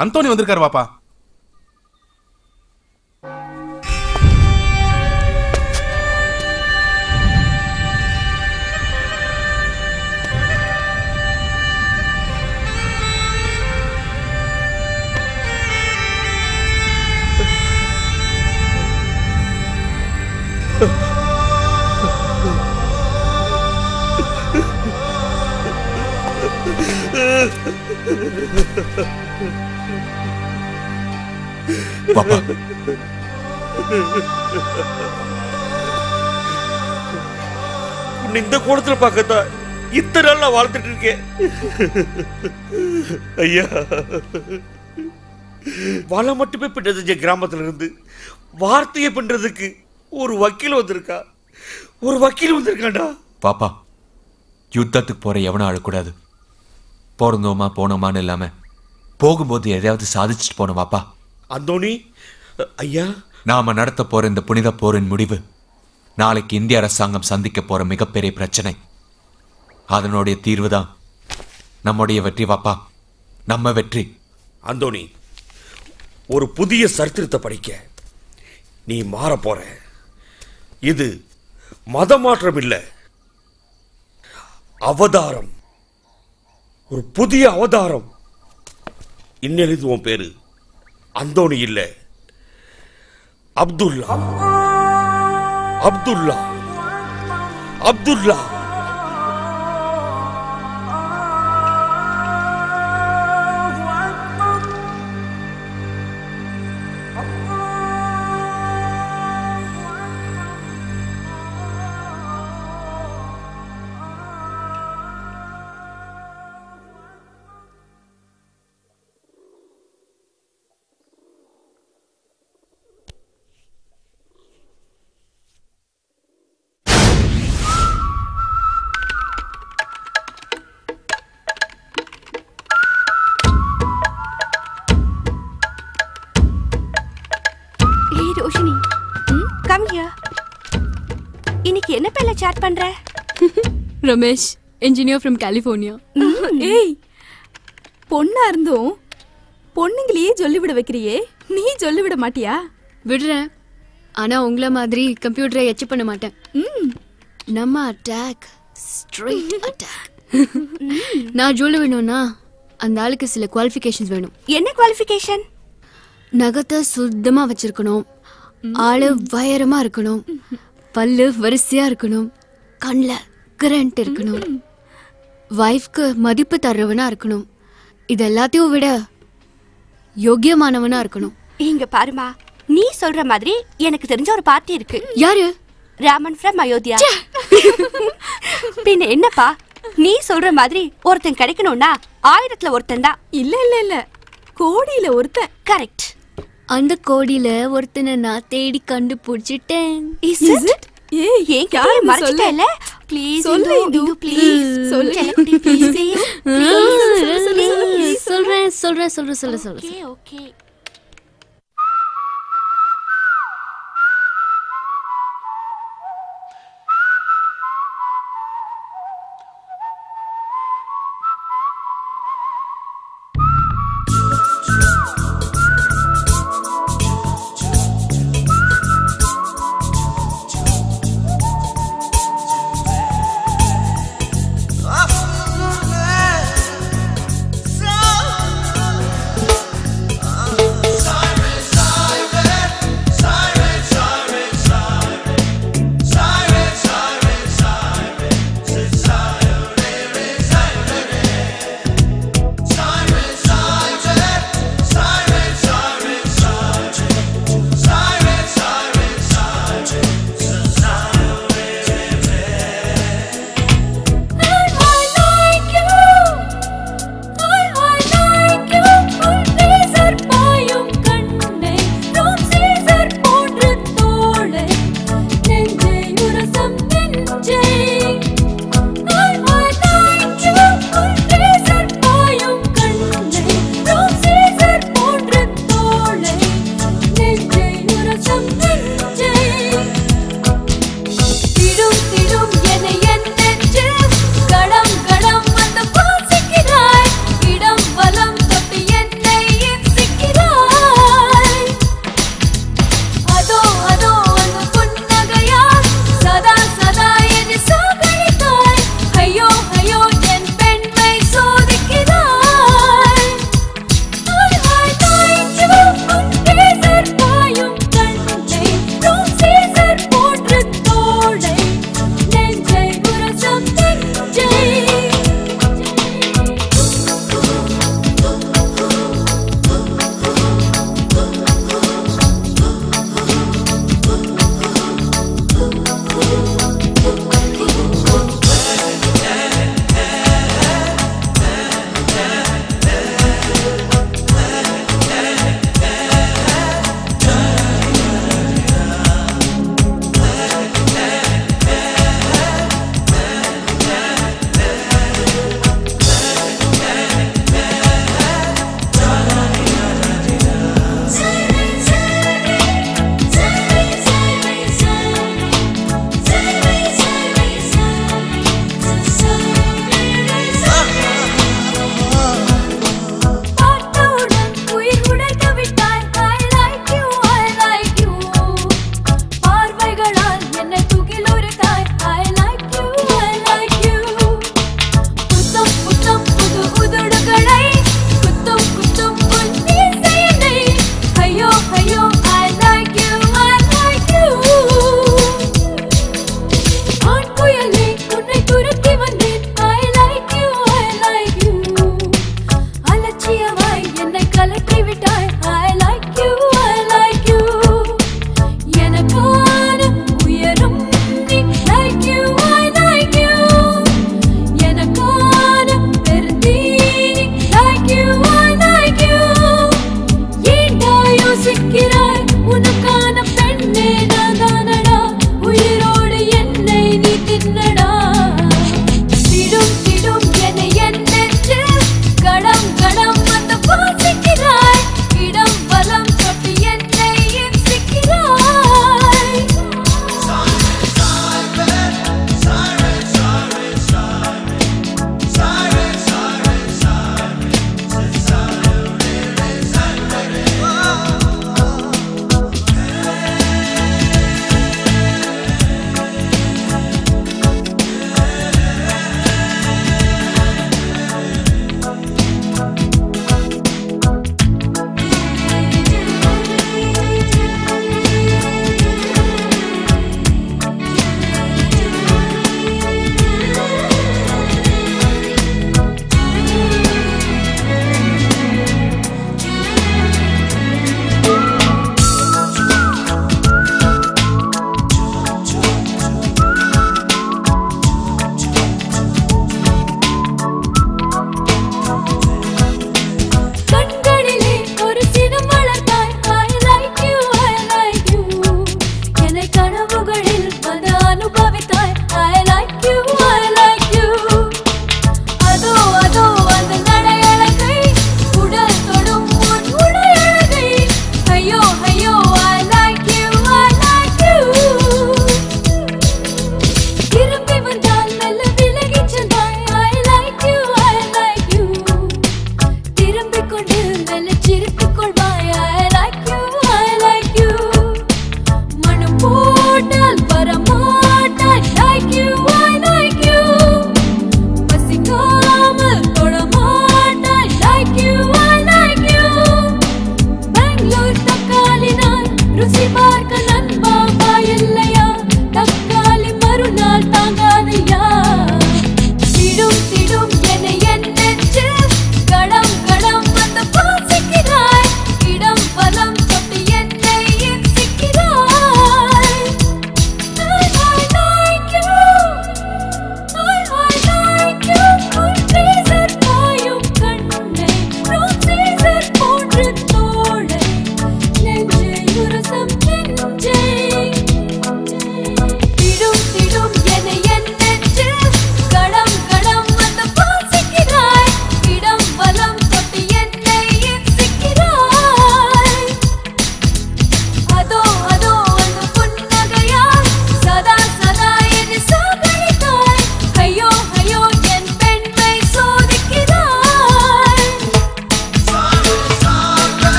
அந்தோணி வந்திருக்காரு வாப்பா பாப்பா உன்னை இந்த கோலத்துல பார்க்கத்தான் இத்தனை நாள் நான் வாழ்ந்துட்டு இருக்கேன் ஐயா வாழ மட்டுமே பின்ன செஞ்ச கிராமத்துல இருந்து வார்த்தையை பண்றதுக்கு ஒரு வக்கீல் வந்திருக்கா ஒரு வக்கீல் வந்திருக்காண்டா பாப்பா யுத்தத்துக்கு போற எவனும் அழக்கூடாது பிறந்தோமா போனோமான்னு இல்லாம போகும்போது எதையாவது சாதிச்சுட்டு போனோம் வாப்பா அந்தோணி ஐயா நாம நடத்த போற இந்த புனித போரின் முடிவு நாளைக்கு இந்திய அரசாங்கம் சந்திக்க போற மிகப்பெரிய பிரச்சனை அதனுடைய தீர்வு தான் நம்முடைய வெற்றி வாப்பா நம்ம வெற்றி அந்தோணி ஒரு புதிய சரித்திரத்தை படிக்க நீ மாற போற இது மத மாற்றம் இல்ல அவதாரம் ஒரு புதிய அவதாரம் இன்னெழுது உன் பேரு அந்தோணி இல்ல அப்துல்லா அப்துல்லா அப்துல்லா ஏய் ரோஷினி கம் ஹியர் இன்னைக்கு என்ன பேர்ல சாட் பண்ற ரமேஷ் என்ஜினியர் ஃப்ரம் கலிஃபோர்னியா ஏய் பொண்ணா இருந்தும் பொண்ணுங்களையே சொல்லிவிட வைக்கிறியே நீ சொல்லிவிட மாட்டியா விடுறேன் ஆனா உங்கள மாதிரி கம்ப்யூட்டரை எச்சு பண்ண மாட்டேன் நம்ம அட்டாக் ஸ்ட்ரெயிட் அட்டாக் நான் ஜொல்ல வேணும்னா அந்த ஆளுக்கு சில குவாலிஃபிகேஷன்ஸ் வேணும் என்ன குவாலிஃபிகேஷன் நகத்தை சுத்தமா வச்சிருக்கணும் ஆளு வயரமா இருக்கணும் பல்லு வரிசையா இருக்கணும் கண்ணில் கரண்ட் இருக்கணும் வைஃப்க்கு மதிப்பு தர்றவனா இருக்கணும் இது எல்லாத்தையும் விட யோக்கியமானவனா இருக்கணும் இங்க பாருமா நீ சொல்ற மாதிரி எனக்கு தெரிஞ்ச ஒரு பார்ட்டி இருக்கு யாரு ராமன் ஃப்ரம் அயோத்தியா பின்ன என்னப்பா நீ சொல்ற மாதிரி ஒருத்தன் கிடைக்கணும்னா ஆயிரத்துல ஒருத்தன் தான் இல்ல இல்ல இல்ல கோடியில ஒருத்தன் கரெக்ட் அந்த கோடியில ஒருத்தனை நான் தேடி கண்டுபிடிச்சிட்டேன் இஸ் இட் ஏய் ஏன் யாரு கிட்ட இது மறைச்சிட்டல ப்ளீஸ் சொல்லு, இந்து இந்து. இந்து ப்ளீஸ் சொல்லு. செல்லக்குட்டி ப்ளீஸ் சொல்றேன் சொல்றேன் சொல்றேன் சொல்ல சொல்ல ஓகே ஓகே So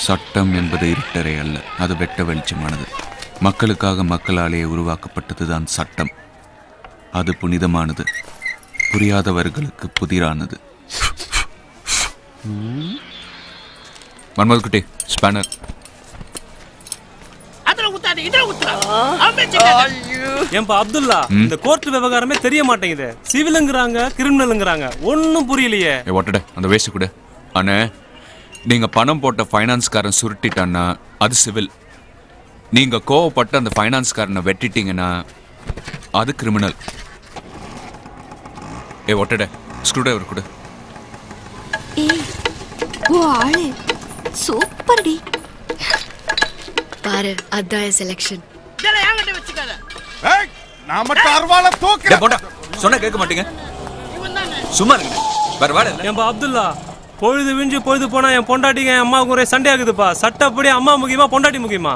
சட்டம் என்பது இருட்டறை அல்ல அது வெட்ட வெளிச்சமானது மக்களுக்காக மக்களாலேயே உருவாக்கப்பட்டதுதான் சட்டம் அது புனிதமானது புரியாதவர்களுக்கு புதிரானது மன்மது குட்டி ஸ்பேனர் அதுல ஊத்தாது இதுல ஊத்துறா அவன் ஏன்பா அப்துல்லா இந்த கோர்ட் விவகாரமே தெரிய மாட்டேங்குது சிவிலுங்கிறாங்க கிரிமினலுங்கிறாங்க ஒன்னும் புரியலையே ஏ ஒட்டட அந்த வேஸ்ட் கூட அண்ணே நீங்க பணம் போட்ட ஃபைனான்ஸ்காரன் சுருட்டிட்டான்னா அது சிவில் நீங்க கோவப்பட்டு அந்த ஃபைனான்ஸ்காரனை வெட்டிட்டீங்கன்னா அது கிரிமினல் ஏ ஒட்டட ஸ்க்ரூ டிரைவர் கூட ஏய் ஓ ஆளு சூப்பர் டி பாரு அதான் என் செலெக்ஷன் இதெல்லாம் என்கிட்ட வச்சுக்காத நான் மட்டும் அருவாளை தூக்குறேன் போட்டா சொன்னா கேட்க மாட்டீங்க இவன் தானே சும்மா இருங்க வேற வேலை இல்லை ஏன்பா அப்துல்லா பொழுது விஞ்சு பொழுது போனா என் பொண்டாட்டிங்க என் அம்மாவுக்கு ஒரே சண்டை ஆகுதுப்பா சட்டப்படி அம்மா முக்கியமா பொண்டாட்டி முக்கியமா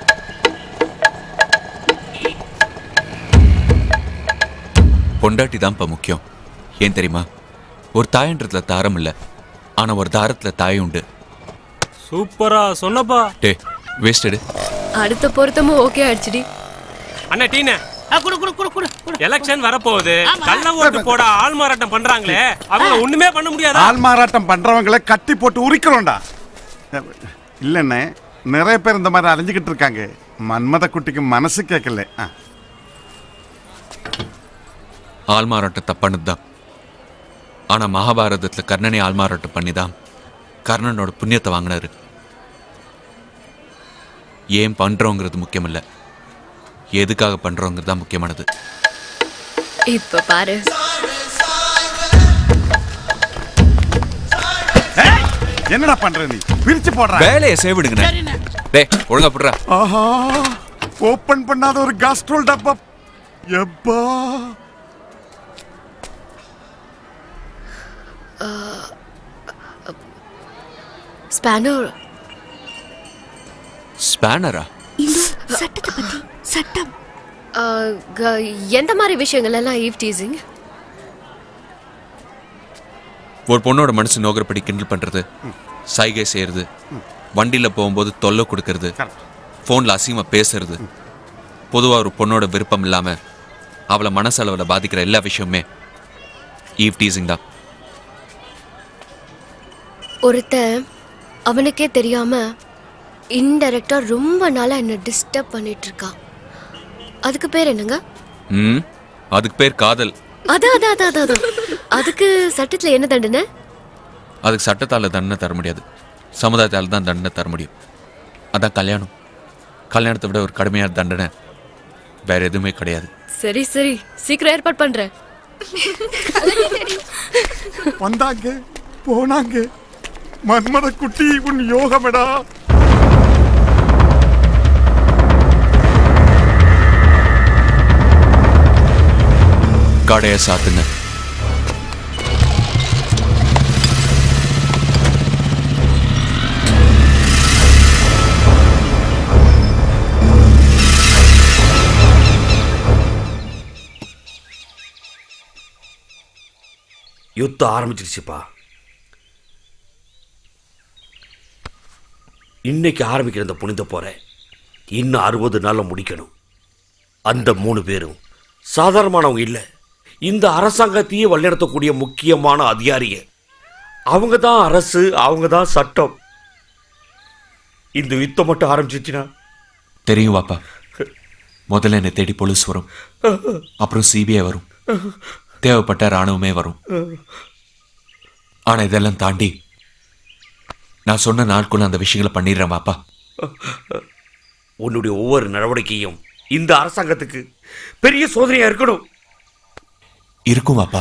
பொண்டாட்டி தான்ப்பா முக்கியம் ஏன் தெரியுமா ஒரு தாயன்றதுல தாரம் இல்லை ஆனா ஒரு தாரத்துல தாய் உண்டு சூப்பரா சொன்னப்பா டே வேஸ்டடு அடுத்த பொருத்தமும் ஓகே ஆயிடுச்சுடி அண்ணா டீனே ஆ, குடு குடு குடு குடு குடு எலெக்ஷன் வரப்போகுது ஆமா. கள்ள ஓட்டு போட ஆள் மாறாட்டம் பண்றாங்களே அவங்க ஒண்ணுமே பண்ண முடியாதா ஆள் மாறாட்டம் பண்றவங்களை கட்டி போட்டு உரிக்கிறோம்டா இல்லண்ணே நிறைய பேர் இந்த மாதிரி அலைஞ்சுக்கிட்டு இருக்காங்க மன்மத குட்டிக்கு மனசு கேட்கல ஆ. ஆள்மாறாட்டம் தப்பானது தான் ஆனா மகாபாரதத்துல கர்ணனை ஆள்மாறாட்டம் பண்ணி தான் கர்ணனோட புண்ணியத்தை வாங்கினாரு ஏன் பண்றோங்கிறது முக்கியம் இல்ல எதுக்காக பண்றோங்கிறது தான் முக்கியமானது இப்ப பாரு ஏய், என்னடா பண்ற நீ பிரிச்சு போடுற வேலையை சேவிடுங்க டேய் ஒழுங்கா போடுறா ஆஹா ஓபன் பண்ணாத ஒரு காஸ்ட்ரோல் டப்பா எப்பா ஸ்பேனர் ஸ்பேனரா இந்த சட்டத்தை பத்தி சட்டம் எந்த மாதிரி விஷயங்கள் எல்லாம் ஈவ் டீசிங் ஒரு பொண்ணோட மனசு நோகிறபடி கிண்டல் பண்றது சைகை செய்யறது வண்டியில போகும்போது தொல்லை கொடுக்கறது ஃபோனில் அசிங்கமா பேசுறது பொதுவா ஒரு பொண்ணோட விருப்பம் இல்லாம அவளை மனசளவில் பாதிக்கிற எல்லா விஷயமுமே ஈவ் டீசிங் தான் ஒருத்தன் அவனுக்கே தெரியாம இன்டைரக்டா ரொம்ப நாளா என்ன டிஸ்டர்ப் பண்ணிட்டு இருக்கான் அதுக்கு பேர் என்னங்க ம் அதுக்கு பேர் காதல் அதான் அதான் அதான் அதான், அதான் அதுக்கு சட்டத்துல என்ன தண்டனை அதுக்கு சட்டத்தால் தண்டனை தர முடியாது சமுதாயத்தால் தான் தண்டனை தர முடியும் அதான் கல்யாணம் கல்யாணத்தை விட ஒரு கடுமையான தண்டனை வேற எதுவுமே கிடையாது சரி சரி சீக்கிரம் ஏற்பாடு பண்றேன் வந்தாங்க போனாங்க மன்மத குட்டி உன் யோகமெடா கடையை சாத்துங்க யுத்தம் ஆரம்பிச்சிருச்சுப்பா இன்னைக்கு ஆரம்பிக்கிற இந்த புனித போரை இன்னும் அறுபது நாள்ல முடிக்கணும் அந்த மூணு பேரும் சாதாரணமானவங்க இல்லை இந்த அரசாங்கத்தையே வழிநடத்தக்கூடிய முக்கியமான அதிகாரிய அவங்க தான் அரசு அவங்க தான் சட்டம் இந்த யுத்தம் மட்டும் ஆரம்பிச்சிச்சுன்னா தெரியும் வாப்பா முதல்ல என்னை தேடி போலீஸ் வரும் அப்புறம் சிபிஐ வரும் தேவைப்பட்ட ராணுவமே வரும் ஆனா இதெல்லாம் தாண்டி நான் சொன்ன நாட்குள்ள அந்த விஷயங்களை பண்ணிடுறேன் வாப்பா உன்னுடைய ஒவ்வொரு நடவடிக்கையும் இந்த அரசாங்கத்துக்கு பெரிய சோதனையா இருக்கணும் இருக்கும் வாப்பா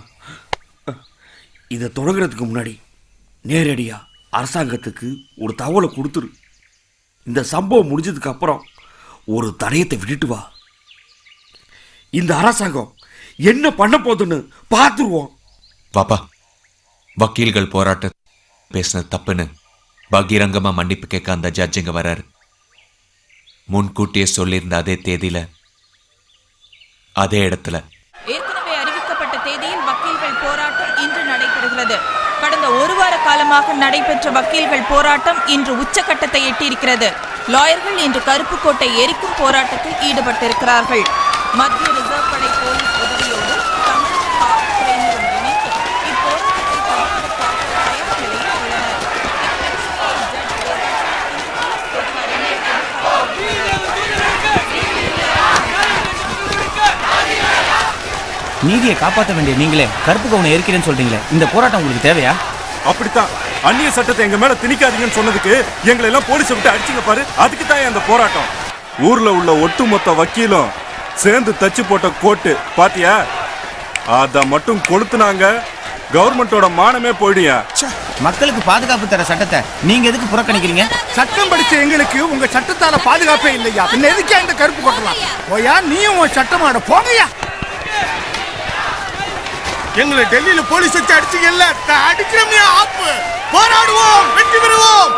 இதை தொடங்குறதுக்கு முன்னாடி நேரடியா அரசாங்கத்துக்கு ஒரு தகவலை கொடுத்துரு இந்த சம்பவம் முடிஞ்சதுக்கு அப்புறம் ஒரு தடயத்தை விட்டுட்டு வா இந்த அரசாங்கம் என்ன பண்ண போகுதுன்னு பார்த்துருவோம் வாப்பா வக்கீல்கள் போராட்ட பேசினது தப்புன்னு பகிரங்கமா மன்னிப்பு கேட்க அந்த ஜட்ஜ் இங்க வராரு முன்கூட்டியே சொல்லியிருந்த அதே தேதியில அதே இடத்துல ஏற்கனவே அறிவிக்கப்பட்ட தேதியில் வக்கீல்கள் போராட்டம் இன்று நடைபெறுகிறது கடந்த ஒரு வார காலமாக நடைபெற்ற வக்கீல்கள் போராட்டம் இன்று உச்சக்கட்டத்தை எட்டியிருக்கிறது லாயர்கள் இன்று கருப்பு கோட்டை எரிக்கும் போராட்டத்தில் ஈடுபட்டிருக்கிறார்கள் மத்திய ரிசர்வ் படை போலீஸ் உதவியோடு தமிழக காவல்துறையினரும் இணைந்து இப்போராட்டத்தை தடுப்பதற்காக தயார் நிலையில் உள்ளனர் நீதியை காப்பாற்ற வேண்டிய நீங்களே கருப்பு கவுனை எரிக்கிறேன்னு சொல்றீங்களே இந்த போராட்டம் உங்களுக்கு தேவையா அப்படித்தான் அந்நிய சட்டத்தை எங்க மேல திணிக்காதீங்கன்னு சொன்னதுக்கு எங்களை எல்லாம் போலீஸை விட்டு அடிச்சிங்க பாரு அதுக்கு தான் அந்த போராட்டம் ஊர்ல உள்ள ஒட்டுமொத்த வக்கீலும் சேர்ந்து தச்சு போட்ட கோட்டு பாத்தியா அத மட்டும் கொளுத்துனாங்க கவர்மெண்டோட மானமே போயிடுயா மக்களுக்கு பாதுகாப்பு தர சட்டத்தை நீங்க எதுக்கு புறக்கணிக்கிறீங்க சட்டம் படிச்ச எங்களுக்கு உங்க சட்டத்தால பாதுகாப்பே இல்லையா பின்ன எதுக்கே இந்த கருப்பு கொட்டலாம் போயா நீயும் உன் சட்டமாட போங்கய்யா எங்களை டெல்லியில போலீஸ் வச்சு அடிச்சீங்கல்ல அடிக்கிறோம் ஆப்பு போராடுவோம் வெற்றி பெறுவோம்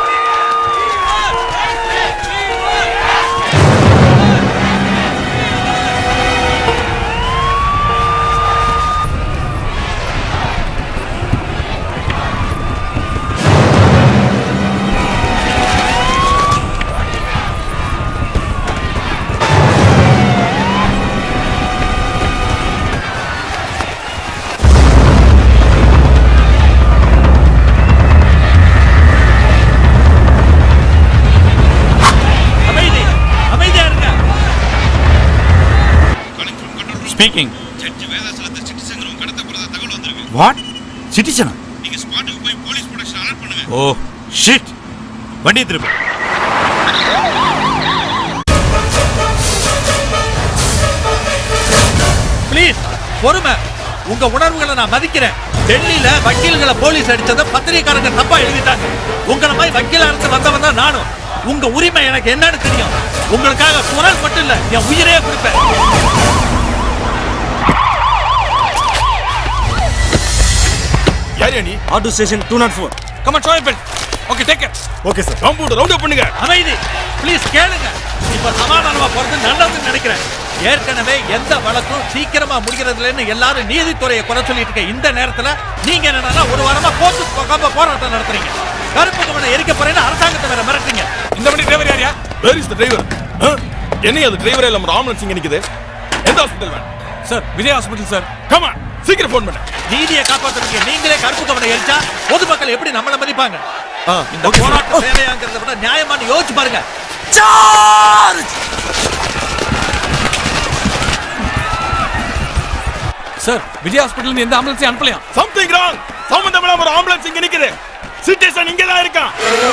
அமைதி அமைதியா இருங்க ஸ்பீக்கிங் வாட் சிட்டிசனா ஓ ஷிட் வண்டியை திரும்ப ப்ளீஸ் பொறுமை உங்க உணர்வுகளை நான் மதிக்கிறேன் டெல்லியில வக்கீல்களை போலீஸ் அடிச்சத பத்திரிகைக்காரங்க தப்பா எழுதிட்டாங்க உங்களை மாதிரி வக்கீலா இருந்து வந்தவன் தான் நானும் உங்க உரிமை எனக்கு என்னன்னு தெரியும் உங்களுக்காக குரல் மட்டும் இல்ல என் உயிரே கொடுப்பேன் யார் நீ auto station two nought four come on show bell okay take care okay sir round round up பண்ணுங்க அமைதி ப்ளீஸ் கேளுங்க இப்ப சமாதானமா போறது நல்லதுன்னு நினைக்கிறேன் ஏற்கனவே எந்த வழக்கும் சீக்கிரமா முடிகிறதுலன்னு எல்லாரும் நீதித்துறையை குறை சொல்லிட்டு இருக்க இந்த நேரத்துல நீங்க என்னன்னா ஒரு வாரமா கோர்ட்டுக்கு போகாம போராட்டம் நடத்துறீங்க கருப்பு கவனை எரிக்க போறேன்னு அரசாங்கத்தை வேற மிரட்டுறீங்க இந்த வண்டி டிரைவர் யாரியா வேர் இஸ் தி டிரைவர் என்ன அது டிரைவரே இல்லாம ஒரு ஆம்புலன்ஸ் இங்க நிக்குது எந்த hospital van sir Vijay hospital sir come on சீக்கிரம் ஃபோன் பண்ணு நீதியை காப்பாத்துறதுக்கு நீங்களே கருப்பு கவனை எரிச்சா பொதுமக்கள் எப்படி நம்மள மதிப்பாங்க இந்த போராட்டம் தேவையாங்கிறத விட நியாயமானு யோசிச்சு பாருங்க சார்ஜ் சார் விஜய் ஹாஸ்பிடல் எந்த ஆம்புலன்ஸையும் அனுப்பலையா சம்திங் ராங் சம்பந்தம் இல்லாம ஒரு ஆம்புலன்ஸ் இங்க நிக்குது சிட்டிசன் இங்க தான் இருக்கான்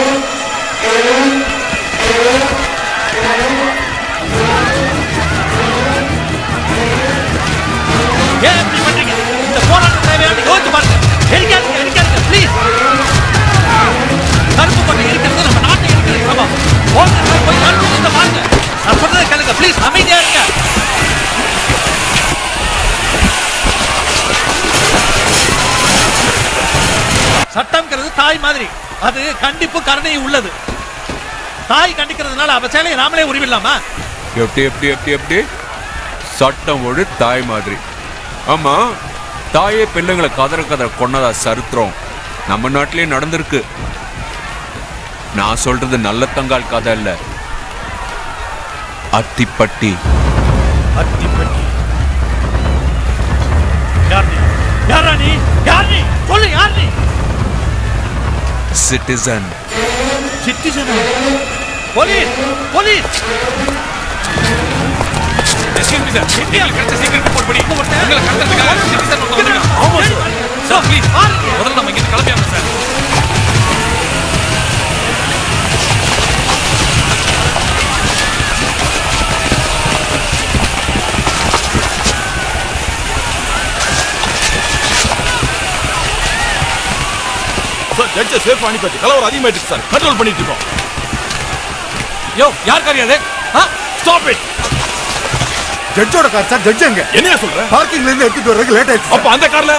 ஏன் இப்படி பண்றீங்க இந்த போராட்டம் தேவையானு யோசிச்சு பாருங்க எரிக்காதீங்க எரிக்காதீங்க ப்ளீஸ் கருப்பு கொண்டை இருக்கிறது நம்ம நாட்டை இருக்கிறது சமம் போங்க சார், போய் கருப்பு கொண்டை வாங்க நான் சொல்றதை கேளுங்க ப்ளீஸ் அமைதியா இருங்க சட்டம்ங்கிறது தாய் மாதிரி அது கண்டிப்பு கருணையும் உள்ளது தாய் கண்டிக்கிறதுனால அவ சேலையை நாமளே உருவிடலாமா எப்படி எப்படி எப்படி எப்படி சட்டம் ஒழு தாய் மாதிரி ஆமா தாயே பிள்ளைங்களை கதற கதற கொன்னதா சரித்திரம் நம்ம நாட்டிலே நடந்திருக்கு நான் சொல்றது நல்ல தங்கால் கதை இல்ல அத்திப்பட்டி அத்திப்பட்டி யார் நீ யாரா நீ யார் நீ சொல்லு யார் நீ சிட்டிசன் சிட்டிசனா police police escape me sir எங்களுக்கு கிடைச்ச சீக்கிரம் ரிப்போர்ட் பண்ணி உங்களை கடத்துறதுக்காக சிட்டிசன் ஒருத்தர் வந்திருக்கான் ஆமா சார் சார் ப்ளீஸ் முதல்ல நம்ம இங்க கிளம்பி ஆகணும் சார் சார் ஜட்ஜை சேஃப் அனுப்பிச்சு கலவரம் அதிகமாயிட்டு சார் கண்ட்ரோல் பண்ணிட்டு இருக்கோம் யோ யார் காரியம் அது ஸ்டாப் இட் ஜட்ஜோட கார் சார் ஜட்ஜ் எங்க என்ன சொல்ற பார்க்கிங்ல இருந்து எடுத்துட்டு வர்றதுக்கு லேட் ஆயிடுச்சு அப்ப அந்த கார்ல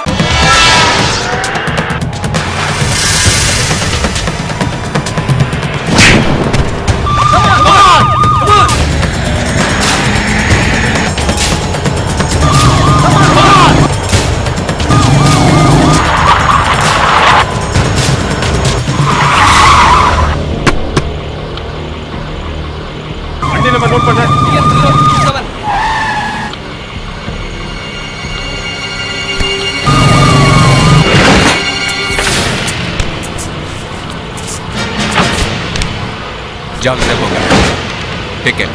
ஜாக்கிரதை போங்க take care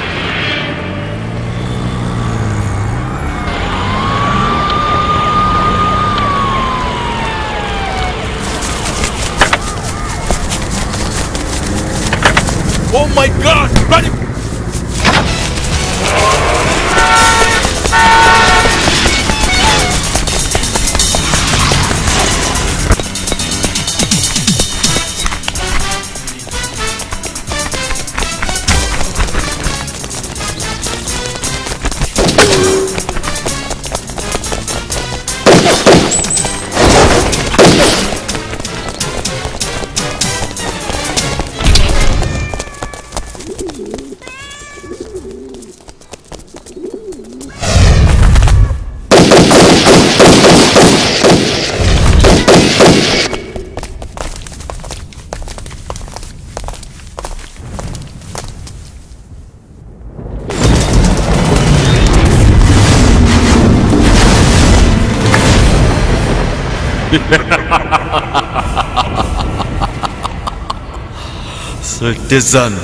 Oh my god! Bloody Citizen.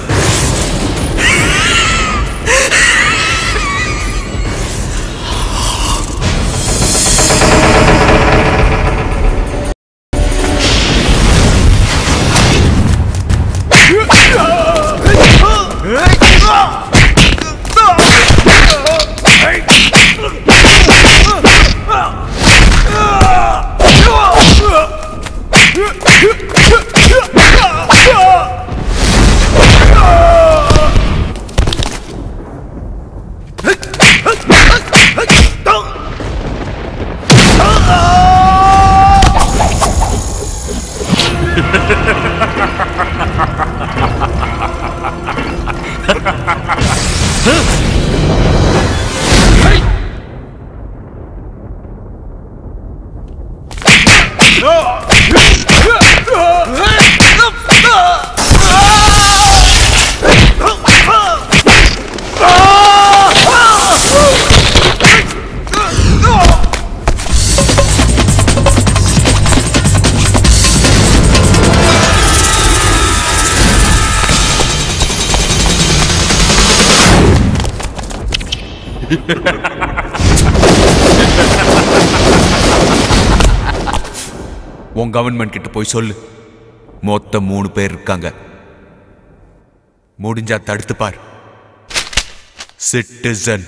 உன் கவர்மெண்ட் கிட்ட போய் சொல்லு மொத்தம் மூணு பேர் இருக்காங்க முடிஞ்சா தடுத்து பார் சிட்டிசன்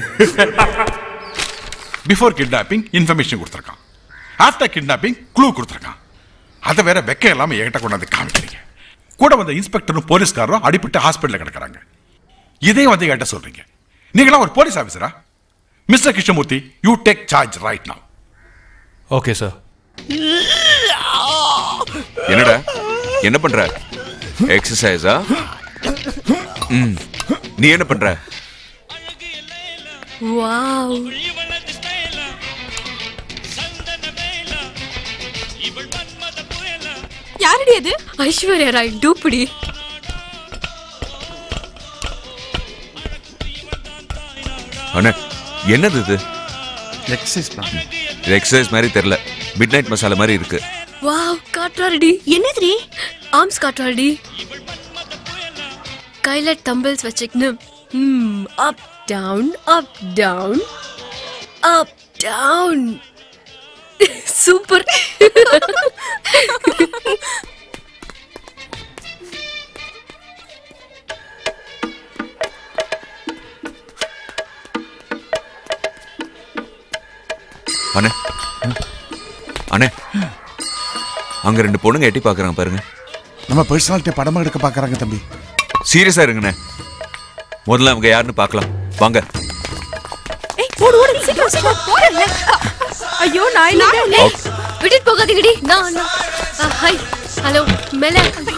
பிஃபோர் கிட்னாப்பிங் இன்ஃபர்மேஷன் கொடுத்துருக்கான் ஆஃப்டர் கிட்னாப்பிங் க்ளூ கொடுத்துருக்கான் அதை வேற வெக்க இல்லாம என்கிட்ட கொண்டாந்து காமிக்கிறீங்க கூட வந்த இன்ஸ்பெக்டரும் போலீஸ்காரரும் அடிபட்டு ஹாஸ்பிட்டலில் கிடக்குறாங்க இதே வந்து என்கிட்ட சொல்றீங்க நீங்களாம் ஒரு போலீஸ் ஆஃபீஸரா mister Krishnamurthy you take charge right now okay sir என்னடா என்ன பண்ற எக்ஸசைஸா ம் நீ என்ன பண்ற வாவ் யாரடி அது ஐஸ்வர்யா ராய் டூப்புடி அண்ணே என்னது இது எக்ஸசைஸ் பிளான் இது எக்ஸசைஸ் மாதிரி தெரியல மிட் நைட் மசாலா மாதிரி இருக்கு வாவ் காட்டுறாருடி என்னதுடி ஆர்ம்ஸ் காட்டுறாருடி கையில டம்பிள்ஸ் வச்சுக்கணும் ம் up down up down up down super அண்ணே அண்ணே அங்க ரெண்டு பொண்ணுங்க எட்டி பாக்குறாங்க பாருங்க நம்ம பர்சனாலிட்டி படமா எடுக்க பாக்குறாங்க தம்பி சீரியஸா இருங்கண்ணே முதல்ல அவங்க யாருன்னு பார்க்கலாம் வாங்க ஏய் ஓடு ஓடு சீக்கிரம் சீக்கிரம் போறல ஐயோ நான் இல்ல Okay. விட்டுட்டு போகாதீங்கடி நான் நான் ஹாய் ஹலோ மேல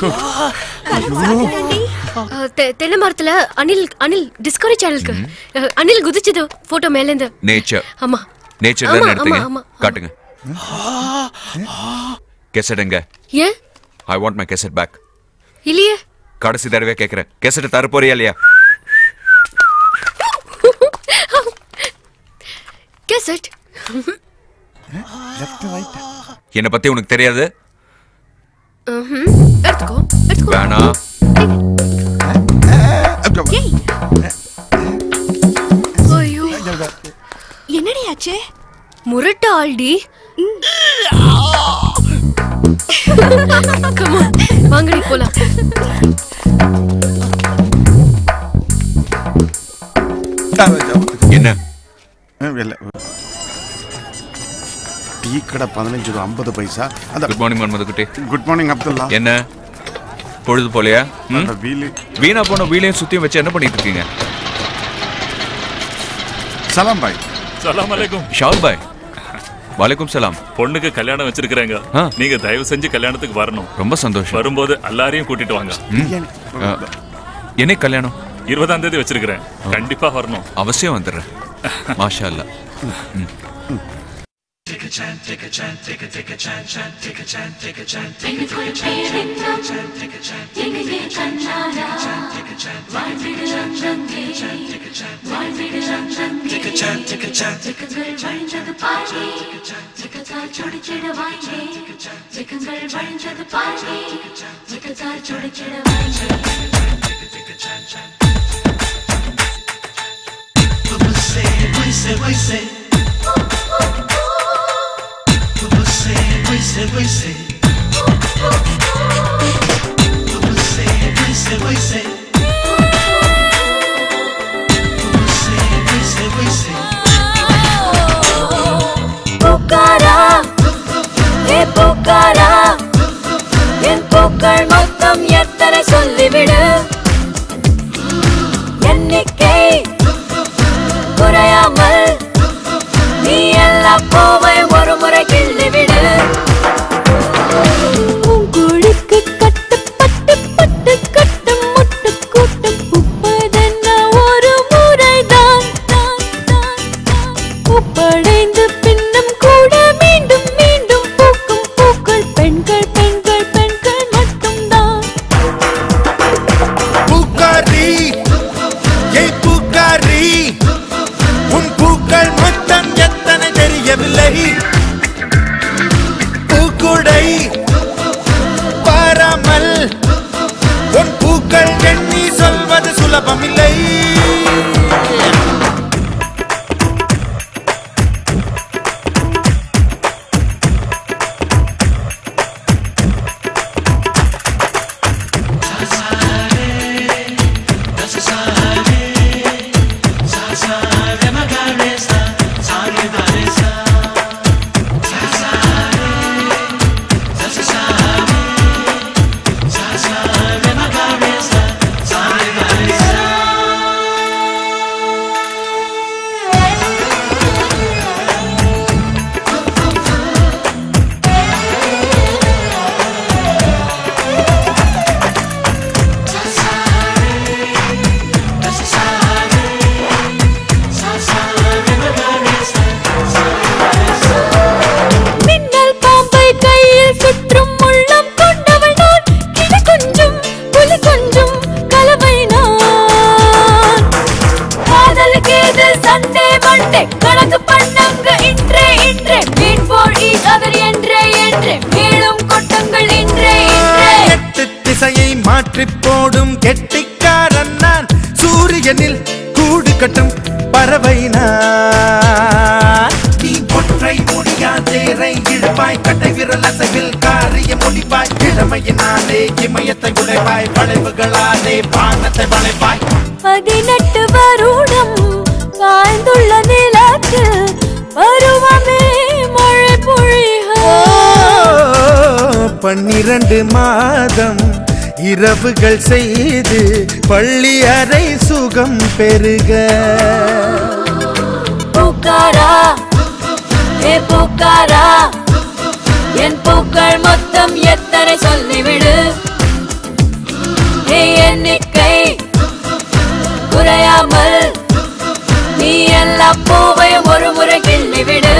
அஹ், தெ- தென்னை மரத்துல அனில் அனில் டிஸ்கவரி சேனலுக்கு அஹ், அனில் குதிச்சது போட்டோ மேல இருந்து நேச்சர் ஆமா நேச்சர் ஆமா, தானே எடுத்தீங்க ஆமா, ஆமா. காட்டுங்க கெசட் எங்க ஏன் I want my cassette back இல்லையே கடைசி தடவை கேட்கறேன் கெசட் தர போறியா இல்லையா கேசட் லெஃப்ட் ரைட் என்னை பத்தி உனக்கு தெரியாது எடுத்துக்கோ எடுத்துக்கோ வேணாம் ஏய் ஐயோ என்னடி ஆச்சு முரட்டு ஆல்டி வாங்கடி போலாம் என்ன இல்ல டீ கடை பதினஞ்சு ரூபா ஐம்பது பைசா அந்த குட் மார்னிங் மன்மத குட்டி குட் மார்னிங் அப்துல்லா என்ன பொழுது போலையா ம்? அந்த வீலு வீணா போன வீலையும் சுத்தியும் வச்சு என்ன பண்ணிட்டு இருக்கீங்க சலாம் பாய் சலாம் அலைக்கும் ஷால் பாய் வலைக்கும் சலாம் பொண்ணுக்கு கல்யாணம் வச்சிருக்கிறேங்க ஆ. நீங்க தயவு செஞ்சு கல்யாணத்துக்கு வரணும் ரொம்ப சந்தோஷம் வரும்போது எல்லாரையும் கூட்டிட்டு வாங்க ம். ஆ, என்னைக்கு கல்யாணம் இருபதாம் தேதி வச்சிருக்கிறேன் கண்டிப்பா வரணும் அவசியம் வந்துடுறேன் மாஷா அல்லா ம். பூக்காரா ஏ பூக்காரா என் பூக்கள் மொத்தம் எத்தனை சொல்லிவிடு எண்ணிக்கை குறையாமல் நீ எல்லா பூவை ஒரு முறை கிள்ளிவிடு பூங்குழிக்கு கட்டுப்பட்டு பட்டு கட்டும் முட்டு கூட்டம் பூப்பதென்ன ஒரு முறைதான் பூப்படைந்து பின்னும் கூட மீண்டும் மீண்டும் பூக்கும் பூக்கள் பெண்கள் பெண்கள் பெண்கள் மட்டும்தான் பூக்காரி ஏய் பூக்காரி உன் பூக்கள் மொத்தம் எத்தனை தெரியவில்லை பூக்குடை பாராமல் உன் பூக்கள் எண்ணி சொல்வது சுலபமில்லை மின்னல் பாம்பை கையில் சுற்றும் உள்ளம் கொண்டவள் நான் கிளி கொஞ்சம் புலி கொஞ்சம் கலவை நான் காதலுக்கு இது சண்டே மண்டே கணக்கு பண்ணங்க இன்றே இன்றே மீட் ஃபார் ஈச் அதர் என்றே என்றே மேலும் கொட்டுங்கள் இன்றே இன்றே எட்டு திசையை மாற்றி போடும் கெட்டிக்காரன் நான் சூரியனில் கூடு கட்டும் பறவை நான் நீ ஒற்றை முடியாதேரை இழுப்பாய் கட்டை விரல் அசைவில் காரிய முடிப்பாய் இளமையினாலே இமயத்தை உடைப்பாய் வளைவுகளாலே வானத்தை வளைப்பாய் பதினெட்டு வருடம் வாழ்ந்துள்ள நிலத்தில் பருவமே மழை பொழிக பன்னிரண்டு மாதம் இரவுகள் செய்து பள்ளி அறை சுகம் பெருக பூக்காரா ஏ பூக்காரா என் பூக்கள் மொத்தம் எத்தனை சொல்லிவிடு ஏ எண்ணிக்கை குறையாமல் நீ எல்லா பூவையும் ஒரு முறை கிள்ளிவிடு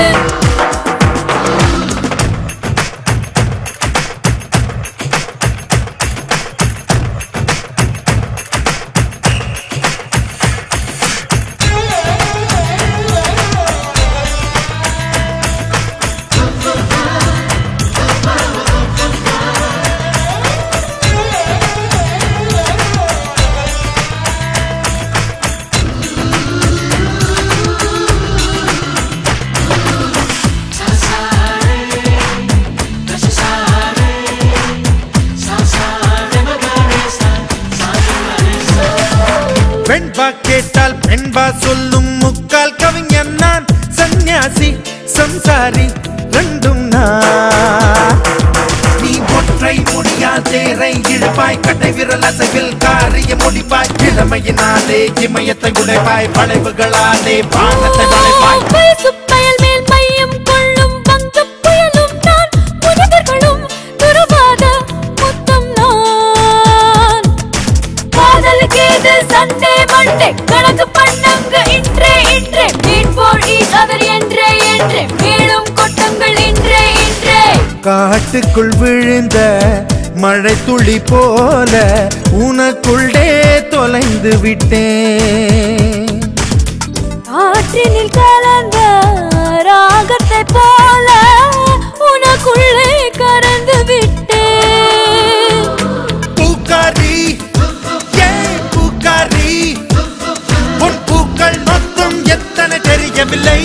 சொல்லும் முக்கால் கவிஞன் நான் சந்நியாசி சம்சாரி ரெண்டும் நான் நீ ஒற்றை முடியால் தேரை இழுப்பாய் கட்டை விரல் அசைவில் காரிய முடிப்பாய் இளமையினாலே இமயத்தை உடைப்பாய் வளைவுகளாலே பானத்தை வளைப்பாய் பயல் மேல் மையம் கொள்ளும் பங்கு புயலும் நான் முனிவர்களும் துருவாத முத்தம் நான் காதலுக்கு இது சண்டே மண்டே கணக்கு பண்ணுங்க இன்றே இன்றே மீட் ஃபார் ஈச் அதர் என்றே என்றே மேலும் கொட்டுங்கள் இன்றே இன்றே காட்டுக்குள் விழுந்த மழை துளி போல உனக்குள்ளே தொலைந்து விட்டேன் காற்றினில் கலந்த ராகத்தை போல உனக்குள்ளே கறந்து விட்டேன் பூக்காரி ஏன் பூக்காரி உன் பூக்கள் மொத்தம் எத்தனை தெரியவில்லை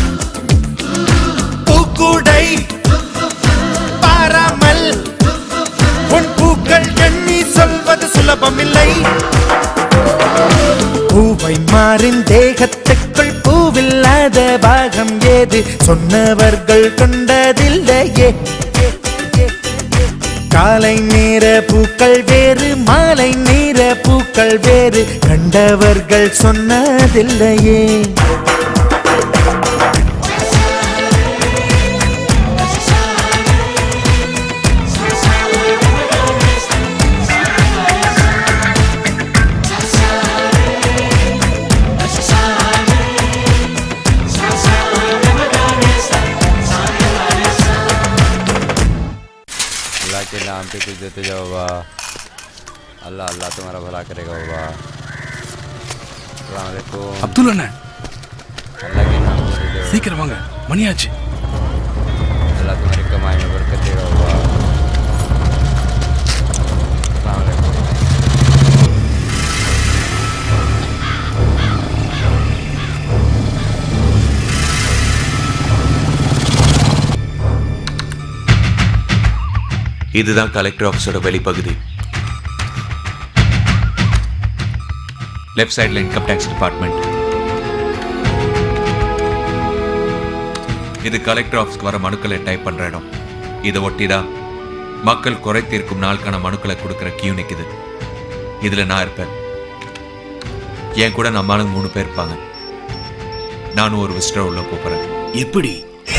பூக்கூடை பாராமல் உன் பூக்கள் எண்ணி சொல்வது சுலபமில்லை பூவை மாறின் தேகத்துக்குள் பூவில்லாத பாகம் ஏது சொன்னவர்கள் கொண்டதில்லையே காலை நேர பூக்கள் வேறு மாலை நேர பூக்கள் வேறு கண்டவர்கள் சொன்னதில்லையே अल्लाह के नाम पे कुछ देते जाओ बाबा अल्लाह अल्लाह तुम्हारा भला करेगा बाबा अस्सलाम அப்துல் அண்ணன் अल्लाह के नाम पे दे जाओ சீக்கிரம் வாங்க மணியாச்சு अल्लाह तुम्हारी कमाई में बरकत देगा बाबा अस्सलाम वालेकुम இதுதான் கலெக்டர் ஆஃபீஸோட வெளிப்பகுதி லெஃப்ட் சைடில் இன்கம் டேக்ஸ் டிபார்ட்மெண்ட் இது கலெக்டர் ஆஃபீஸ்க்கு வர மனுக்களை டைப் பண்ற இடம் இதை ஒட்டி தான் மக்கள் குறை தீர்க்கும் நாளுக்கான மனுக்களை கொடுக்குற கியூ நிக்குது இதுல நான் இருப்பேன் என் கூட நம்மளும் மூணு பேர் இருப்பாங்க நானும் ஒரு விசிட்டர் உள்ள போறேன் எப்படி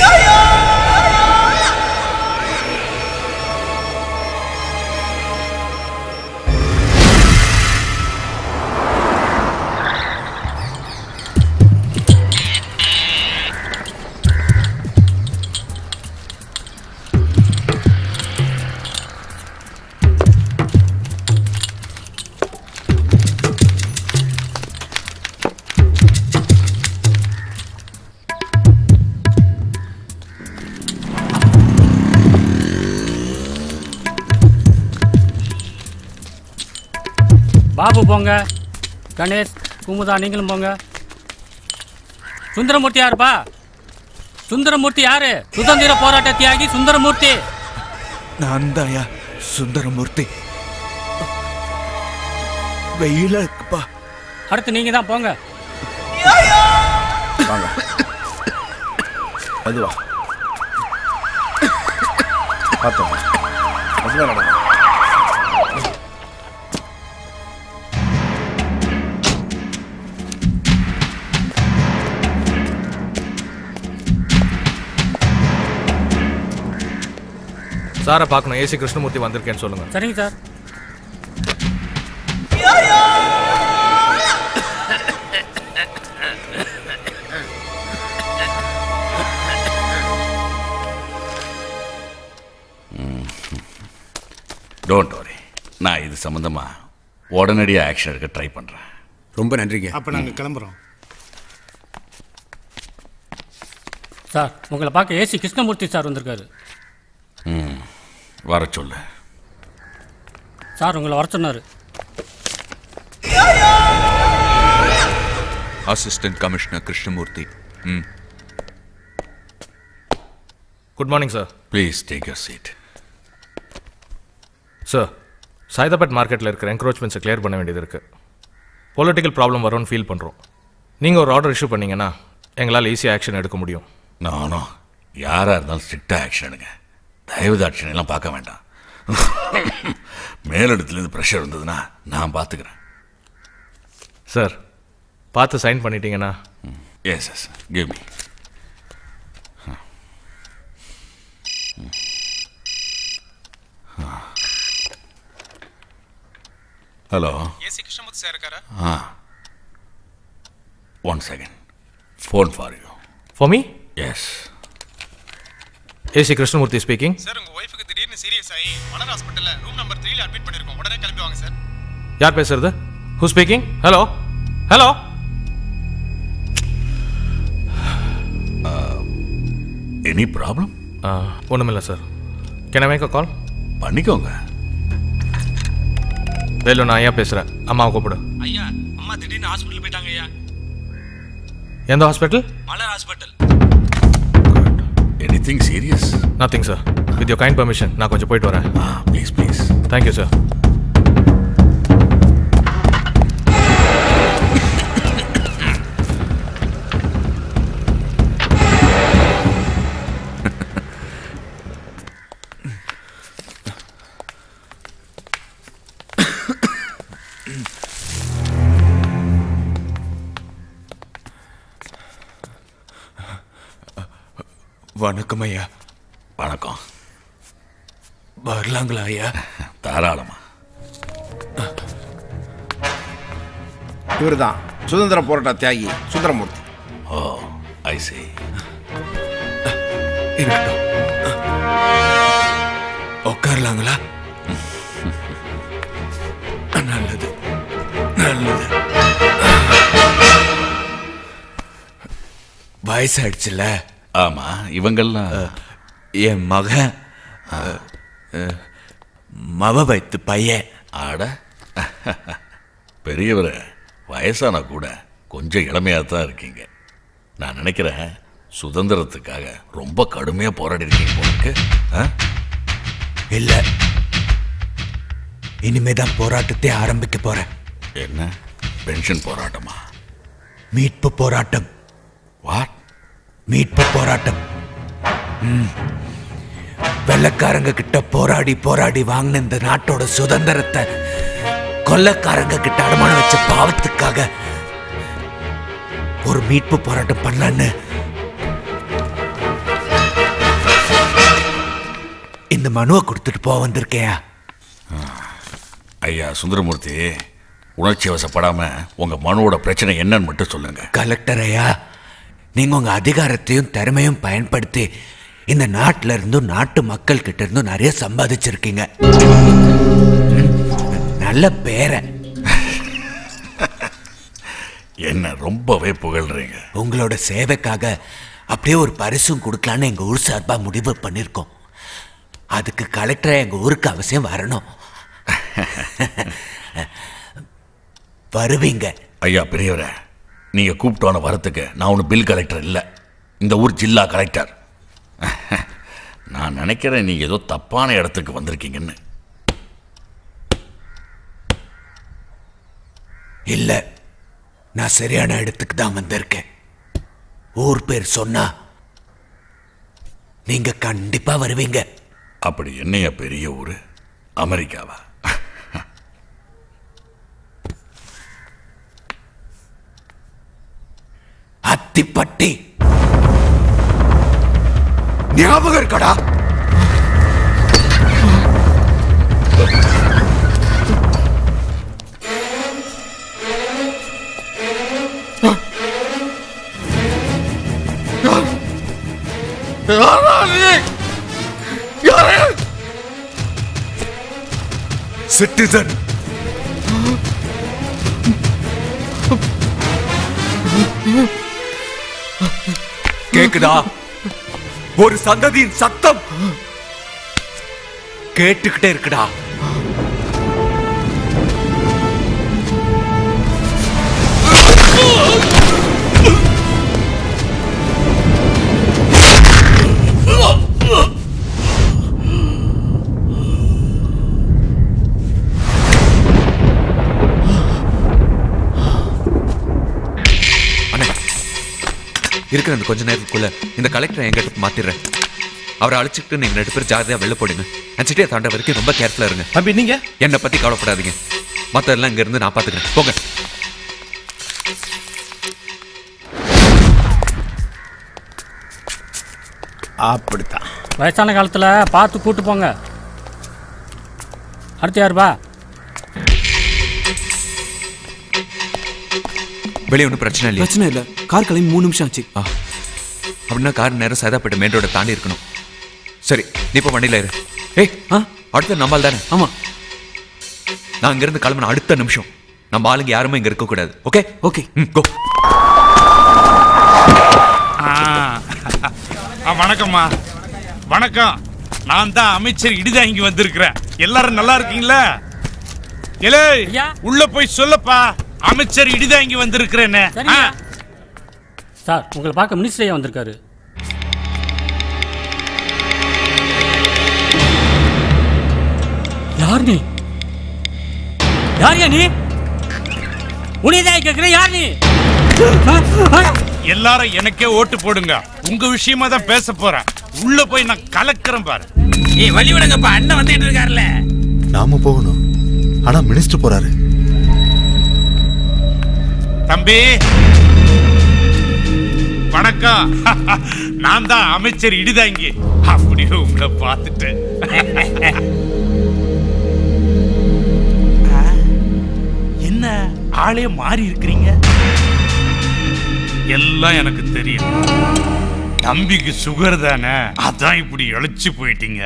பாபு போங்க கணேஷ் குமுதா நீங்களும் போங்க சுந்தரமூர்த்தி யாருப்பா சுந்தரமூர்த்தி யாரு சுதந்திர போராட்ட தியாகி சுந்தரமூர்த்தி நான் தாயா சுந்தரமூர்த்தி வெயிலா இருக்குப்பா அடுத்து நீங்க தான் போங்க வாங்க அதுவா பார்த்தோம் அதுதான் நடக்கும் சாரை பார்க்கணும் ஏசி கிருஷ்ணமூர்த்தி வந்திருக்கேன்னு சொல்லுங்க சரிங்க சார் டோன்ட் வரி நான் இது சம்பந்தமா உடனடியாக ஆக்ஷன் எடுக்க ட்ரை பண்ணுறேன் ரொம்ப நன்றிங்க அப்ப நாங்க கிளம்புறோம் சார் உங்களை பார்க்க ஏசி கிருஷ்ணமூர்த்தி சார் வந்திருக்காரு ம் வர சொல்லு சார் உங்களை வர சொன்னாரு அசிஸ்டன்ட் கமிஷனர் கிருஷ்ணமூர்த்தி ம் good morning sir please take your seat sir Saidapet மார்க்கெட்டில் இருக்கிற என்க்ரோச்மெண்ட்ஸை கிளியர் பண்ண வேண்டியது இருக்கு பொலிட்டிக்கல் ப்ராப்ளம் வரும்னு ஃபீல் பண்ணுறோம் நீங்கள் ஒரு ஆர்டர் இஷ்யூ பண்ணீங்கன்னா எங்களால் ஈஸியாக ஆக்ஷன் எடுக்க முடியும் நானும் யாராக இருந்தாலும் ஸ்ட்ரிக்டாக ஆக்ஷன் எடுங்க தயவு ஆக்ஷன் எல்லாம் பார்க்க வேண்டாம் மேலிடத்துலேருந்து ப்ரெஷர் இருந்ததுன்னா நான் பார்த்துக்கிறேன் சார் பார்த்து சைன் பண்ணிட்டீங்கன்னா yes yes give me hello AC Krishnamurthy sir இருக்காரா ஆ one second phone for you for me yes AC Krishnamurthy speaking sir உங்க ஒய்ஃபுக்கு திடீர்னு சீரியஸ் ஆகி மலர் ஹாஸ்பிட்டல்ல ரூம் நம்பர் த்ரீல அட்மிட் பண்ணிருக்கோம் உடனே கிளம்பி வாங்க சார் யார் பேசுறது who speaking hello hello any problem ஒன்றுமில்லை sir can I make a call பண்ணிக்கோங்க வேலு நான் ஐயா பேசுகிறேன் அம்மாவை கூப்பிடு ஐயா அம்மா திடீர்னு ஹாஸ்பிட்டல் போயிட்டாங்க ஐயா எந்த hospital Malar hospital anything serious nothing sir with your kind permission நான் கொஞ்சம் போயிட்டு வரேன் ப்ளீஸ் ப்ளீஸ் தேங்க்யூ சார் வணக்கம் ஐயா வணக்கம் வரலாங்களா ஐயா தாராளமா இவர்தான் சுதந்திர போராட்ட தியாகி சுந்தரமூர்த்தி ஓ ஐ see இருக்கட்டும் உட்காரலாங்களா நல்லது நல்லது வயசாயிடுச்சுல ஆமா இவங்கெல்லாம் என் மகன் அஹ், அஹ், மவ வைத்து பையன் ஆட பெரியவரை வயசானா கூட கொஞ்சம் இளமையாக தான் இருக்கீங்க நான் நினைக்கிறேன் சுதந்திரத்துக்காக ரொம்ப கடுமையாக போராடி இருக்கீங்க போல இருக்கு ஆ? இல்ல இனிமேதான் போராட்டத்தை ஆரம்பிக்க போறேன் என்ன பென்ஷன் போராட்டமா மீட்பு போராட்டம் வாட் மீட்பு போராட்டம் ம். வெள்ளக்காரங்க கிட்ட போராடி போராடி வாங்கின இந்த நாட்டோட சுதந்திரத்தை கொள்ளக்காரங்க கிட்ட அடமானம் வச்ச பாவத்துக்காக ஒரு மீட்பு போராட்டம் பண்ணலான்னு இந்த மனுவை கொடுத்துட்டு போக வந்திருக்கேயா ஐயா சுந்தரமூர்த்தி உணர்ச்சி வசப்படாம உங்க மனுவோட பிரச்சனை என்னன்னு மட்டும் சொல்லுங்க கலெக்டர் ஐயா நீங்க உங்க அதிகாரத்தையும் திறமையும் பயன்படுத்தி இந்த நாட்டில இருந்தும் நாட்டு மக்கள் கிட்ட இருந்தும் நிறைய சம்பாதிச்சிருக்கீங்க ம், நல்ல பேரை என்ன ரொம்பவே புகழ்றீங்க உங்களோட சேவைக்காக அப்படியே ஒரு பரிசும் கொடுக்கலான்னு எங்க ஊர் சார்பா முடிவு பண்ணிருக்கோம் அதுக்கு கலெக்டர் எங்க ஊருக்கு அவசியம் வரணும் வருவீங்க ஐயா பெரியவரே நீங்க கூப்பிட்டோன வரத்துக்கு நான் ஒன்றும் பில் கலெக்டர் இல்லை இந்த ஊர் ஜில்லா கலெக்டர் நான் நினைக்கிறேன் நீங்க ஏதோ தப்பான இடத்துக்கு வந்திருக்கீங்கன்னு இல்ல நான் சரியான இடத்துக்கு தான் வந்திருக்கேன் ஊர் பேர் சொன்னா நீங்க கண்டிப்பா வருவீங்க அப்படி என்னையா பெரிய ஊர் அமெரிக்காவா அத்திப்பட்டி ஞாபகம் இருக்கடா சிட்டிசன் கேக்குதா ஒரு சந்ததியின் சத்தம் கேட்டுக்கிட்டே இருக்குடா இருக்கிற அந்த கொஞ்ச நேரத்துக்குள்ள இந்த கலெக்டரை என்கிட்ட மாத்திடுறேன் அவரை அழைச்சிக்கிட்டு நீங்க ரெண்டு பேரும் ஜாகிரதையா வெளில போடுங்க அந்த சிட்டியை தாண்ட வரைக்கும் ரொம்ப கேர்ஃபுல்லா இருங்க தம்பி நீங்க என்னை பத்தி கவலைப்படாதீங்க மத்ததெல்லாம் இங்க இருந்து நான் பாத்துக்கிறேன் போங்க அப்படித்தான் வயசான காலத்துல பார்த்து கூட்டு போங்க அடுத்து யாருப்பா வெளியே ஒன்றும் பிரச்சனை இல்லையா பிரச்சனை இல்ல கார் கிளம்பி மூணு நிமிஷம் ஆச்சு ஆ அப்படின்னா கார் நேரம் சைதாப்பேட்டை மெயின் ரோட தாண்டி இருக்கணும் சரி நீ இப்போ வண்டியில் இரு ஏய் ஆ அடுத்த நம்மால் தானே ஆமா நான் இங்கிருந்து கிளம்பின அடுத்த நிமிஷம் நம்ம ஆளுங்க யாருமே இங்க இருக்க கூடாது ஓகே ஓகே ம் கோ ஆ, வணக்கம்மா வணக்கம் நான் தான் அமைச்சர் இடிதாங்கி வந்திருக்கிறேன் எல்லாரும் நல்லா இருக்கீங்களா எலே உள்ள போய் சொல்லப்பா அமைச்சர் இடிதாங்கி வந்திருக்கிறேன்னு சரிங்க சார் உங்களை பார்க்க மினிஸ்டர் ஐயா வந்திருக்காரு யார் நீ யார் யா நீ உனிதான் கேட்கிறேன் யார் நீ எல்லாரும் எனக்கே ஓட்டு போடுங்க உங்க விஷயமா தான் பேச போறேன் உள்ள போய் நான் கலக்கிறேன் பாரு ஏய் வழி விடுங்கப்பா அண்ணன் வந்துட்டு இருக்காருல்ல நாம போகணும் ஆனா மினிஸ்டர் போறாரு தம்பி வணக்கம் நான் தான் அமைச்சர் இடிதாங்கி அப்படியே உங்களை பார்த்துட்டு ஆ, என்ன ஆளே மாறி இருக்கிறீங்க எல்லாம் எனக்கு தெரியும் தம்பிக்கு சுகர் தானே அதான் இப்படி இழைச்சு போயிட்டீங்க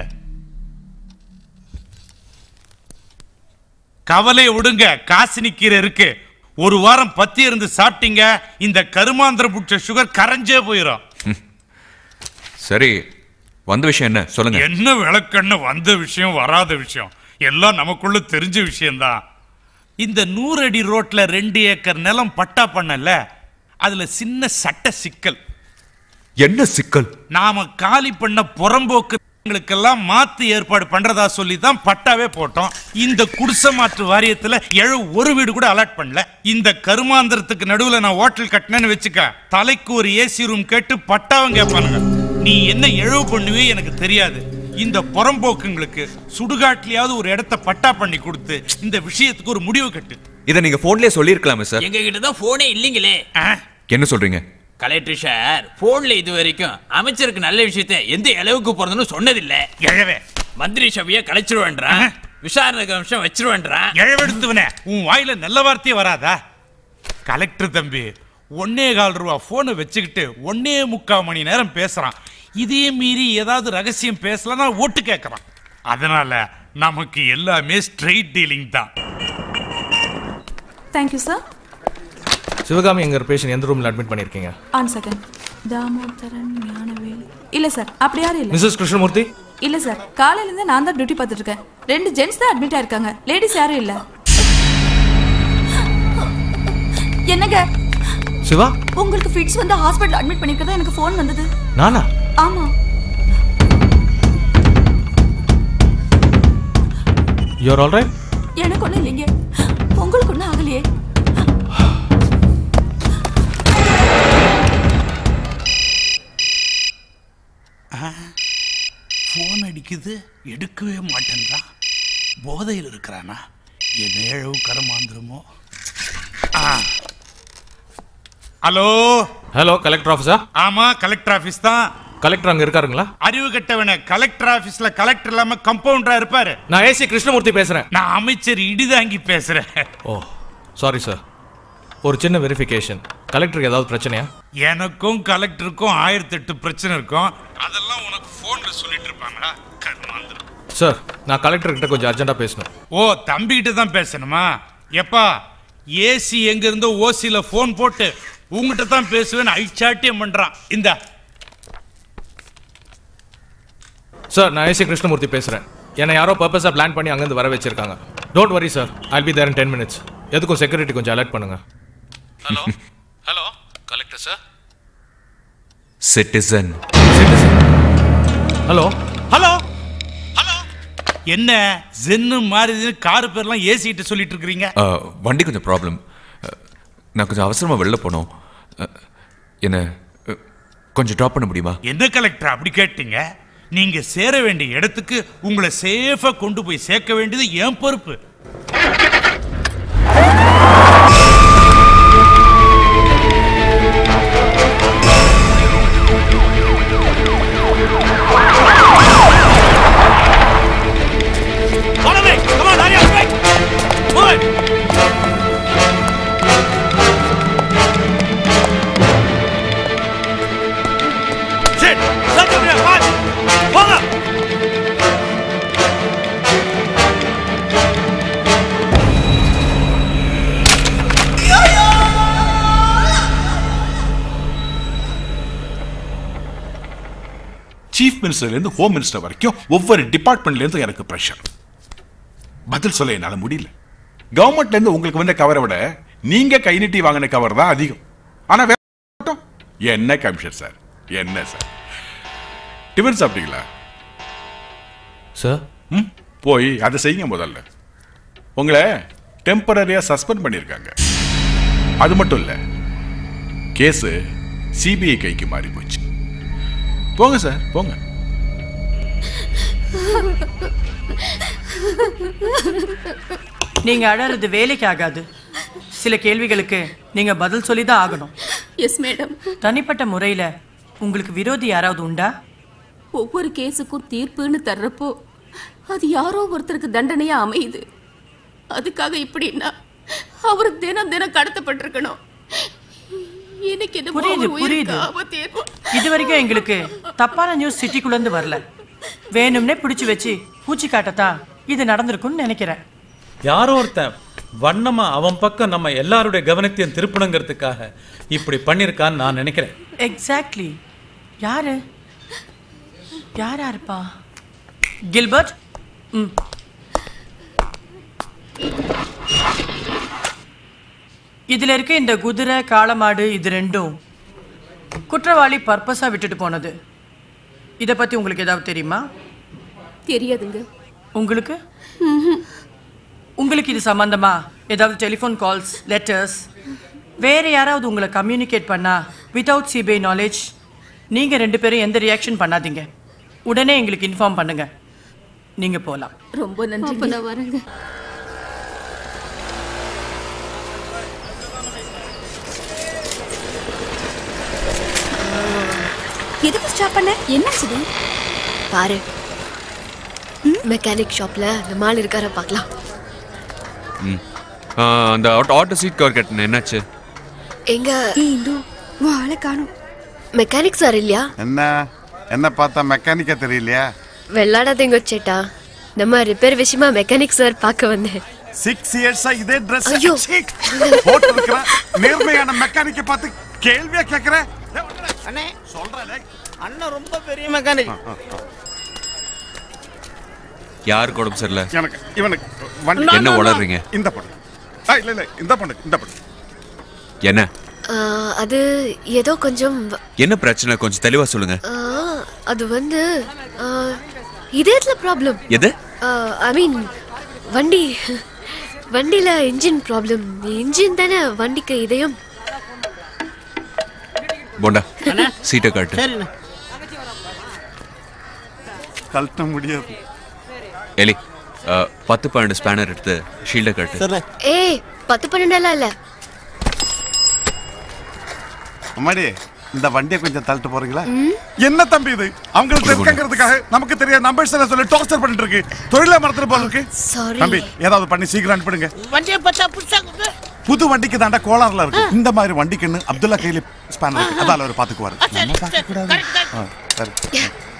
கவலை விடுங்க காசு கீரை இருக்கு ஒரு வாரம் பத்தி இருந்து சாப்பிட்டீங்க இந்த கருமாந்திர புட்ச சுகர் கரைஞ்சே போயிடும் சரி வந்த விஷயம் என்ன சொல்லுங்க என்ன விளக்கண்ணு வந்த விஷயம் வராத விஷயம் எல்லாம் நமக்குள்ள தெரிஞ்ச விஷயம்தான் இந்த நூறு அடி ரோட்ல ரெண்டு ஏக்கர் நிலம் பட்டா பண்ணல அதுல சின்ன சட்ட சிக்கல் என்ன சிக்கல் நாம காலி பண்ண புறம்போக்குங்களுக்கெல்லாம் மாத்து ஏற்பாடு பண்றதா சொல்லி தான் பட்டாவே போட்டோம் இந்த குடிசை மாற்று வாரியத்துல எழு ஒரு வீடு கூட அலாட் பண்ணல இந்த கருமாந்திரத்துக்கு நடுவுல நான் ஹோட்டல் கட்டினேன்னு வச்சுக்க தலைக்கு ஒரு ஏசி ரூம் கேட்டு பட்டாவும் கேட்பானுங்க நீ என்ன எழவு பண்ணுவே எனக்கு தெரியாது இந்த புறம்போக்குங்களுக்கு சுடுகாட்லயாவது ஒரு இடத்த பட்டா பண்ணி கொடுத்து இந்த விஷயத்துக்கு ஒரு முடிவு கட்டு இதை நீங்க போன்லயே சொல்லியிருக்கலாமே சார் எங்க கிட்ட தான் போனே இல்லைங்களே என்ன சொல்றீங்க கலெக்டர் சார் போன்ல இது வரைக்கும் அமைச்சருக்கு நல்ல விஷயத்தை எந்த அளவுக்கு போறதுன்னு சொன்னதில்ல எழவே மந்திரி சபையை கலைச்சிருவேன்றான் விசாரணை கமிஷன் வச்சிருவேன்றான் எழவெடுத்துவனே உன் வாயில நல்ல வார்த்தையே வராதா கலெக்டர் தம்பி ஒன்னே கால் ரூபா போனை வச்சுக்கிட்டு ஒன்னே முக்கால் மணி நேரம் பேசுறான் இதே மீறி ஏதாவது ரகசியம் பேசலன்னா ஓட்டு கேட்கறான் அதனால நமக்கு எல்லாமே ஸ்ட்ரெயிட் டீலிங் தான் தேங்க்யூ சார் சிவகாமி எங்க பேஷண்ட் எந்த ரூம்ல அட்மிட் பண்ணிருக்கீங்க ஆன் செகண்ட் தாமோதரன் ஞானவேல் இல்ல சார் அப்படி யாரும் இல்ல மிஸ்ஸஸ் கிருஷ்ணமூர்த்தி இல்ல சார் காலையில இருந்து நான் தான் டியூட்டி பார்த்துட்டு இருக்கேன் ரெண்டு ஜென்ட்ஸ் தான் அட்மிட் ஆயிருக்காங்க லேடிஸ் யாரும் இல்ல என்னங்க சிவா உங்களுக்கு ஃபிட்ஸ் வந்து ஹாஸ்பிடல் அட்மிட் பண்ணிருக்கதா எனக்கு ஃபோன் வந்தது நானா ஆமா யூஆர் ஆல் ரைட் எனக்கு ஒண்ணும் இல்லைங்க உங்களுக்கு ஒண்ணும் ஆகலையே போன் அடிக்குது எடுக்கவே மாட்டேன்றான் போதையில் இருக்கிறானா என் ஏழவு கரமாந்திரமோ ஹலோ ஹலோ கலெக்டர் ஆஃபீஸா ஆமா கலெக்டர் ஆபீஸ் தான் கலெக்டர் அங்க இருக்காருங்களா அறிவு கட்டவன கலெக்டர் ஆபீஸ்ல கலெக்டர் இல்லாம கம்பவுண்டரா இருப்பாரு நான் ஏசி கிருஷ்ணமூர்த்தி பேசுறேன் நான் அமைச்சர் இடிதாங்கி பேசுறேன் ஓ சாரி சார் ஒரு சின்ன வெரிஃபிகேஷன் கலெக்டருக்கு ஏதாவது பிரச்சனையா எனக்கும் கலெக்டருக்கும் ஆயிரத்தி எட்டு பிரச்சனை இருக்கும் அதெல்லாம் உனக்கு போன்ல சொல்லிட்டு இருப்பாங்களா கர்மாந்திரம் சார் நான் கலெக்டர் கிட்ட கொஞ்சம் அர்ஜென்ட்டா பேசணும் ஓ தம்பிகிட்ட தான் பேசணுமா எப்பா ஏசி எங்க இருந்தோ ஓசியில போன் போட்டு உங்ககிட்ட தான் பேசுவேன்னு ஐச்சாட்டியம் பண்றான் இந்த சார் நான் ஏசி கிருஷ்ணமூர்த்தி பேசுறேன் என்னை யாரோ பர்பஸாக பிளான் பண்ணி அங்கேருந்து வர வச்சிருக்காங்க don't worry sir I'll be there in ten minutes எதுக்கும் செக்யூரிட்டி கொஞ்சம் அலர்ட் பண்ணுங்க hello hello collector sir citizen hello hello hello என்ன ஜென்னு மாறுது காரு பேர்லாம் ஏசிட்டு சொல்லிட்டு இருக்கிறீங்க வண்டி கொஞ்சம் ப்ராப்ளம் நான் கொஞ்சம் அவசரமாக வெளில போனோம் அஹ், என்ன அஹ், கொஞ்சம் ட்ராப் பண்ண முடியுமா என்ன கலெக்டர் அப்படி கேட்டீங்க நீங்க சேர வேண்டிய இடத்துக்கு உங்களை சேஃபா கொண்டு போய் சேர்க்க வேண்டியது என் பொறுப்பு Follow me! Come on, hurry up, quick! Move it! Shit! Let them here, fast! Hold up! Chief மினிஸ்டர்லேருந்து ஹோம் மினிஸ்டர் வரைக்கும் ஒவ்வொரு டிபார்ட்மெண்ட்லேருந்து எனக்கு ப்ரெஷர் பதில் சொல்ல என்னால் முடியல கவர்மெண்ட்லேருந்து உங்களுக்கு வந்த கவரை விட நீங்க கை நீட்டி வாங்கின கவர் தான் அதிகம் ஆனா வேற மட்டும் என்ன கமிஷன் சார் என்ன சார் டிஃபன் சாப்பிட்டீங்களா சார் ம் போய் அதை செய்யுங்க முதல்ல உங்களை டெம்பரரியா சஸ்பெண்ட் பண்ணியிருக்காங்க அது மட்டும் இல்ல கேஸ் சிபிஐ கைக்கு மாறி போச்சு போங்க சார் போங்க நீங்க அழறது வேலைக்கு ஆகாது சில கேள்விகளுக்கு நீங்க பதில் சொல்லி தான் ஆகணும் எஸ் மேடம் தனிப்பட்ட முறையில உங்களுக்கு விரோதி யாராவது உண்டா ஒவ்வொரு கேஸுக்கும் தீர்ப்புன்னு தர்றப்போ அது யாரோ ஒருத்தருக்கு தண்டனையா அமையுது அதுக்காக இப்படின்னா அவர் தினம் தினம் கடத்தப்பட்டிருக்கணும் எனக்கு என்னமோ புரியுது அவர் உயிருக்கு புரியுது ஆபத்து ஏற்படும். இது வரைக்கும் எங்களுக்கு தப்பான நியூஸ் சிட்டிக்குள்ள இருந்து வரல வேணும்னே பிடிச்சு வச்சு பூச்சி காட்டத்தான் இது நடந்திருக்கும்னு நினைக்கிறேன் யாரோ ஒருத்தன் வண்ணமா அவன் பக்கம் நம்ம எல்லாருடைய கவனத்தையும் திருப்பணுங்கிறதுக்காக இப்படி பண்ணிருக்கான்னு நான் நினைக்கிறேன் எக்ஸாக்ட்லி யாரு யாரா இருப்பா கில்பர்ட் ம் இதுல இருக்க இந்த குதிரை காளமாடு இது ரெண்டும் குற்றவாளி பர்பஸா விட்டுட்டு போனது இத பத்தி உங்களுக்கு ஏதாவது தெரியுமா தெரியாதுங்க உங்களுக்கு உங்களுக்கு இது சம்பந்தமா ஏதாவது டெலிஃபோன் கால்ஸ் லெட்டர்ஸ் வேற யாராவது உங்களை கம்யூனிகேட் பண்ணா வித்தவுட் சிபிஐ நாலேஜ் நீங்க ரெண்டு பேரும் எந்த ரியாக்ஷன் பண்ணாதீங்க உடனே எங்களுக்கு இன்ஃபார்ம் பண்ணுங்க நீங்க போலாம் ரொம்ப நன்றி அப்ப நான் வரேங்க எதுக்கு ஸ்டாப் பண்ண என்னாச்சுது பாரு மெக்கானிக் ஷாப்ல நம்ம ஆள் இருக்கார பார்க்கலாம் ம் ஆ, அந்த ஆட்டோ சீட் கவர் கட்டின என்னாச்சு எங்க இந்து வாழை காணும் மெக்கானிக் சார் இல்லையா என்ன என்ன பார்த்தா மெக்கானிக்கா தெரியலையா வெள்ளாடாதீங்க சேட்டா நம்ம ரிப்பேர் விஷயமா மெக்கானிக் சார் பார்க்க வந்தேன் சிக்ஸ் இயர்ஸா இதே ட்ரெஸ் ஐயோ. போட்டு இருக்கிற நேர்மையான மெக்கானிக்க பார்த்து கேள்வியா கேக்குற அண்ணே சொல்றேன் அண்ணன் ரொம்ப பெரிய மெக்கானிக் யாருக்கு உடம்பு சரியில்லை எனக்கு இவனுக்கு வண்டி என்ன உளறீங்க இந்த பொண்ணு ஆ, இல்ல இல்ல இந்த பொண்ணு இந்த பொண்ணு என்ன ஆ, அது ஏதோ கொஞ்சம் வ- என்ன பிரச்சனை கொஞ்சம் தெளிவா சொல்லுங்க ஆ, அது வந்து ஆ, இதயத்துல ப்ராப்ளம் எது ஐ மீன் வண்டி வண்டியில இன்ஜின் ப்ராப்ளம் இன்ஜின் தானே வண்டிக்கு இதயம் போண்டா சீட்டை காட்டு சரிண்ணே கழட்ட முடியாது எலி ஆ, பத்து பன்னெண்டு ஸ்பேனர் எடுத்து ஷீல்டை காட்டு ஏய் பத்து பன்னெண்டெல்லாம் இல்ல அம்மாடி இந்த வண்டியை கொஞ்சம் தள்ளிட்டு போறீங்களா என்ன தம்பி இது அவங்களுக்கு தெரிஞ்சுக்கிறதுக்காக நமக்கு தெரியாத நம்பர்ஸ் எல்லாம் சொல்லி டார்ச்சர் பண்ணிட்டு இருக்கு தொழில மறந்துட்டு போல இருக்கு சாரி தம்பி ஏதாவது பண்ணி சீக்கிரம் அனுப்பிடுங்க வண்டியை பார்த்தா புதுசா இருக்குது. புது வண்டிக்கு தாண்டா கோளாறுல இருக்கு இந்த மாதிரி வண்டிக்குன்னு அப்துல்லா கையில ஸ்பேன் இருக்கு அதால அவர் பாத்துக்குவாரு நம்ம பார்க்க கூடாது ஆ, சரி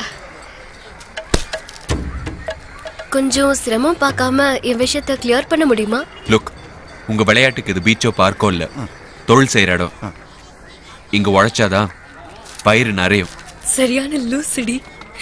கொஞ்சம் சிரமம் பார்க்காம என் விஷயத்தை கிளியர் பண்ண முடியுமா லுக் உங்க விளையாட்டுக்கு இது பீச்சோ பார்க்கோ இல்ல தொழில் செய்யற இடம் இங்க உழைச்சாதான் பயிர் நிறையும் சரியான லூசிடி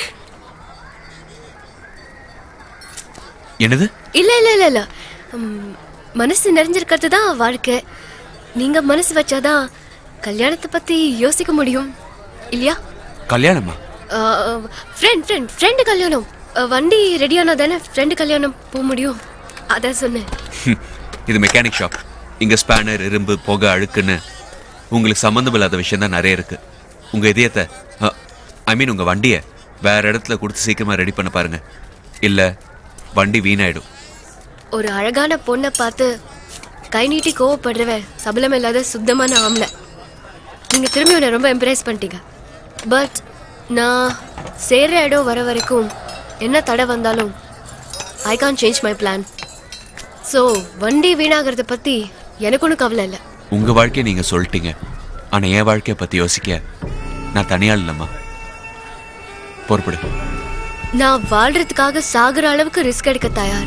என்னது இல்ல இல்ல இல்ல இல்ல ம், மனசு நிறைஞ்சிருக்கிறது தான் வாழ்க்கை நீங்க மனசு வச்சாதான் கல்யாணத்தை பத்தி யோசிக்க முடியும் இல்லையா கல்யாணமா ஃப்ரெண்ட் ஃப்ரெண்ட் ஃப்ரெண்டு கல்யாணம் அஹ், வண்டி ரெடியானா தானே ஃப்ரெண்டு கல்யாணம் போக முடியும் அதான் சொன்னேன் இது மெக்கானிக் ஷாப் இங்க ஸ்பேனர் இரும்பு புகை அழுக்குன்னு உங்களுக்கு சம்மந்தம் இல்லாத விஷயம் தான் நிறைய இருக்கு உங்க இதயத்தை ஐ மீன் உங்க வண்டியை வேற இடத்துல கொடுத்து சீக்கிரமா ரெடி பண்ண பாருங்க இல்ல வண்டி வீணாயிடும் ஒரு அழகான பொண்ணை பார்த்து கை நீட்டி கோவப்படுறவன் சபலம் இல்லாத சுத்தமான ஆம்பளை நீங்க திரும்பி உன்னை ரொம்ப இம்ப்ரெஸ் பண்ணிட்டீங்க பட் நான் சேர்ற இடம் வர வரைக்கும் என்ன தடை வந்தாலும் I can't change my plan so வண்டி வீணாகிறத பத்தி எனக்கு ஒன்றும் கவலை இல்லை உங்க வாழ்க்கையை நீங்க சொல்லிட்டீங்க ஆனா என் வாழ்க்கையை பத்தி யோசிக்க நான் தனியாள் இல்லம்மா பொறுப்படு நான் வாழ்றதுக்காக சாகுற அளவுக்கு ரிஸ்க் எடுக்க தயார்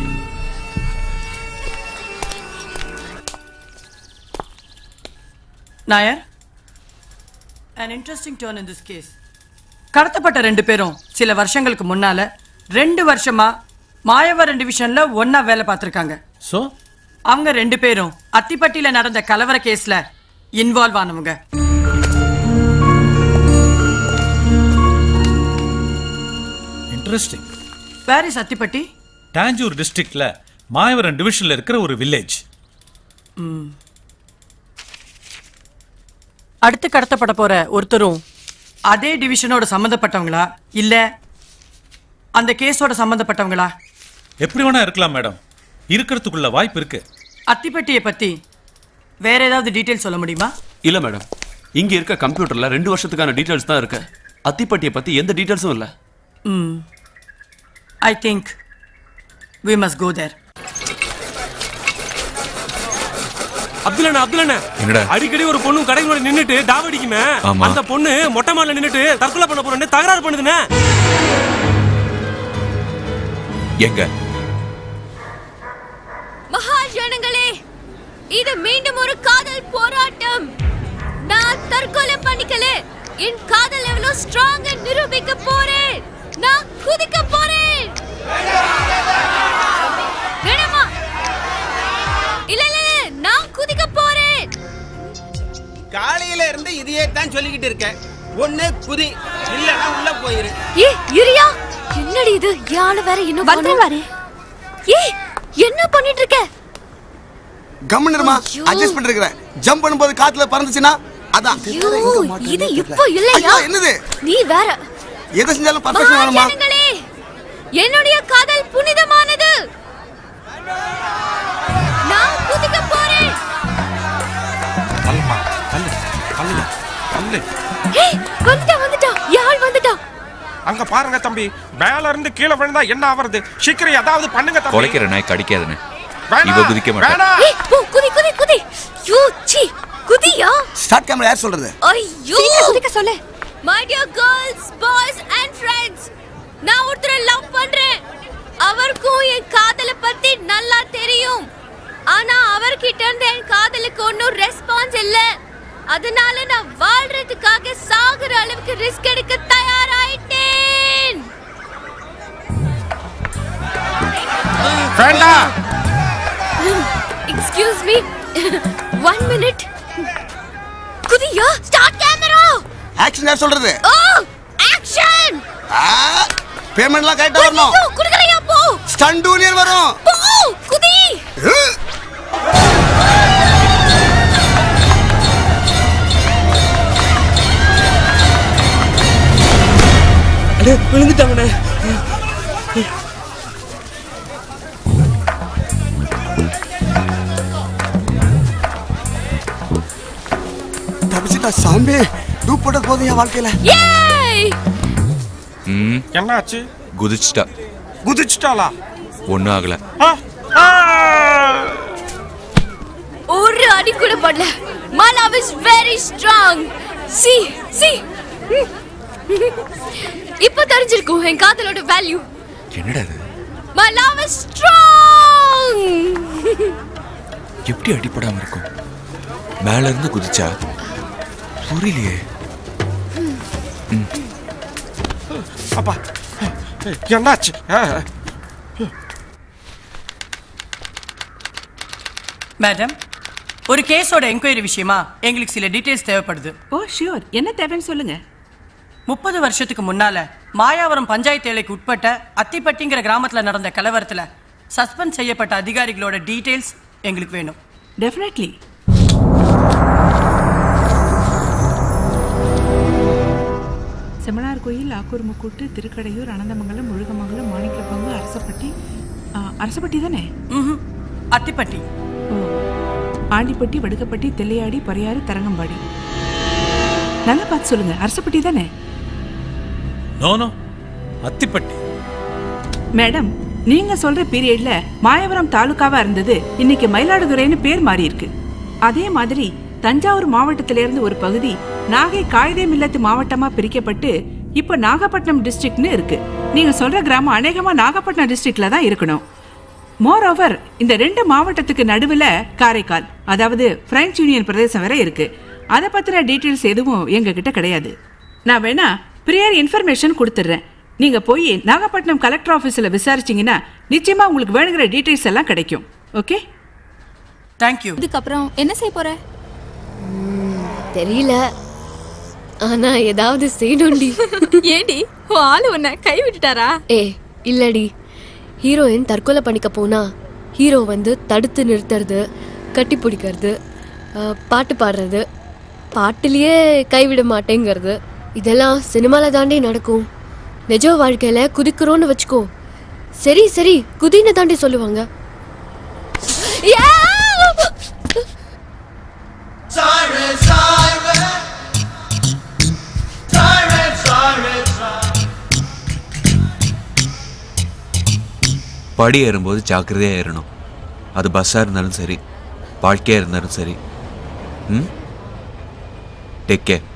Nair an interesting turn in this case கடத்தப்பட்ட ரெண்டு பேரும் சில வருஷங்களுக்கு முன்னால ரெண்டு வருஷமா மாயவரம் டிவிஷன்ல ஒண்ணா வேலை பார்த்திருக்காங்க சோ அவங்க ரெண்டு பேரும் அத்திப்பட்டியில நடந்த கலவர கேஸ்ல இன்வால்வ் ஆனவங்க interesting where is Athipatti Tanjore டிஸ்ட்ரிக்ட்ல மாயவரம் டிவிஷன்ல இருக்கிற ஒரு வில்லேஜ் ம். அடுத்து கடத்தப்பட போற ஒருத்தரும் அதே டிவிஷனோட சம்பந்தப்பட்டவங்களா இல்ல அந்த கேஸோட சம்பந்தப்பட்டவங்களா எப்படி வேணா இருக்கலாம் மேடம் இருக்கிறதுக்குள்ள வாய்ப்பு இருக்கு அத்திப்பட்டியை பத்தி வேற ஏதாவது டீட்டெயில் சொல்ல முடியுமா இல்ல மேடம் இங்க இருக்க கம்ப்யூட்டர்ல ரெண்டு வருஷத்துக்கான டீடைல்ஸ் தான் இருக்கு அத்திப்பட்டியை பத்தி எந்த டீடைல்ஸும் இல்ல ம் I think we must go there அப்துல்லண்ணா அப்துல்லண்ணா என்னடா? அடிக்கடி ஒரு பொண்ணு கடைக்கு முன்னாடி நின்னுட்டு தாவடிக்குமே ஆமா. அந்த பொண்ணு மொட்டை மாடல நின்னுட்டு தற்கொலை பண்ண போறேன்னு தகராறு பண்ணுதுண்ணே எங்க மகாஜனங்களே இது மீண்டும் ஒரு காதல் போராட்டம் நான் தற்கொலை பண்ணிக்கல என் காதல் எவ்வளவு ஸ்ட்ராங் நிரூபிக்க போறேன் நான் குதிக்க போறேன் வேணாமா இல்ல இல்ல இல்ல, நான் குதிக்க போறேன் காலையில இருந்து இதையே தான் சொல்லிக்கிட்டு இருக்கேன் ஒண்ணு குதி இல்லன்னா உள்ள போயிரு ஏ இரியா என்னடி இது யாழ வேற இன்னும் வந்து வரே ஏ என்ன பண்ணிட்டு இருக்க கம்முன்னுமா அட்ஜஸ்ட் பண்ணிருக்கிறேன் ஜம்ப் பண்ணும்போது காத்துல பறந்துச்சுன்னா அதான் ஐயோ இது இப்போ இல்லையா ஐயோ, என்னது நீ வேற எதை செஞ்சாலும் பர்ஃபெக்ஷன் வேணுமா மகாஜனங்களே என்னுடைய காதல் புனிதமானது நான் குதிக்க போறேன் அல்லம்மா அல்லு அல்லு அல்லு ஏய் வந்துட்டா வந்துட்டா யாழ் வந்துட்டா அங்க பாருங்க தம்பி மேல இருந்து கீழே விழுந்தா என்ன ஆவறது சீக்கிரம் ஏதாவது பண்ணுங்க தம்பி குலைக்கிற நாய் கடிக்காதுன்னு வேணாம், இவ குதிக்க மாட்டா வேணாம். ஏய் போ குதி குதி குதி யூ சி குதியா ஸ்டார்ட் கேமரா யார் சொல்றது ஐயோ குதிக்க சொல்லு my dear girls boys and friends நான் ஒருத்தரை லவ் பண்றேன் அவருக்கும் என் காதலை பத்தி நல்லா தெரியும் ஆனா அவர்கிட்ட இருந்து என் காதலுக்கு ஒன்றும் ரெஸ்பான்ஸ் இல்ல அதனால நான் வாழ்றதுக்காக சாகுற அளவுக்கு ரிஸ்க் எடுக்க தயாராயிட்டேன் வேண்டாம் எக்ஸ்கியூஸ் மீ ஒன் மினிட் குதியா ஸ்டார்ட் கேமரா ஆக்ஷன் யார் சொல்றது ஓ ஆக்ஷன் பேமெண்ட்லாம் கரெக்டா வரணும் குடுக்கலையா போ ஸ்டண்ட் யூனியன் வரும் போ குதி அடே விழுந்துட்டாங்கண்ணே தப்பிச்சிட்டா சாமி டூப் போட்டது போதும் என் வாழ்க்கையில ஏய் ம் என்னாச்சு குதிச்சிட்டா குதிச்சிட்டாளா ஒன்றும் ஆகல ஒரு அடி கூட படல my love is very strong see see இப்ப தெரிஞ்சிருக்கும் என் காதலோட வேல்யூ என்னடா இது my love is strong எப்படி அடிப்படாம இருக்கும் மேல இருந்து குதிச்சா புரியலையே அப்பா என்னாச்சு ஆ, மேடம் ஒரு கேஸோட என்கொயரி விஷயமா எங்களுக்கு சில டீடைல்ஸ் தேவைப்படுது ஓ ஷியோர் என்ன தேவைன்னு சொல்லுங்க முப்பது வருஷத்துக்கு முன்னால மாயாவரம் பஞ்சாயத்து எல்லைக்கு உட்பட்ட அத்திப்பட்டிங்கிற கிராமத்துல நடந்த கலவரத்துல சஸ்பெண்ட் செய்யப்பட்ட அதிகாரிகளோட டீடைல்ஸ் எங்களுக்கு வேணும் டெஃபினெட்லி நாகர்கோயில் ஆக்கூர் முக்கூட்டு திருக்கடையூர் அனந்தமங்கலம் முழுகமங்கலம் மாணிக்கப்பங்கு அரசப்பட்டி ஆ, அரசப்பட்டி தானே அத்திப்பட்டி ஓ ஆண்டிப்பட்டி வடுகப்பட்டி தெல்லையாடி பறையாறு தரங்கம்பாடி நல்லா பார்த்து சொல்லுங்க அரசப்பட்டி தானே நோ நோ அத்திப்பட்டி மேடம் நீங்க சொல்ற பீரியட்ல மாயவரம் தாலுகாவா இருந்தது இன்னைக்கு மயிலாடுதுறைன்னு பேர் மாறி இருக்கு அதே மாதிரி தஞ்சாவூர் மாவட்டத்தில இருந்து ஒரு பகுதி நாகை காயிதே மில்லத்து மாவட்டமா பிரிக்கப்பட்டு இப்ப நாகப்பட்டினம் டிஸ்ட்ரிக்ட்னு இருக்கு நீங்க சொல்ற கிராமம் அநேகமா நாகப்பட்டினம் டிஸ்ட்ரிக்ட்ல தான் இருக்கணும் மோர் ஓவர் இந்த ரெண்டு மாவட்டத்துக்கு நடுவுல காரைக்கால் அதாவது பிரெஞ்சு யூனியன் பிரதேசம் வரை இருக்கு அதை பத்தின டீட்டெயில்ஸ் எதுவும் எங்க கிட்ட கிடையாது நான் வேணா ப்ரியர் இன்ஃபர்மேஷன் கொடுத்துட்றேன் நீங்க போய் நாகப்பட்டினம் கலெக்டர் ஆஃபீஸில் விசாரிச்சீங்கன்னா நிச்சயமா உங்களுக்கு வேணுங்கிற டீட்டெயில்ஸ் எல்லாம் கிடைக்கும் ஓகே தேங்க்யூ இதுக்கப்புறம் என்ன செய்ய போற தெரியல ஆனா ஏதாவது செய்யணும்டி ஏண்டி உன் ஆளு உன்னை கை விட்டுட்டாரா ஏ இல்லடி ஹீரோயின் தற்கொலை பண்ணிக்க போனா ஹீரோ வந்து தடுத்து நிறுத்துறது கட்டி பிடிக்கிறது அஹ், பாட்டு பாடுறது பாட்டுலயே கைவிட மாட்டேங்கிறது இதெல்லாம் சினிமால தாண்டி நடக்கும் நிஜ வாழ்க்கையில குதிக்கிறோன்னு வச்சுக்கோ சரி சரி குதின்னு தாண்டி சொல்லுவாங்க யா! Siren, siren. Siren, siren, siren. படி ஏறும்போது ஜாக்கிரதையாக ஏறணும் அது பஸ்ஸாக இருந்தாலும் சரி வாழ்க்கையாக இருந்தாலும் சரி ம் டேக் கேர்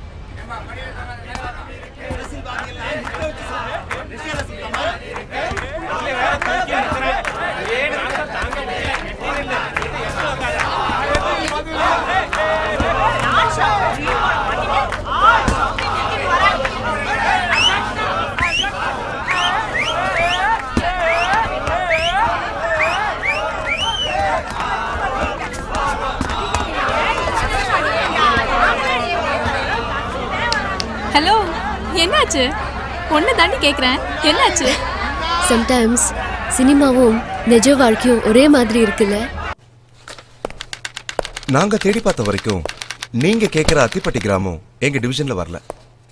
ஹலோ என்னாச்சு ஒன்னு தாண்டி கேக்குறேன் என்னாச்சு சம்டைம்ஸ் சினிமாவும் நிஜ வாழ்க்கையும் ஒரே மாதிரி இருக்குல்ல நாங்க தேடி பார்த்த வரைக்கும் நீங்க கேக்குற அத்திப்பட்டி கிராமம் எங்க டிவிஷன்ல வரல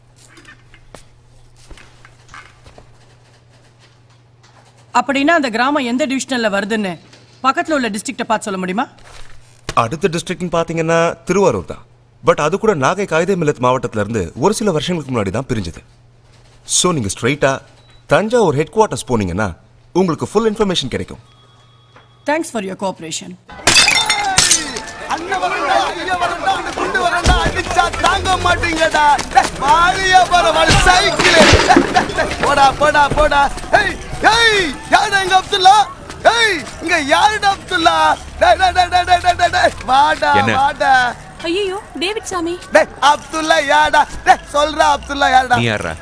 அப்படின்னா அந்த கிராமம் எந்த டிவிஷனல்ல வருதுன்னு பக்கத்துல உள்ள டிஸ்ட்ரிக்ட பார்த்து சொல்ல முடியுமா அடுத்த டிஸ்ட்ரிக்ட்னு பாத்தீங்கன்னா திருவாரூர் தான் பட் அது கூட நாகை காகித மில்லத் மாவட்டத்துல இருந்து ஒரு சில வருஷங்களுக்கு முன்னாடி தான் பிரிஞ்சது ஸோ நீங்க ஸ்ட்ரைட்டா தஞ்சாவூர் ஹெட் குவார்ட்டர்ஸ் போனீங்கன்னா உங்களுக்கு ஃபுல் இன்ஃபர்மேஷன் கிடைக்கும் தேங்க்ஸ் ஃபார் யுவர் கோஆபரேஷன் அண்ணன் வரண்டா ஐயா வரண்டா அந்த குண்டு வரண்டா அடிச்சா தாங்க மாட்டீங்கடா டேய், வாழியா போற வாழ சைக்கிள் போடா போடா போடா ஏய் ஏய் யாருடா இங்க அப்துல்லா ஏய் இங்க யாருடா அப்துல்லா டேய் டேய் டேய் டேய் டேய் டேய் டேய் வாடா என்ன? வாடா ஐயோ டேவிட் சாமி டேய் அப்துல்லா யாடா டேய் சொல்றா அப்துல்லா யாடா நீ யாரா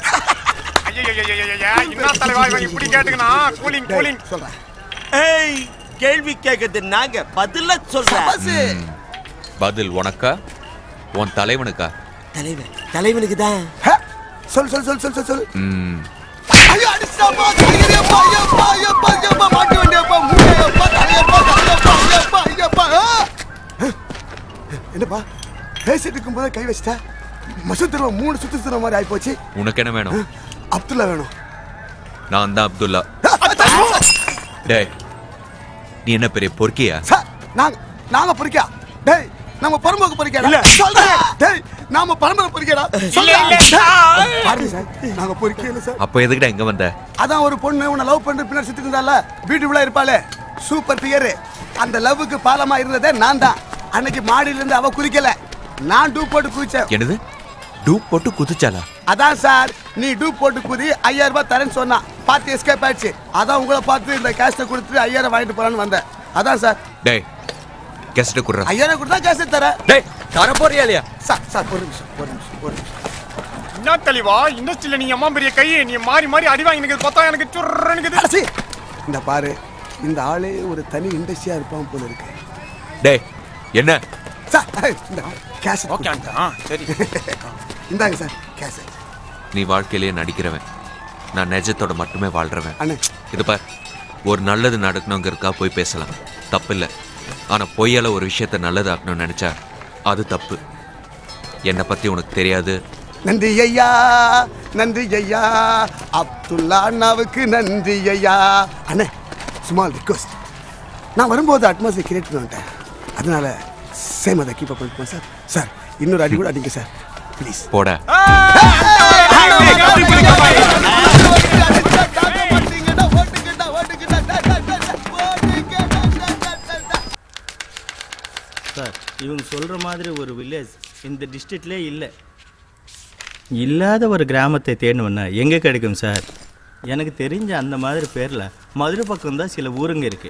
என்ன தலைவா இவன் இப்படி கேட்டுக்கணும் கூலிங் கூலிங் சொல்றேன் ஏய் கேள்வி கேக்குறது நாங்க பதில சொல்றேன் பதில் உனக்கா உன் தலைவனுக்கா தலைவன் தலைவனுக்கு தான் சொல் சொல் சொல் சொல் சொல் சொல் ம் ஐயோ அடிச்சாப்பா தலையப்பா ஐயப்பா ஐயப்பா ஐயப்பா மாட்டி வண்டியப்பா மூளையப்பா தலையப்பா தலையப்பா ஐயப்பா ஐயப்பா ஆ! என்னப்பா பேசிட்டு இருக்கும்போது கை வச்சிட்டா மசூத் தருவா மூணு சுத்து சுத்துற மாதிரி ஆயிப்போச்சு உனக்கு என்ன வேணும் அப்துல்லா வேணும் நான் தான் அப்துல்லா டேய் நீ என்ன பெரிய பொறுக்கியா சார் நாங்க நாங்க பொறிக்கா டேய் நம்ம பரம்போக்கு பொறிக்கடா இல்ல. சொல்றேன் டேய் நாம பரம்பரை பொறிக்கடா சொல்றேன் இல்ல. டேய், பாருங்க சார் நாங்க பொறிக்கல சார் அப்போ எதுக்குடா இங்க வந்த அதான் ஒரு பொண்ணு உன்னை லவ் பண்ணிட்டு பின்னாடி சுத்திட்டு இருந்தால பியூட்டிஃபுல்லா இருப்பாளே சூப்பர் பிகர் அந்த லவ்வுக்கு பாலமா இருந்ததே நான் தான் அன்னைக்கு மாடியில இருந்து அவ குதிக்கல நான் டூ போட்டு குதிச்சேன் என்னது டூப் போட்டு குதிச்சாலா அதான் சார் நீ டூ போட்டு குதி ஐயாயிரம் ரூபாய் தரேன்னு சொன்னா பார்த்து எஸ்கேப் ஆயிடுச்சு அதான் உங்களை பார்த்து இந்த கேஷை கொடுத்துட்டு ஐயாயிரம் வாங்கிட்டு போலான்னு வந்தேன் அதான் சார் டேய் கெஸ்ட் குடுறா ஐயாயிரம் கொடுத்தா கேஷை தரேன் டேய் தர போறியா இல்லையா சார் சார் ஒரு நிமிஷம் ஒரு நிமிஷம் ஒரு நிமிஷம் என்ன தெளிவா இண்டஸ்ட்ரியில நீ அம்மா பெரிய கை நீ மாறி மாறி அடி வாங்கி பார்த்தா எனக்கு சுருன்னு இந்த பாரு இந்த ஆளே ஒரு தனி இண்டஸ்ட்ரியா இருப்பான் போல இருக்கு டேய் என்ன சார் இந்த கேஷ் ஓகே சரி இந்தாங்க சார் கேஷ் நீ வாழ்க்கையிலேயே நடிக்கிறவன் நான் நிஜத்தோட மட்டுமே வாழ்றவன் அண்ணே. இது பார் ஒரு நல்லது நடக்கணுங்கிறதுக்கா போய் பேசலாம் தப்பு இல்லை ஆனால் பொய்யால ஒரு விஷயத்த நல்லதாக்கணும்னு நினைச்சா அது தப்பு என்னை பற்றி உனக்கு தெரியாது நன்றி ஐயா நன்றி ஐயா அப்துல்லா அண்ணாவுக்கு நன்றி ஐயா அண்ணே ஸ்மால் ரிக்வஸ்ட் நான் வரும்போது அட்மாஸ்பியர் கிரியேட் பண்ண வந்துட்டேன் அதனால சேம் அதை கீப் அப் பண்ணிப்பேன் சார் சார் இன்னொரு அடி கூட அடிங்க சார் ப்ளீஸ் போட சார் இவங்க சொல்கிற மாதிரி ஒரு வில்லேஜ் இந்த டிஸ்ட்ரிக்ட்லே இல்லை இல்லாத ஒரு கிராமத்தை தேடணும்னா எங்கே கிடைக்கும் சார் எனக்கு தெரிஞ்ச அந்த மாதிரி பேரில் மதுரை பக்கம் தான் சில ஊருங்க இருக்கு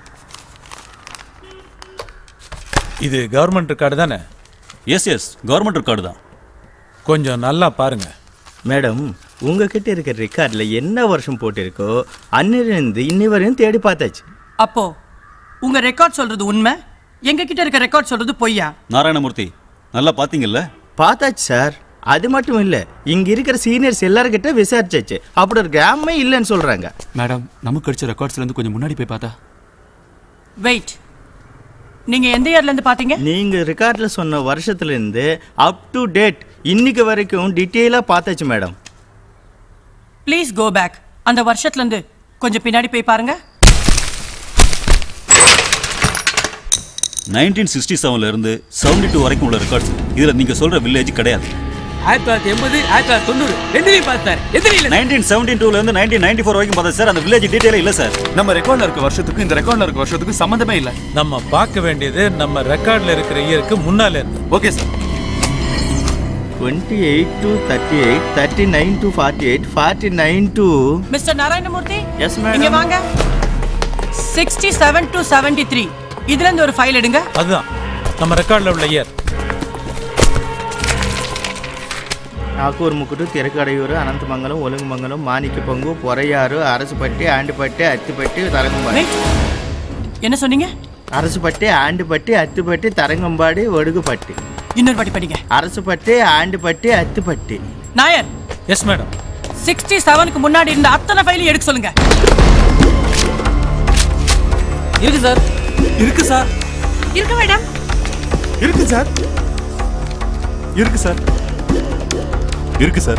இது கவர்மெண்ட் ரெக்கார்டு தானே எஸ் எஸ் கவர்மெண்ட் ரெக்கார்டு தான் கொஞ்சம் நல்லா பாருங்க மேடம் உங்ககிட்ட இருக்கிற ரெக்கார்டில் என்ன வருஷம் போட்டிருக்கோ அன்னிலிருந்து இன்னி வரையும் தேடி பார்த்தாச்சு அப்போ உங்க ரெக்கார்ட் சொல்றது உண்மை எங்க கிட்ட இருக்க ரெக்கார்ட் சொல்றது பொய்யா நாராயணமூர்த்தி நல்லா பார்த்தீங்கல்ல பார்த்தாச்சு சார் அது மட்டும் இல்லை இங்கே இருக்கிற சீனியர்ஸ் எல்லார்கிட்ட விசாரிச்சாச்சு அப்படி ஒரு கிராமமே இல்லைன்னு சொல்கிறாங்க மேடம் நமக்கு கிடைச்ச ரெக்கார்ட்ஸ்ல இருந்து கொஞ்சம் முன்னாடி போய் பார்த்தா வெயிட் நீங்க எந்த இயர்ல இருந்து பாத்தீங்க நீங்க ரெக்கார்ட்ல சொன்ன வருஷத்துல இருந்து அப் டு டேட் இன்னைக்கு வரைக்கும் டீட்டெயிலா பார்த்தாச்சு மேடம் ப்ளீஸ் கோ பேக் அந்த வருஷத்துல இருந்து கொஞ்சம் பின்னாடி போய் பாருங்க நைன்டீன் சிக்ஸ்டி செவன்ல இருந்து செவன்டி டூ வரைக்கும் உள்ள ரெக்கார்ட்ஸ் இதுல நீங்க சொல்ற வில்லேஜ் கிடையாது ஆயிரத்தி தொள்ளாயிரத்தி எண்பது ஆயிரத்தி தொள்ளாயிரத்தி தொண்ணூறு ரெண்டுலையும் பார்த்தார் எதிரியில் நைன்டீன் செவன்டீன் டூல இருந்து நைன்டீன் நைன்டி ஃபோர் வரைக்கும் பார்த்தா சார் அந்த வில்லேஜ் டீட்டெயிலே இல்ல சார் நம்ம ரெக்கார்ட்ல இருக்க வருஷத்துக்கு இந்த ரெக்கார்ட்ல இருக்க வருஷத்துக்கு சம்மந்தமே இல்ல நம்ம பார்க்க வேண்டியது நம்ம ரெக்கார்ட்ல இருக்கிற இயருக்கு முன்னால இருந்து okay sir twenty eight to thirty eight thirty nine to forty eight forty nine to mister Narayanamurthy yes madam இங்க வாங்க sixty seven to seventy three இதுல இருந்து ஒரு ஃபைல் எடுங்க அதுதான் நம்ம ரெக்கார்ட்ல உள்ள இயர் ஆக்கூர் முக்குட்டு திரக்கடையூர் அனந்தமங்கலம் ஒழுங்குமங்கலம் மாணிக்க பங்கு பொறையாறு அரசுப்பட்டி ஆண்டுப்பட்டி அத்திப்பட்டி தரங்கம்பாடி என்ன சொன்னீங்க அரசுப்பட்டி ஆண்டுப்பட்டி அத்திப்பட்டி தரங்கம்பாடி ஒடுகுப்பட்டி இன்னொரு வாட்டி படிங்க Arasuppatti Andupatti Athipatti Nair yes madam sixty செவனுக்கு முன்னாடி இருந்த அத்தனை ஃபைலையும் எடுக்க சொல்லுங்க இருக்கு சார் இருக்கு சார் இருக்கு மேடம் இருக்கு சார் இருக்கு சார் இருக்கு சார்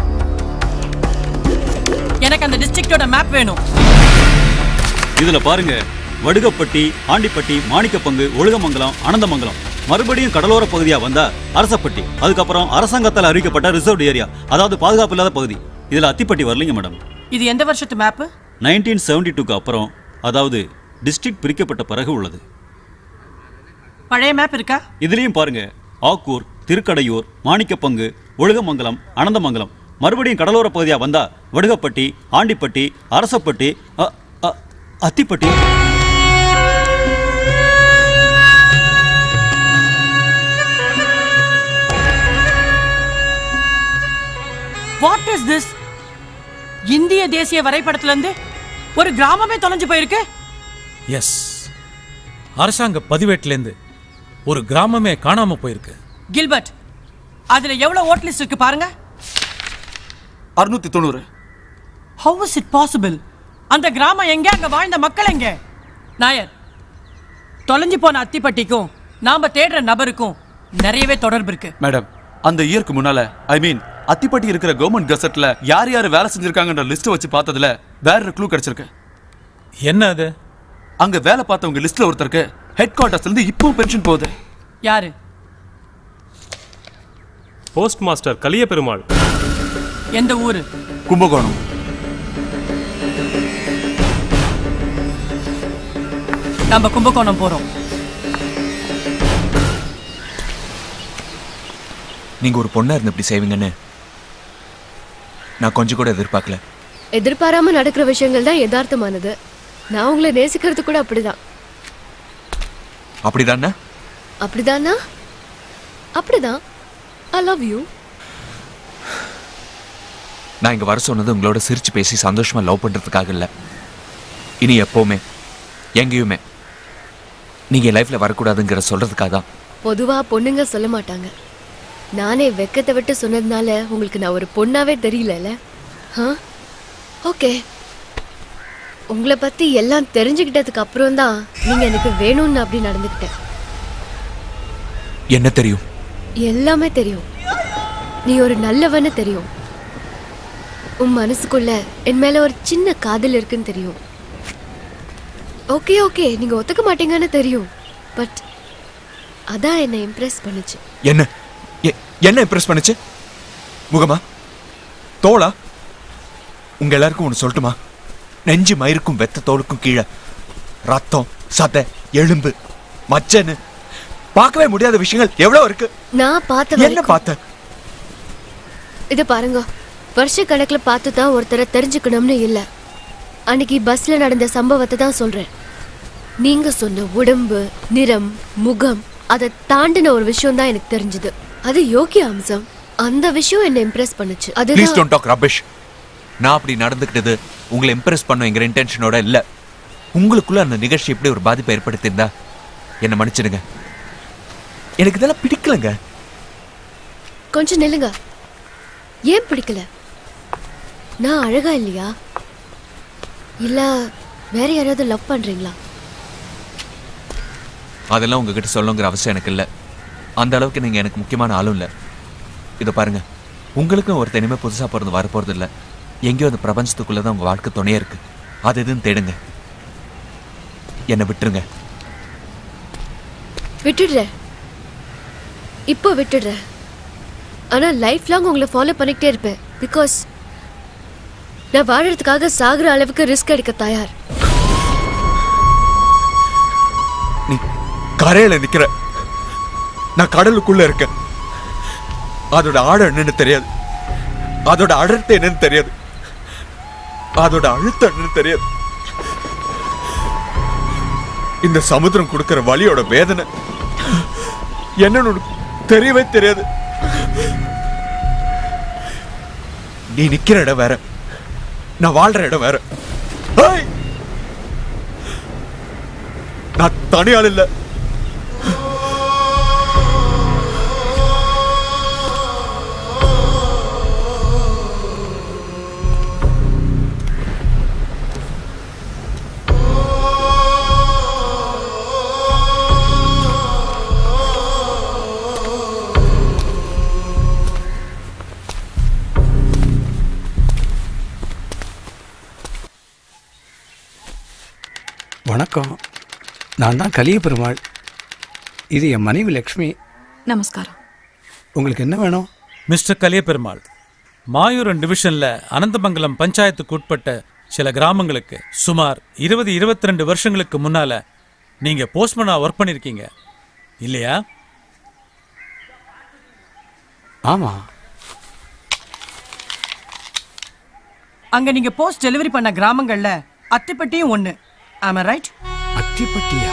எனக்கு அந்த டிஸ்ட்ரிக்டோட மேப் வேணும் இதுல பாருங்க வடுகப்பட்டி ஆண்டிப்பட்டி மாணிக்கப்பங்கு ஒழுகமங்கலம் அனந்தமங்கலம் மறுபடியும் கடலோர பகுதியா வந்தா அரசப்பட்டி அதுக்கப்புறம் அரசாங்கத்தால் அறிவிக்கப்பட்ட ரிசர்வ் ஏரியா அதாவது பாதுகாப்பு இல்லாத பகுதி இதுல அத்திப்பட்டி வரலைங்க மேடம் இது எந்த வருஷத்து மேப் நைன்டீன் செவன்டி டூக்கு அப்புறம் அதாவது டிஸ்ட்ரிக்ட் பிரிக்கப்பட்ட பிறகு உள்ளது பழைய மேப் இருக்கா இதுலயும் பாருங்க ஆக்கூர் திருக்கடையூர் மாணிக்கப்பங்கு ஒழுகமங்கலம் அனந்தமங்கலம் மறுபடியும் கடலோர பகுதியா வந்தா வடுகப்பட்டி ஆண்டிப்பட்டி அரசப்பட்டி அ- அ- அத்திப்பட்டி வாட் இஸ் திஸ் இந்திய தேசிய வரைபடத்துல இருந்து ஒரு கிராமமே தொலைஞ்சு போயிருக்கு எஸ் அரசாங்க பதிவேட்டிலேருந்து ஒரு கிராமமே காணாம போயிருக்கு கில்பர்ட் அதுல எவ்வளவு ஓட் லிஸ்ட் இருக்கு பாருங்க அறுநூத்தி தொண்ணூறு ஹவ் இஸ் இட் பாசிபிள் அந்த கிராமம் எங்க அங்க வாழ்ந்த மக்கள் எங்க நாயர் தொலைஞ்சு போன அத்திப்பட்டிக்கும் நாம தேடுற நபருக்கும் நிறையவே தொடர்பு இருக்கு மேடம் அந்த இயருக்கு முன்னால ஐ மீன் அத்திப்பட்டி இருக்கிற கவர்மெண்ட் கசட்ல யார் யார் வேலை செஞ்சிருக்காங்கன்ற லிஸ்ட் வச்சு பார்த்ததுல வேற ஒரு க்ளூ கிடைச்சிருக்கு என்ன அது அங்க வேலை பார்த்தவங்க லிஸ்ட்ல ஒருத்தருக்கு ஹெட் குவார்ட்டர்ஸ்ல இருந்து இப்பவும் பென்ஷன் போகுது யாரு போஸ்ட் மாஸ்டர் கலிய பெருமாள் எந்த ஊரு கும்பகோணம் நம்ம கும்பகோணம் போறோம் நீங்க ஒரு பொண்ணா இருந்து இப்படி செய்வீங்கன்னு நான் கொஞ்சம் கூட எதிர்பார்க்கல எதிர்பாராம நடக்கிற விஷயங்கள் தான் யதார்த்தமானது நான் உங்களை நேசிக்கிறது கூட அப்படிதான் அப்படிதானே அப்படிதானா அப்படிதான் ஐ லவ் யூ நான் இங்க வர சொன்னது உங்களோட சிரிச்சு பேசி சந்தோஷமா லவ் பண்றதுக்காக இல்ல இனி எப்பவுமே எங்கேயுமே நீங்க என் லைஃப்ல வரக்கூடாதுங்கிற சொல்றதுக்காக தான் பொதுவா பொண்ணுங்க சொல்ல மாட்டாங்க நானே வெக்கத்தை விட்டு சொன்னதுனால உங்களுக்கு நான் ஒரு பொண்ணாவே தெரியலல ஆ ஓகே உங்களை பத்தி எல்லாம் தெரிஞ்சுக்கிட்டதுக்கு அப்புறம் தான் நீங்க எனக்கு வேணும்னு அப்படி நடந்துக்கிட்டேன் என்ன தெரியும் எல்லாமே தெரியும் நீ ஒரு நல்லவன்னு தெரியும் உன் மனசுக்குள்ள என் மேல ஒரு சின்ன காதல் இருக்குன்னு தெரியும் ஓகே ஓகே நீங்க ஒத்துக்க மாட்டீங்கன்னு தெரியும் பட் அதான் என்னை இம்ப்ரெஸ் பண்ணுச்சு என்ன எ- என்ன இம்ப்ரெஸ் பண்ணுச்சு முகமா தோளா உங்க எல்லாருக்கும் ஒன்று சொல்லட்டுமா நெஞ்சு மயிருக்கும் வெத்த தோலுக்கும் கீழே ரத்தம் சதை எலும்பு மச்சன்னு பார்க்கவே முடியாத விஷயங்கள் எவ்வளவு இருக்கு நான் பார்த்த என்ன வரைக்கும் பார்த்த இத பாருங்க வருஷ கணக்குல பார்த்து தான் ஒருத்தரை தெரிஞ்சுக்கணும்னு இல்ல அன்னைக்கு பஸ்ல நடந்த சம்பவத்தை தான் சொல்றேன் நீங்க சொன்ன உடம்பு நிறம் முகம் அதை தாண்டின ஒரு விஷயம் தான் எனக்கு தெரிஞ்சது அது யோகிய அம்சம் அந்த விஷயம் என்ன இம்ப்ரெஸ் பண்ணுச்சு ப்ளீஸ் அதுதான் டோன்ட் டாக் ரபிஷ் நான் அப்படி நடந்துக்கிட்டது உங்களை இம்ப்ரெஸ் பண்ணுங்கிற இன்டென்ஷனோட இல்ல உங்களுக்குள்ள அந்த நிகழ்ச்சி எப்படி ஒரு பாதிப்பை ஏற்படுத்தியிருந்தா என்ன மன்னிச்சிடுங்க எனக்கு இதெல்லாம் பிடிக்கலங்க கொஞ்சம் நில்லுங்க ஏன் பிடிக்கல நான் அழகா இல்லையா இல்ல வேற யாராவது லவ் பண்றீங்களா அதெல்லாம் உங்ககிட்ட சொல்லணுங்கிற அவசியம் எனக்கு இல்லை அந்த அளவுக்கு நீங்கள் எனக்கு முக்கியமான ஆளும் இல்லை இதை பாருங்க உங்களுக்கும் ஒரு தனிமை புதுசாக பிறந்து வரப்போகிறது இல்லை எங்கேயோ அந்த பிரபஞ்சத்துக்குள்ளே தான் உங்கள் வாழ்க்கை துணையாக இருக்கு அது எதுன்னு தேடுங்க என்னை விட்டுருங்க விட்டுடுறேன் இப்போ விட்டுடுறேன் ஆனா லைஃப் லாங் உங்களை ஃபாலோ பண்ணிக்கிட்டே இருப்பேன் பிகாஸ் நான் வாழறதுக்காக சாகுற அளவுக்கு ரிஸ்க் எடுக்க தயார் நீ கரையில் நிற்கிற நான் கடலுக்குள்ள இருக்கேன் அதோட ஆழம் என்னன்னு தெரியாது அதோட அடர்த்தி என்னன்னு தெரியாது அதோட அழுத்தம் என்னன்னு தெரியாது இந்த சமுத்திரம் கொடுக்கிற வலியோட வேதனை என்னன்னு உனக்கு தெரியவே தெரியாது நீ நிக்கிற இடம் வேற நான் வாழ்ற இடம் வேற ஏய்! நான் தனியாள் இல்ல வணக்கம் நான் தான் கலிய பெருமாள் இது என் மனைவி லக்ஷ்மி நமஸ்காரம் உங்களுக்கு என்ன வேணும் மிஸ்டர் கலியபெருமாள் மாயூரன் டிவிஷன்ல அனந்தமங்கலம் பஞ்சாயத்துக்கு உட்பட்ட சில கிராமங்களுக்கு சுமார் இருபது இருபத்தி ரெண்டு வருஷங்களுக்கு முன்னால நீங்க போஸ்ட்மேனா ஒர்க் பண்ணிருக்கீங்க இல்லையா ஆமா அங்க நீங்க போஸ்ட் டெலிவரி பண்ண கிராமங்கள்ல அத்திப்பட்டியும் ஒண்ணு ஆமா ரைட் அத்திப்பட்டியா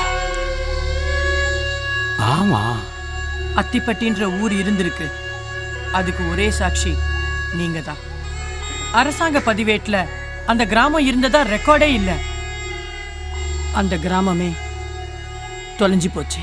ஆமா அத்திப்பட்டின்ற ஊர் இருந்திருக்கு அதுக்கு ஒரே சாட்சி நீங்க தான் அரசாங்க பதிவேட்ல அந்த கிராமம் இருந்ததா ரெக்கார்டே இல்ல அந்த கிராமமே தொலைஞ்சு போச்சு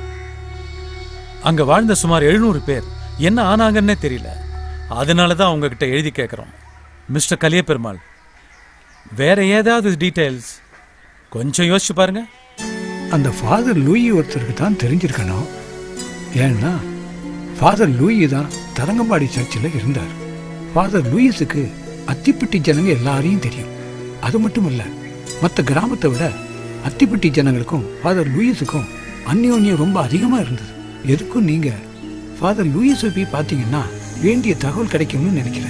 அங்க வாழ்ந்த சுமார் எழுநூறு பேர் என்ன ஆனாங்கன்னே தெரியல அதனால தான் உங்ககிட்ட எழுதி கேட்குறோம் மிஸ்டர் கலியபெருமாள் வேற ஏதாவது டீட்டெயில்ஸ் கொஞ்சம் யோசிச்சு பாருங்க அந்த ஃபாதர் லூயி ஒருத்தருக்கு தான் தெரிஞ்சிருக்கணும் ஏன்னா ஃபாதர் லூயி தான் தரங்கம்பாடி சர்ச்சில் இருந்தார் ஃபாதர் லூயிஸுக்கு அத்திப்பட்டி ஜனங்க எல்லாரையும் தெரியும் அது மட்டும் இல்ல மற்ற கிராமத்தை விட அத்திப்பட்டி ஜனங்களுக்கும் ஃபாதர் லூயிஸுக்கும் அந்யோன்யம் ரொம்ப அதிகமாக இருந்தது எதுக்கும் நீங்க ஃபாதர் லூயிஸை போய் பார்த்தீங்கன்னா வேண்டிய தகவல் கிடைக்கும்னு நினைக்கிறேன்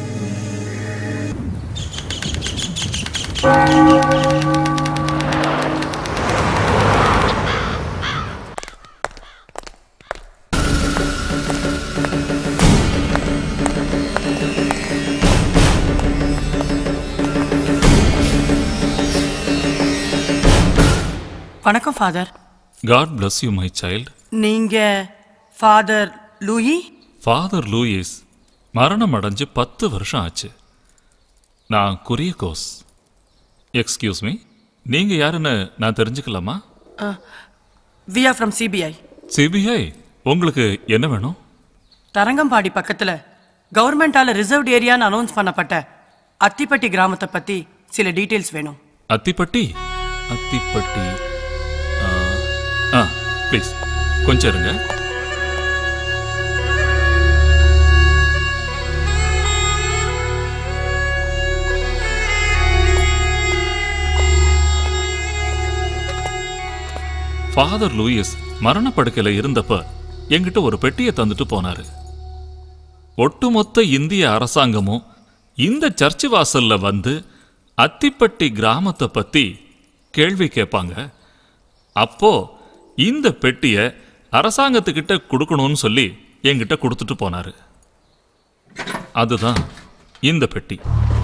வணக்கம் father God bless you, my child. நீங்க ஃபாதர் லூயி ஃபாதர் லூயிஸ் மரணம் அடைஞ்சு பத்து வருஷம் ஆச்சு நான் குரியகோஸ் எக்ஸ்கியூஸ் மீ நீங்க யாருன்னு நான் தெரிஞ்சுக்கலாமா we are from CBI CBI உங்களுக்கு என்ன வேணும் தரங்கம்பாடி பக்கத்துல கவர்மெண்டால ரிசர்வ்ட் ஏரியான்னு அனௌன்ஸ் பண்ணப்பட்ட அத்திப்பட்டி கிராமத்தை பத்தி சில டீட்டெயில்ஸ் வேணும் அத்திப்பட்டி அத்திப்பட்டி ஆ, ஆ ப்ளீஸ் கொஞ்சம் இருங்க ஃபாதர் லூயிஸ் மரணப்படுக்கையில இருந்தப்ப என்கிட்ட ஒரு பெட்டியை தந்துட்டு போனாரு ஒட்டுமொத்த இந்திய அரசாங்கமும் இந்த சர்ச்சு வாசல்ல வந்து அத்திப்பட்டி கிராமத்தை பத்தி கேள்வி கேட்பாங்க அப்போ இந்த பெட்டியை அரசாங்கத்துக்கிட்ட கொடுக்கணும்னு சொல்லி என்கிட்ட கொடுத்துட்டு போனாரு அதுதான் இந்த பெட்டி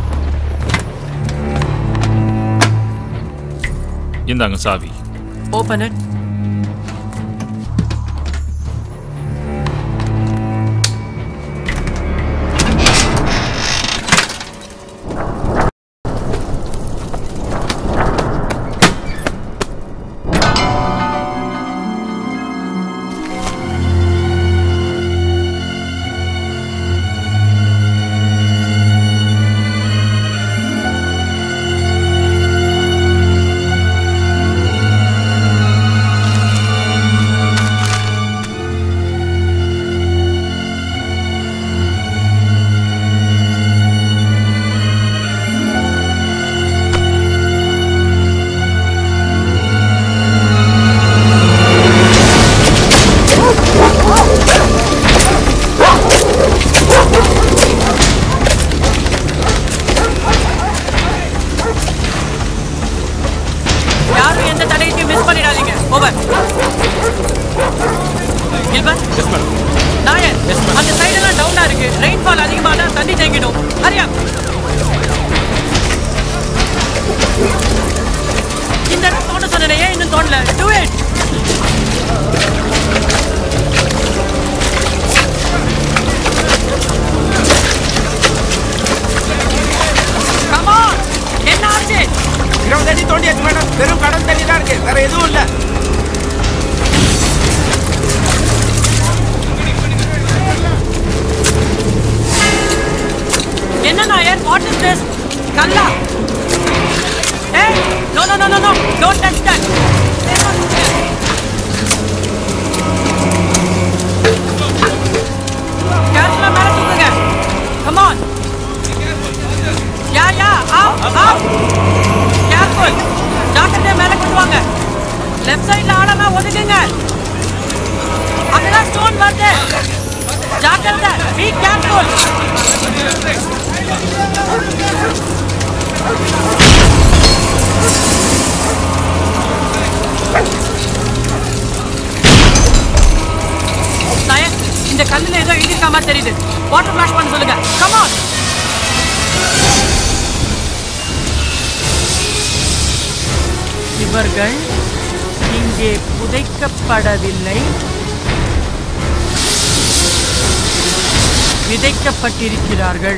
இந்தாங்க சாவி ஓப்பன் இட் யாரும் எந்த தடையத்தையும் மிஸ் பண்ணிடாதீங்க ஓவர் கில்பர்ட் நாயர் அந்த சைடெல்லாம் டவுனா இருக்கு ரெயின்ஃபால் அதிகமானா தண்ணி தேங்கிடும் ஹரியா இந்த இடம் தோண்ட சொன்னேன் ஏன் இன்னும் தோண்டல டூ இட் என்ன ஆச்சு இருபது அடி தோண்டியாச்சு மேடம் வெறும் கடல் தண்ணி தான் இருக்கு வேற எதுவும் இல்ல என்ன நாயர் வாட் இஸ் திஸ் கல்லா ஏய் no no no no no don't touch that கேர்ஃபுல்லா மேல தூக்குங்க come on yeah yeah up up careful ஜாக்கிரதையா மேல கொண்டு வாங்க லெஃப்ட் சைடுல ஆளனா ஒதுக்குங்க அங்கதான் ஸ்டோன் வருது ஜாக்கிரதை பி கேர்ஃபுல் நாயக் இந்த கல்லுல ஏதோ எழுதிருக்க மாதிரி தெரியுது வாட்டர் ஃபிளாஷ் பண்ண சொல்லுங்க கம் ஆன் இவர்கள் இங்கே புதைக்கப்படவில்லை விதைக்கப்பட்டிருக்கிறார்கள்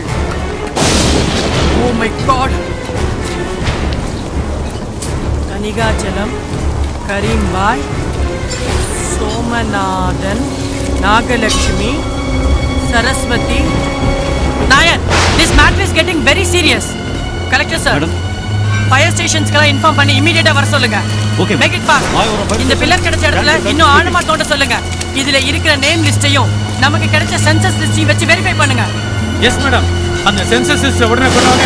oh my god Kanikachalam Karimbhai Somanathan Nagalakshmi Saraswathi Nair this matter is getting very serious collector sir fire ஸ்டேஷன்ஸ்க்கெல்லாம் இன்ஃபார்ம் பண்ணி இமீடியட்டா வர சொல்லுங்க Okay. மேக் இட் ஃபாஸ்ட் இந்த பில்லர் கிடைச்ச இடத்துல இன்னும் ஆழமா தோண்ட சொல்லுங்க இதுல இருக்கிற நேம் லிஸ்டையும் நமக்கு கிடைச்ச சென்சஸ் லிஸ்டையும் வச்சு வெரிஃபை பண்ணுங்க எஸ் மேடம் அந்த சென்சஸ் லிஸ்ட்டை உடனே பண்ணுவாங்க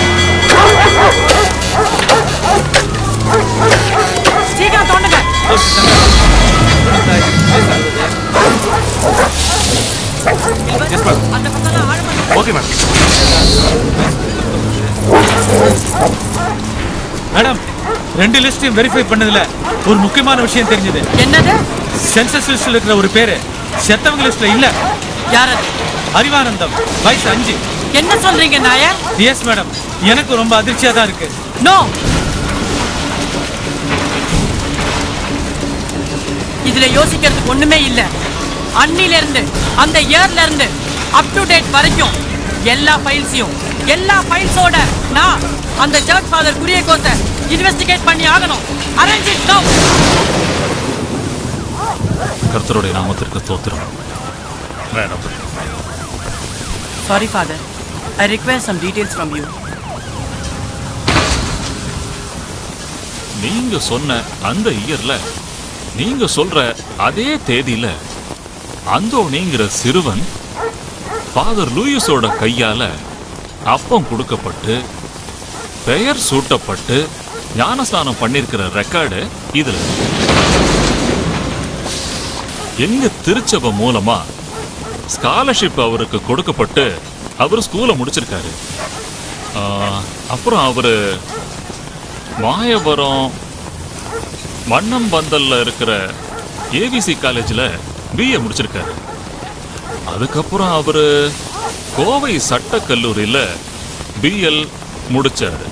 சீக்கிரம் தோண்டுங்க அந்த பக்கம் ஆழமா ஓகே மேடம் மேடம் ரெண்டு லிஸ்டையும் வெரிஃபை பண்ணதுல ஒரு முக்கியமான விஷயம் தெரிஞ்சது என்னது சென்சஸ் லிஸ்ட்ல இருக்கிற ஒரு பேரு செத்தவங்க லிஸ்ட்ல இல்ல யார் அது அறிவானந்தம் வயசு அஞ்சு என்ன சொல்றீங்க நாயர் எஸ் மேடம் எனக்கு ரொம்ப அதிர்ச்சியா தான் இருக்கு நோ இதுல யோசிக்கிறதுக்கு ஒண்ணுமே இல்ல அன்னில இருந்து அந்த இயர்ல இருந்து அப் டு டேட் வரைக்கும் எல்லா ஃபைல்ஸையும் எல்லா ஃபைல்ஸோட நான் அந்த சர்ச் ஃபாதர் குரியகோஸை இன்வெஸ்டிகேட் பண்ணி ஆகணும் அரேஞ்ச் இட் நவ கர்த்தருடைய நாமத்திற்கு தோத்திரம் வேணும் sorry father I require some details from you நீங்க சொன்ன அந்த இயர்ல நீங்க சொல்ற அதே தேதியில அந்தோணிங்கிற சிறுவன் ஃபாதர் லூயிஸோட கையால அப்பம் கொடுக்கப்பட்டு பெயர் சூட்டப்பட்டு ஞானஸ்நானம் பண்ணியிருக்கிற ரெக்கார்டு இதுல இருக்கு. எங்க திருச்சபை மூலமா ஸ்காலர்ஷிப் அவருக்கு கொடுக்கப்பட்டு அவர் ஸ்கூலை முடிச்சிருக்காரு ஆ, அப்புறம் அவரு மாயவரம் மண்ணம்பந்தல்ல இருக்கிற ஏவிசி காலேஜில் பிஏ முடிச்சிருக்காரு அதுக்கப்புறம் அவரு கோவை சட்டக் கல்லூரியில பிஎல் முடிச்சாரு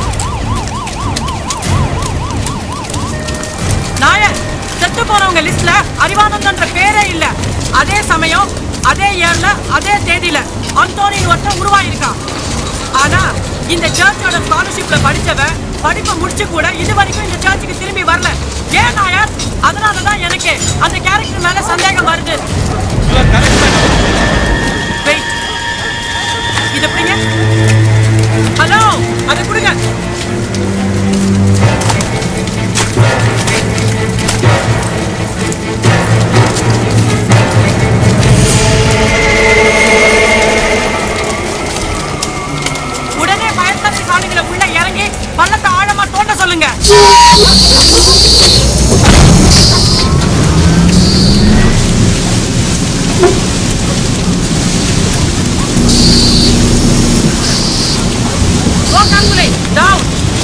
நாயர் செத்து போனவங்க லிஸ்ட்ல அறிவானந்தன்ற பேரே இல்ல அதே சமயம் அதே இயர்ல அதே தேதியில அந்தோனின்னு ஒருத்தன் உருவாயிருக்கான் ஆனா இந்த சர்ச்சோட ஸ்காலர்ஷிப்ல படிச்சவன் படிப்பை முடிச்சு கூட இது வரைக்கும் இந்த சர்ச்சுக்கு திரும்பி வரல ஏன் நாயர் அதனாலதான் எனக்கு அந்த கேரக்டர் மேல சந்தேகம் வருது Wait. இது எப்படிங்க ஹலோ அதை கொடுங்க உடனே பயன்படுத்தி சாலைகளை உள்ள இறங்கி பள்ளத்தை ஆழமா தோண்ட சொல்லுங்க Go Ganguly, down.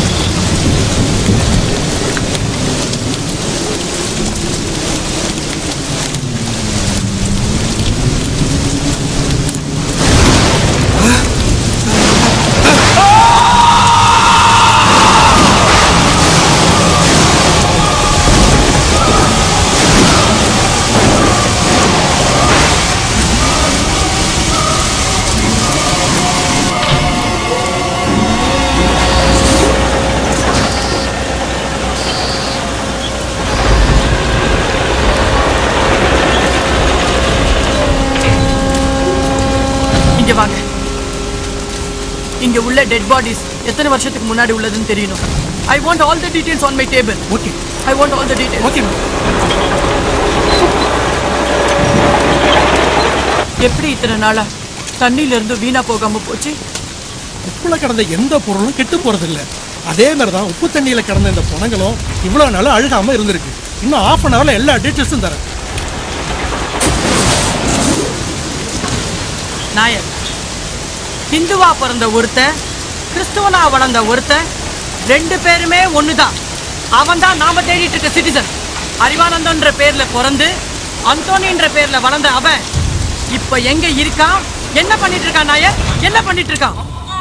இங்க வாங்க இங்க உள்ள டெட் பாடிஸ் எத்தனை வருஷத்துக்கு முன்னாடி உள்ளதுன்னு தெரியணும் I want all the details on my table okay I want all the details okay எப்படி இத்தனை நாளா தண்ணியில இருந்து வீணா போகாம போச்சு உப்புல கிடந்த எந்த பொருளும் கெட்டு போறதில்ல அதே மாதிரி தான் உப்பு தண்ணியில கிடந்த இந்த பணங்களும் இவ்வளவு நாள் அழுகாம இருந்திருக்கு இன்னும் ஆஃப் அன் ஹவர்ல எல்லா டீட்டெயில்ஸும் தரேன் நாயர் ஹிந்துவா பிறந்த ஒருத்தன் கிறிஸ்துவனா வளர்ந்த ஒருத்தன் ரெண்டு பேருமே ஒண்ணுதான் அவன் தான் நாம தேடிட்டு இருக்க சிட்டிசன் அறிவானந்தன்ற பேர்ல பிறந்து அந்தோனின்ற பேர்ல வளர்ந்த அவன் இப்ப எங்க இருக்கான் என்ன பண்ணிட்டு இருக்கான் நாயர் என்ன பண்ணிட்டு இருக்கான்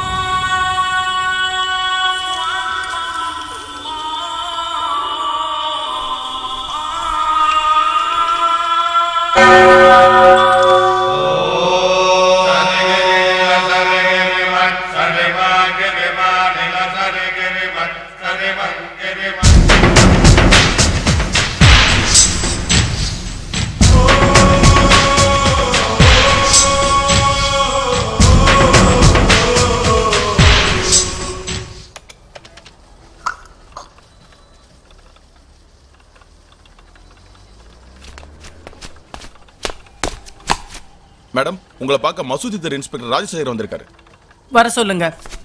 மேடம் உங்களை பார்க்க மசூதி தெரு இன்ஸ்பெக்டர் ராஜசேகர் வந்திருக்காரு வர சொல்லுங்க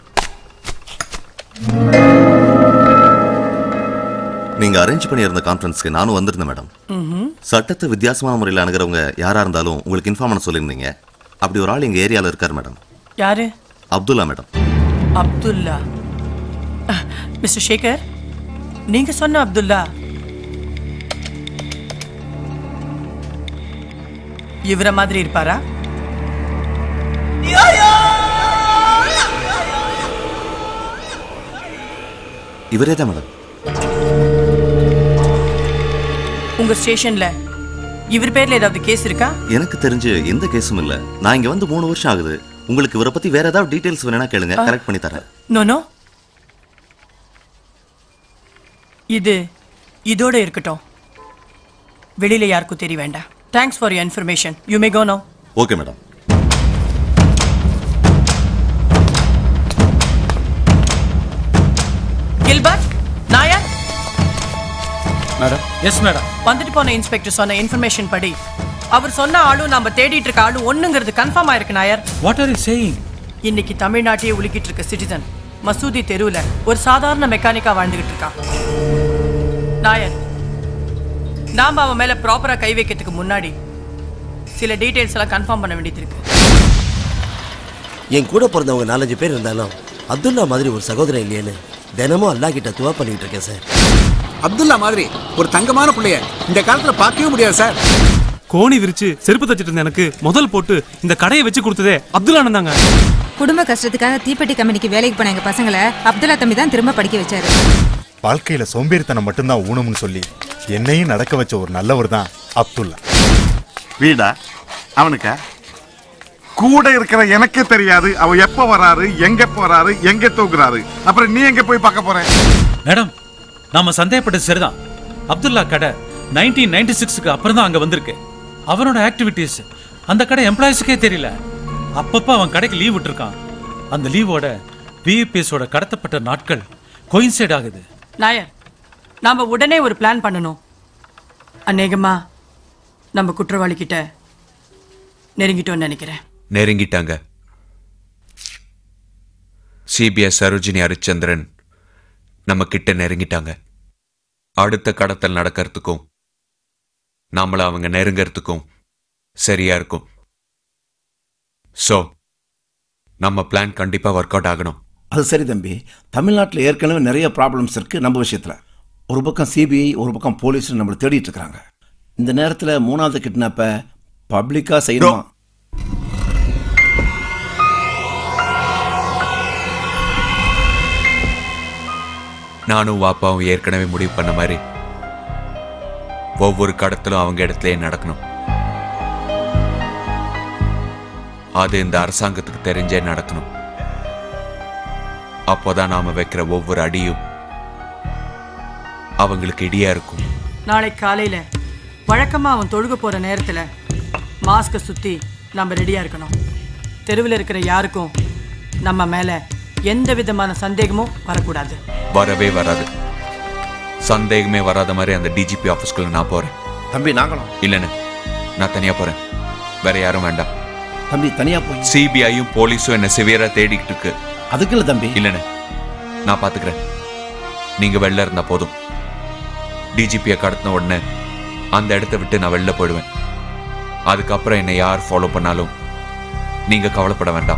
நீங்க அரேஞ்ச் பண்ணியிருந்த கான்ஃபரன்ஸ்க்கு நானும் வந்திருந்தேன் மேடம் ம்ஹும். சட்டத்தை வித்தியாசமான முறையில் அணுகிறவங்க யாரா இருந்தாலும் உங்களுக்கு இன்ஃபார்ம் பண்ண சொல்லியிருந்தீங்க அப்படி ஒரு ஆள் எங்க ஏரியால இருக்கார் மேடம் யாரு அப்துல்லா மேடம் அப்துல்லா மிஸ்டர் சேகர் நீங்க சொன்ன அப்துல்லா இவர மாதிரி இருப்பாரா இவரே தான் மேடம் உங்க ஸ்டேஷன்ல இவர் பேர்ல ஏதாவது கேஸ் இருக்கா எனக்கு தெரிஞ்சு எந்த கேஸும் இல்ல நான் இங்க வந்து மூணு வருஷம் ஆகுது உங்களுக்கு இவரை பத்தி வேற ஏதாவது டீடைல்ஸ் வேணும்னா கேளுங்க ஆ. கரெக்ட் பண்ணி தரேன் நோ நோ இது இதோட இருக்கட்டும் வெளியில யாருக்கும் தெரிய வேண்டாம் thanks for your information you may go no okay madam Gilbert Nair madam yes madam வந்துட்டு போன இன்ஸ்பெக்டர் சொன்ன இன்ஃபர்மேஷன் படி அவர் சொன்ன ஆளும் நம்ம தேடிட்டு இருக்க ஆளும் ஒண்ணுங்கிறது கன்ஃபார்ம் ஆயிருக்கு Nair what are you saying இன்னைக்கு தமிழ்நாட்டையே உலுக்கிட்டு இருக்க சிட்டிசன் மசூதி தெருவுல ஒரு சாதாரண மெக்கானிக்கா வாழ்ந்துகிட்டு இருக்கான் நாயர் நாம அவன் மேல ப்ராப்பரா கை வைக்கிறதுக்கு முன்னாடி சில டீடைல்ஸ் எல்லாம் கன்ஃபார்ம் பண்ண வேண்டியது இருக்கு என் கூட பிறந்தவங்க நாலஞ்சு பேர் இருந்தாலும் அப்துல்லா மாதிரி ஒரு சகோதரன் இல்லையேன்னு தினமும் அல்லா கிட்ட துவா பண்ணிட்டு இருக்கேன் சார் அப்துல்லா மாதிரி ஒரு தங்கமான பிள்ளைய இந்த காலத்துல பார்க்கவே முடியாது சார் கோணி விரிச்சு செருப்பு தச்சிட்டு இருந்த எனக்கு முதல் போட்டு இந்த கடையை வச்சு கொடுத்ததே அப்துல்லா அண்ணன் தாங்க குடும்ப கஷ்டத்துக்காக தீப்பெட்டி கம்பெனிக்கு வேலைக்கு போன எங்க பசங்களை அப்துல்லா தம்பி தான் திரும்ப படிக்க வச்சாரு வாழ்க்கையில சோம்பேறித்தனம் மட்டும்தான் ஊனம்னு சொல்லி என்னையும் நடக்க வச்ச ஒரு நல்லவர் தான் அப்துல்லா வீடா அவனுக்கா கூட இருக்கிற எனக்கே தெரியாது அவ எப்ப வராரு எங்க போறாரு எங்க தூக்குறாரு அப்புறம் நீ எங்க போய் பார்க்க போற மேடம் நாம சந்தேகப்பட்டது சரிதான் அப்துல்லா கடை நைன்டீன் நைன்டி சிக்ஸ்க்கு அப்புறம் தான் அங்க வந்திருக்கு அவனோட ஆக்டிவிட்டீஸ் அந்த கடை எம்ப்ளாயிஸுக்கே தெரியல அப்பப்ப அவன் கடைக்கு லீவ் விட்டுருக்கான் அந்த லீவோட விஇபிஎஸோட கடத்தப்பட்ட நாட்கள் கோயின்சைட் ஆகுது நாயர் நாம உடனே ஒரு பிளான் பண்ணணும் அநேகமா நம்ம குற்றவாளி கிட்ட நெருங்கிட்டோம்னு நினைக்கிறேன் நெருங்கிட்டாங்க சிபிஎஸ் சரோஜினி ஹரிச்சந்திரன் நம்ம கிட்ட நெருங்கிட்டாங்க அடுத்த கடத்தல் நடக்கிறதுக்கும் நம்மள அவங்க நெருங்கறதுக்கும் சரியா இருக்கும் சோ நம்ம பிளான் கண்டிப்பா ஒர்க் அவுட் ஆகணும் அது சரி தம்பி தமிழ்நாட்டில் ஏற்கனவே நிறைய ப்ராப்ளம்ஸ் இருக்கு நம்ம விஷயத்தில் ஒரு பக்கம் சிபிஐ ஒரு பக்கம் போலீஸ் நம்மளை தேடிட்டு இருக்காங்க இந்த நேரத்தில் மூணாவது கிட்னாப்பை பப்ளிக்காக செய்யணும் நானும் வாப்பாவும் ஏற்கனவே முடிவு பண்ண மாதிரி ஒவ்வொரு கடத்தலும் அவங்க இடத்துலயே நடக்கணும் அது இந்த அரசாங்கத்துக்கு தெரிஞ்சே நடக்கணும் அப்போதான் நாம வைக்கிற ஒவ்வொரு அடியும் அவங்களுக்கு இடியா இருக்கும் நாளை காலையில வழக்கமா அவன் தொழுக போற நேரத்துல மாஸ்கை சுத்தி நம்ம ரெடியா இருக்கணும் தெருவில் இருக்கிற யாருக்கும் நம்ம மேல எந்த விதமான சந்தேகமும் வரக்கூடாது வரவே வராது சந்தேகமே வராத மாதிரி அந்த டிஜிபி ஆஃபீஸ்க்குள்ள நான் போறேன் தம்பி நாங்களும் இல்லைன்னு நான் தனியா போறேன் வேற யாரும் வேண்டாம் தம்பி தனியா போய் சிபிஐயும் போலீஸும் என்ன சிவியரா தேடிக்கிட்டு இருக்கு அதுக்கு இல்ல தம்பி இல்லைன்னு நான் பாத்துக்கிறேன் நீங்க வெளில இருந்தா போதும் டிஜிபியை கடத்தின உடனே அந்த இடத்த விட்டு நான் வெளில போயிடுவேன் அதுக்கப்புறம் என்னை யார் ஃபாலோ பண்ணாலும் நீங்க கவலைப்பட வேண்டாம்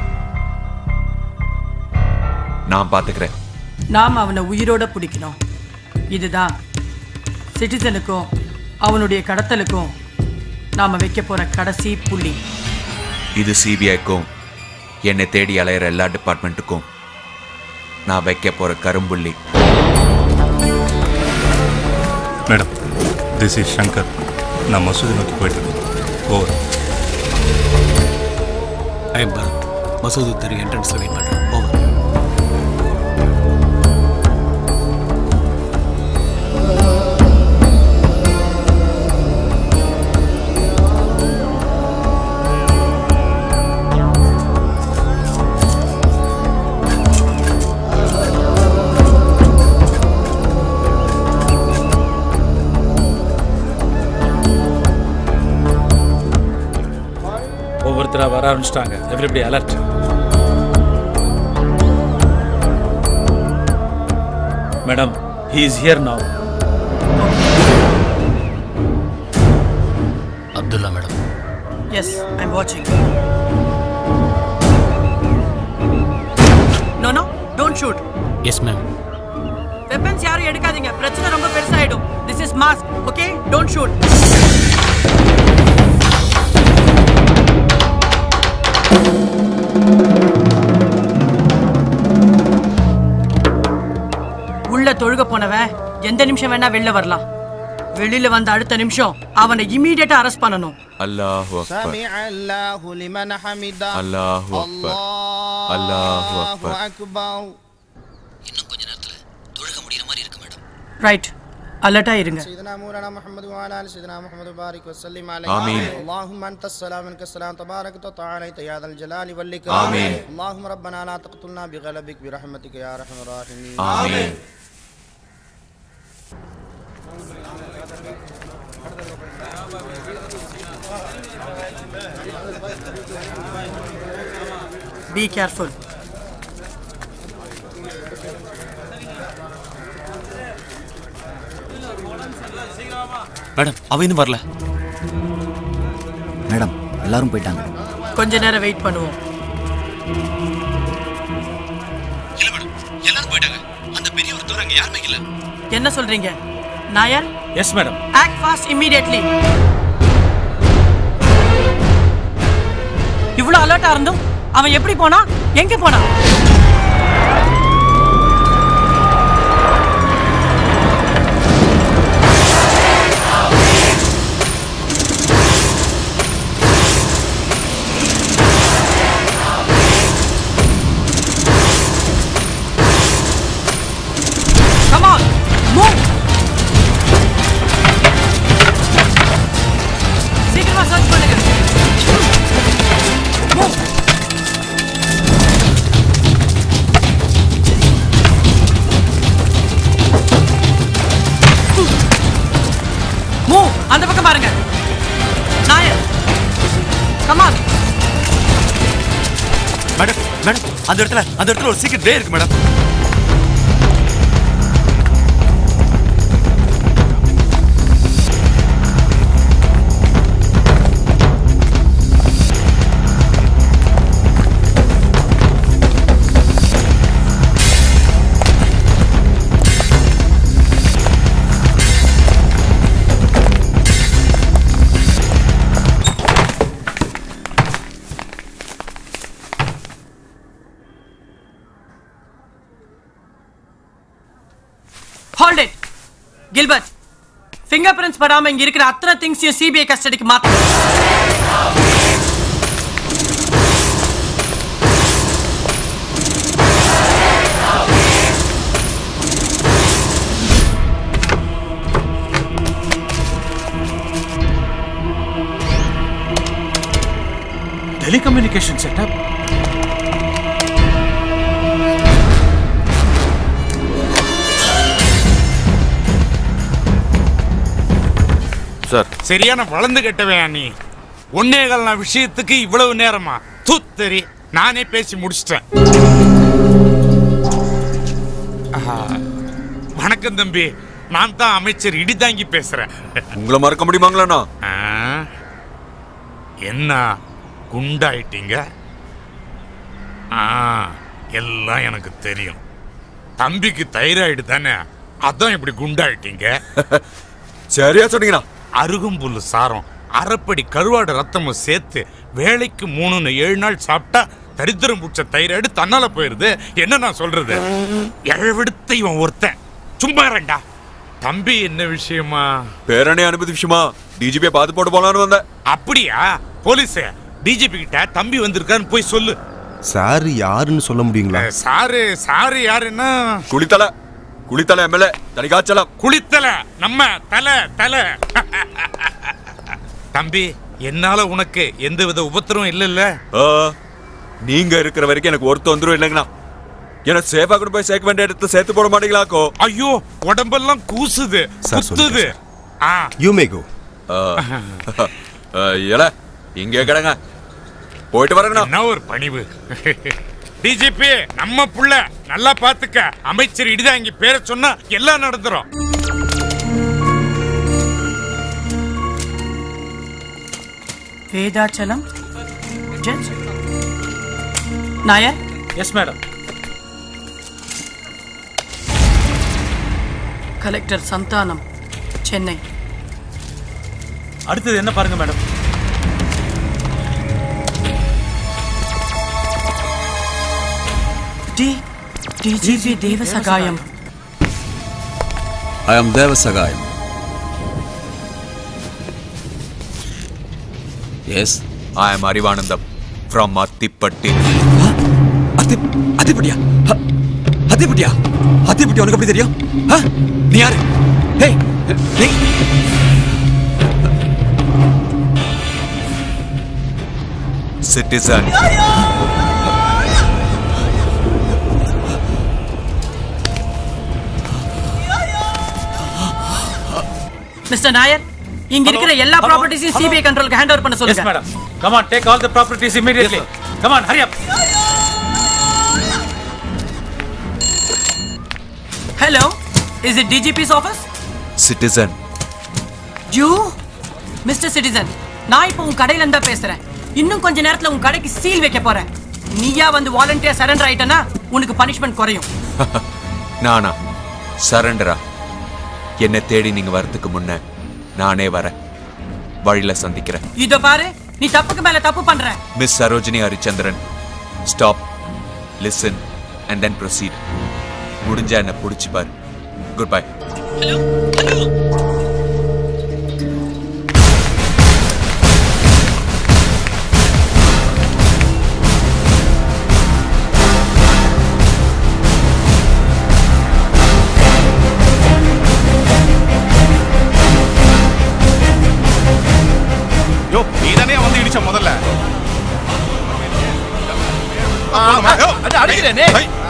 நான் பாத்துக்கிறேன் நாம் அவனை உயிரோட பிடிக்கணும் இதுதான் சிட்டிசனுக்கும் அவனுடைய கடத்தலுக்கும் நாம வைக்க போற கடைசி புள்ளி இது சிபிஐக்கும் என்னை தேடி அலையிற எல்லா டிபார்ட்மெண்ட்டுக்கும் நான் வைக்க போற கரும்புள்ளி மேடம் திஸ் இஸ் சங்கர் நான் மசூதி நோக்கி போயிட்டு இருக்கேன் ஓவர் ஐ எம் பரத் மசூதி தெரு என்ட்ரன்ஸில் வெயிட் பண்ணுறேன் ஓவர் ஒவ்வொருத்தரா வர ஆரம்பிச்சிட்டாங்க everybody alert madam he is here now Abdullah madam yes I'm வாட்சிங் no no don't shoot yes ma'am weapons யாரும் எடுக்காதீங்க பிரச்சனை ரொம்ப பெருசாயிடும் this is mosque okay don't shoot உள்ள தொழுக போனவன் எந்த நிமிஷம் வேணா வெளில வரலாம் வெளியில வந்த அடுத்த நிமிஷம் அவனை இமீடியட்டா அரெஸ்ட் பண்ணணும் அல்லாஹு அக்பர் سمع الله لمن حمده அல்லாஹு அக்பர் அல்லாஹு அக்பர் أكبر ரைட் அலர்ட்டா இருங்க سيدنا مولانا محمد وعلى ال سيدنا محمد وبارك وسلم عليه آمين. اللهم انت السلام منك السلام تبارك وتعالى يا ذا الجلال والاكرام آمين. اللهم ربنا لا تقتلنا بغلبك برحمتك يا ارحم الراحمين آمين. பி கேர்ஃபுல் மேடம் அவ இன்னும் வரல மேடம் எல்லாரும் போயிட்டாங்க கொஞ்ச நேரம் வெயிட் பண்ணுவோம் எல்லாரும் போயிட்டாங்க அந்த பெரிய ஒருத்தர் அங்க யாருமே இல்ல என்ன சொல்றீங்க Nair yes madam act fast immediately இவ்வளவு அலர்ட்டா இருந்தும் அவன் எப்படி போனா எங்க போனா Come on, move. சீக்கிரமா சர்ச் பண்ணுங்க Move. Move. அந்த பக்கம் பாருங்க நாயர் கமான் மேடம் மேடம் அந்த இடத்துல அந்த இடத்துல ஒரு சீக்கிரம் டே இருக்கு madam hold it Gilbert fingerprints படாம இங்க இருக்கிற அத்தனை திங்ஸையும் சிபிஐ கஸ்டடிக்கு மாத்த டெலிகம்யூனிகேஷன் செட்டப் சார் சரியான வளர்ந்து கட்டவேன் நீ ஒன்னேகால் நான் விஷயத்துக்கு இவ்வளவு நேரமா தூத்தரி நானே பேசி முடிச்சிட்டேன் ஆஹா. வணக்கம் தம்பி நான் தான் அமைச்சர் இடிதாங்கி பேசுறேன் உங்களை மறக்க முடியுமாங்களாண்ணா ஆ? என்ன குண்டாயிட்டீங்க ஆ எல்லாம் எனக்கு தெரியும் தம்பிக்கு தைராய்டு தானே அதான் இப்படி குண்டாயிட்டீங்க சரியா சொன்னீங்கண்ணா அருகும்புல்லு சாரம் அரைப்படி கருவாடு ரத்தமும் சேர்த்து வேலைக்கு மூணுன்னு ஏழு நாள் சாப்பிட்டா தரித்திரம் பிடிச்ச தைராய்டு தன்னால போயிருது என்ன நான் சொல்றது எழவெடுத்த இவன் ஒருத்தன் சும்மா ரெண்டா தம்பி என்ன விஷயமா பேரணி அனுமதி விஷயமா டிஜிபியை பார்த்து போட்டு போலான்னு வந்தேன் அப்படியா போலீஸ் டிஜிபி கிட்ட தம்பி வந்திருக்கான்னு போய் சொல்லு சார் யாருன்னு சொல்ல முடியுங்களா சாரு சாரு யாருன்னா குளித்தலை குளித்தலை எம்எல்ஏ தனிகாச்சலம் குளித்தல நம்ம தலை தலை தம்பி என்னால உனக்கு எந்த வித உபத்திரமும் இல்லைல்ல ஆ, நீங்க இருக்கிற வரைக்கும் எனக்கு ஒருத்த வந்துரும் இல்லைங்கண்ணா என்ன சேஃபா கொண்டு போய் சேர்க்க வேண்டிய இடத்துல சேர்த்து போட மாட்டீங்களாக்கோ ஐயோ உடம்பெல்லாம் கூசுது சார், குத்துது ஆ யூ மே கோ இல இங்கே கிடங்க போயிட்டு வரேங்கண்ணா என்ன ஒரு பணிவு டிஜிபி நம்ம புள்ள நல்லா பாத்துக்க அமைச்சர் இடிதாங்கி பேரை சொன்னா எல்லாம் நடந்துரும் Vedachalam judge Nair yes madam collector Santhanam Chennai அடுத்தது என்ன பாருங்க madam D DGP Devasagayam I am Devasagayam. Yes. I am Arivanandam from Athipatti அத்திப்பட்டியா அ- அத்திப்பட்டியா அத்திப்பட்டி உனக்கு எப்படி தெரியும் ஆ? நீ யாரு ஹேய் நீ சிட்டிசன் மிஸ்டர் நாயர் இங்க இருக்கிற எல்லா ப்ராப்பர்ட்டிஸையும் சிபிஐ கண்ட்ரோலுக்கு ஹேண்ட் ஓவர் பண்ண எஸ் சொல்லுங்க madam come on take all the properties immediately come on hurry up hello is it DGP's office citizen you mister citizen நான் இப்போ உன் கடையில இருந்தா பேசுறேன் இன்னும் கொஞ்ச நேரத்துல உன் கடைக்கு சீல் வைக்க போறேன் நீயா வந்து வாலண்டியர் சரண்டர் ஆயிட்டனா உனக்கு பனிஷ்மெண்ட் குறையும் நானா சரண்டரா என்னை தேடி நீங்க வரதுக்கு முன்ன நானே வரேன் வழியில சந்திக்கிறேன் இதோ பாரு நீ தப்புக்கு மேல தப்பு பண்ற miss Sarojini Harichandran stop listen and then proceed முடிஞ்சா என்ன பிடிச்சி பாரு குட் பை யோ நீ தானே வந்து இடிச்ச முதல்ல அடிக்கிறேனே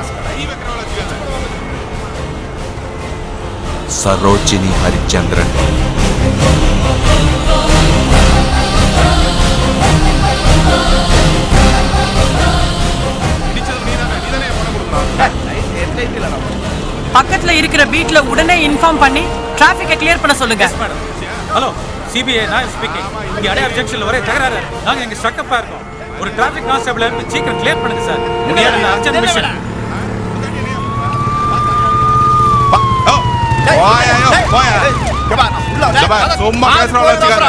சரோஜினி ஹரிச்சந்திரன் பக்கத்துல இருக்கிற வீட்ல உடனே இன்ஃபார்ம் பண்ணி டிராபிக்கை கிளியர் பண்ண சொல்லுங்க ஹலோ சிபிஐ நான் ஸ்பீக்கிங் இங்க அடைய அப்ஜெக்ஷன்ல ஒரே தகராறு நாங்க இங்க ஸ்ட்ரக்கப்பா இருக்கோம் ஒரு டிராஃபிக் கான்ஸ்டபிள் இருந்து சீக்கிரம் கிளியர் பண்ணுங்க சார் முடியாது அர்ஜென்ட் மிஷன் சும்மா பேசுறவங்கள வச்சுக்காத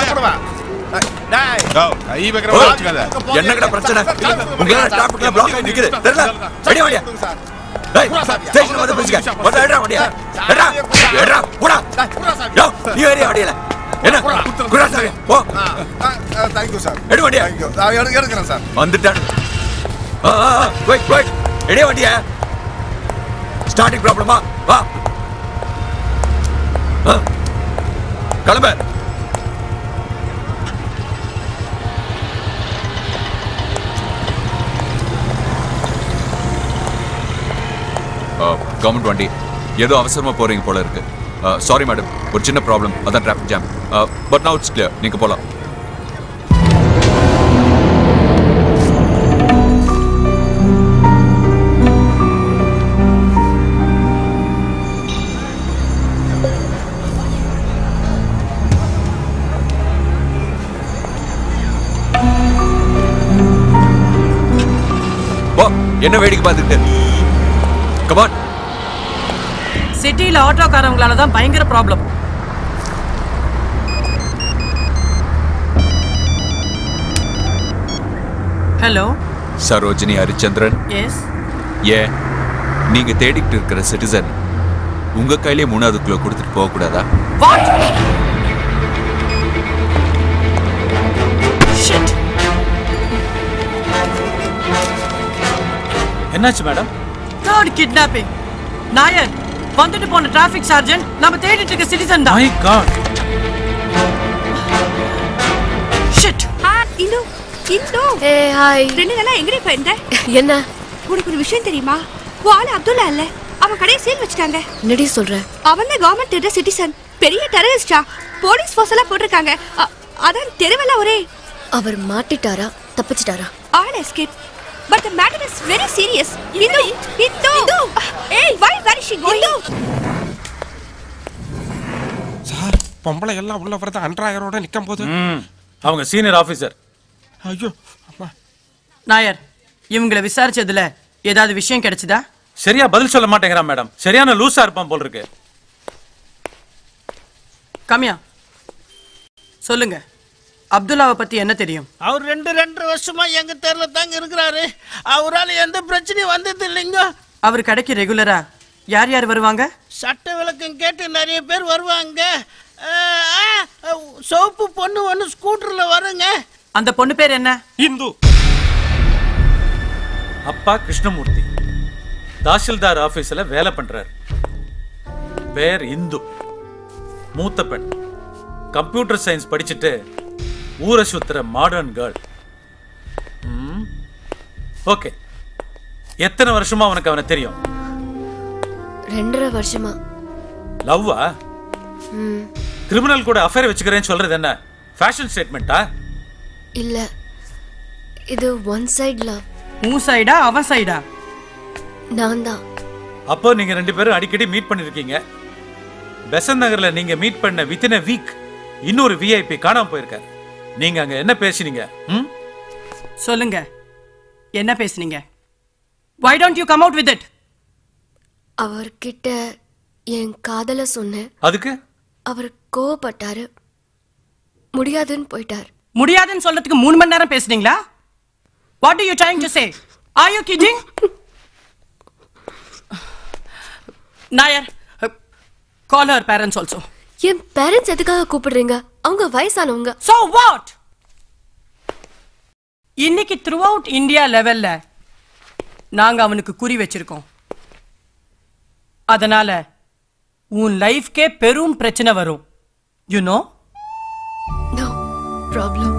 கை வைக்கிறவங்கள வச்சுக்காத என்னங்கடா பிரச்சனை உங்களால டிராபிக்ல பிளாக் ஆகி நிக்குது தெரியல வெடி வண்டியா டேய் ஸ்டேஷன் வந்து பேசுங்க வந்து எடுடா வண்டியா எடுடா எடுடா போடா யோ நீ ஏறியா வண்டியில என்ன குடா சாவி போ தேங்க்யூ சார் எடு வண்டியா எடுக்கிறேன் சார் வந்துட்டான் ஆ ஆ வெயிட் வெயிட் எடியா வண்டியா ஸ்டார்டிங் ப்ராப்ளமா வா ஆ, கிளம்பு கவர்மெண்ட் வண்டி ஏதோ அவசரமா போறீங்க போல இருக்கு சாரி மேடம் ஒரு சின்ன ப்ராப்ளம் அதான் traffic jam but now it's clear நீங்க போலாம் போ என்ன வேடிக்கை பார்த்துக்கிட்டு கமான் சிட்டில ஆட்டோக்காரங்களால தான் பயங்கர problem hello Sarojini Harichandran yes ஏன் நீங்க தேடிக்கிட்டு இருக்கிற சிட்டிசன் உங்க கையிலே மூணாவது கிலோ கொடுத்துட்டு போக கூடாதா வாட் ஷிட் என்னாச்சு மேடம் தேர்ட் கிட்னாப்பிங் நாயர் வந்துட்டு போன டிராஃபிக் சார்ஜன் நம்ம தேடிட்டு இருக்க சிட்டிசன் தான் மை காட் ஷிட் ஆ இந்து இந்து ஏ ஹாய் ரெண்டு நாளா எங்கடி போயிருந்த என்ன உனக்கு ஒரு விஷயம் தெரியுமா உன் ஆளு அப்துல்லா இல்ல அவன் கடையை சீல் வச்சுட்டாங்க என்னடி சொல்ற அவன் தான் கவர்மெண்ட் தேடுற சிட்டிசன் பெரிய டெரரிஸ்டா போலீஸ் ஃபோர்ஸ் எல்லாம் போட்டிருக்காங்க அ- அதான் தெருவெல்லாம் ஒரே அவர் மாட்டிட்டாரா தப்பிச்சிட்டாரா all escape but the matter is very serious Indhu Indhu ஏய் why where is she going sir பொம்பளை எல்லாம் உள்ள வரது அன்றாயரோட நிக்கும் போது ம் அவங்க சீனியர் ஆபீசர் ஐயோ அம்மா நாயர் இவங்களை விசாரிச்சதுல ஏதாவது விஷயம் கிடைச்சதா சரியா பதில் சொல்ல மாட்டேங்கிறான் மேடம் சரியான லூசா இருப்பான் போல் இருக்கு கம்யா சொல்லுங்க அப்துல்லாவை பத்தி என்ன தெரியும் அவர் ரெண்டு ரெண்டு வருஷமா எங்க தெருல தாங்க இருக்கிறாரு அவரால எந்த பிரச்சனையும் வந்தது இல்லைங்க அவர் கடைக்கு ரெகுலரா யார் யார் வருவாங்க சட்ட விளக்கம் கேட்டு நிறைய பேர் வருவாங்க அஹ், ஆ, சிவப்பு பொண்ணு ஒன்று ஸ்கூட்டர்ல வருங்க அந்த பொண்ணு பேர் என்ன இந்து அப்பா கிருஷ்ணமூர்த்தி தாசில்தார் ஆபீஸ்ல வேலை பண்றாரு பேர் இந்து மூத்த பெண் கம்ப்யூட்டர் சயின்ஸ் படிச்சுட்டு ஊரை சுத்துற மாடர்ன் கேர்ள் ஓகே எத்தனை வருஷமா அவனுக்கு அவனை தெரியும் ரெண்டரை வருஷமா லவ்வா ம் கிரிமினல் கூட அஃபேர் வச்சுக்கிறேன்னு சொல்றது என்ன ஃபேஷன் ஸ்டேட்மெண்ட்டா இல்ல இது ஒன் சைடு லவ் உன் சைடா அவன் சைடா நான் தான் அப்போ நீங்க ரெண்டு பேரும் அடிக்கடி மீட் பண்ணிருக்கீங்க பெசன் நகர்ல நீங்க மீட் பண்ண வித்தின் a வீக் இன்னொரு விஐபி காணாம போயிருக்காரு நீங்க அங்க என்ன பேசினீங்க ம் சொல்லுங்க என்ன பேசுனீங்க why don't you come out with it அவர்கிட்ட என் காதல சொன்னேன் அதுக்கு அவர் கோவப்பட்டாரு முடியாதுன்னு போயிட்டார் முடியாதுன்னு சொல்றதுக்கு மூணு மணி நேரம் பேசுனீங்களா what are you trying to say are you kidding Nair call her parents also என் பேரண்ட்ஸ் எதுக்காக கூப்பிடுறீங்க அவங்க வயசானவங்க so what இன்னைக்கு த்ரூ அவுட் இந்தியா லெவல்ல நாங்க அவனுக்கு குறி வச்சிருக்கோம் அதனால உன் லைஃப்கே பெரும் பிரச்சனை வரும் யூ நோ நோ ப்ராப்ளம்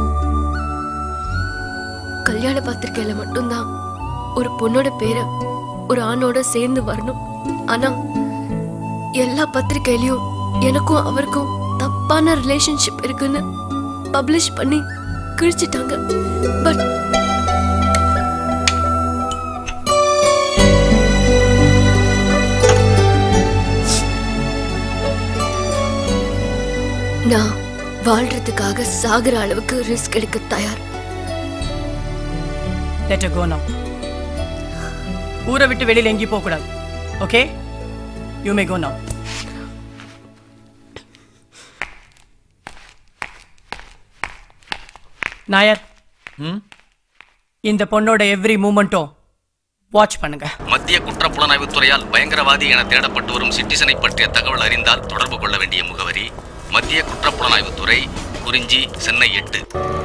கல்யாண பத்திரிக்கையில மட்டும்தான் ஒரு பொண்ணோட பேரை ஒரு ஆணோட சேர்ந்து வரணும் ஆனா எல்லா பத்திரிக்கையிலயும் எனக்கும் அவருக்கும் தப்பான ரிலேஷன்ஷிப் இருக்குன்னு பப்ளிஷ் பண்ணி கிழிச்சிட்டாங்க பட் நான் வாழ்றதுக்காக சாகுற அளவுக்கு ரிஸ்க் எடுக்க தயார் லெட் கோ now ஊரை விட்டு வெளியில எங்கேயும் போக கூடாது okay you may go now Nair இந்த பொண்ணோட எவ்ரி மூமெண்ட்டும் வாட்ச் பண்ணுங்க மத்திய குற்றப்புலனாய்வுத் துறையால் பயங்கரவாதி என தேடப்பட்டு வரும் சிட்டிசனை பற்றிய தகவல் அறிந்தால் தொடர்பு கொள்ள வேண்டிய முகவரி மத்திய குற்றப்புலனாய்வுத் துறை குறிஞ்சி சென்னை எட்டு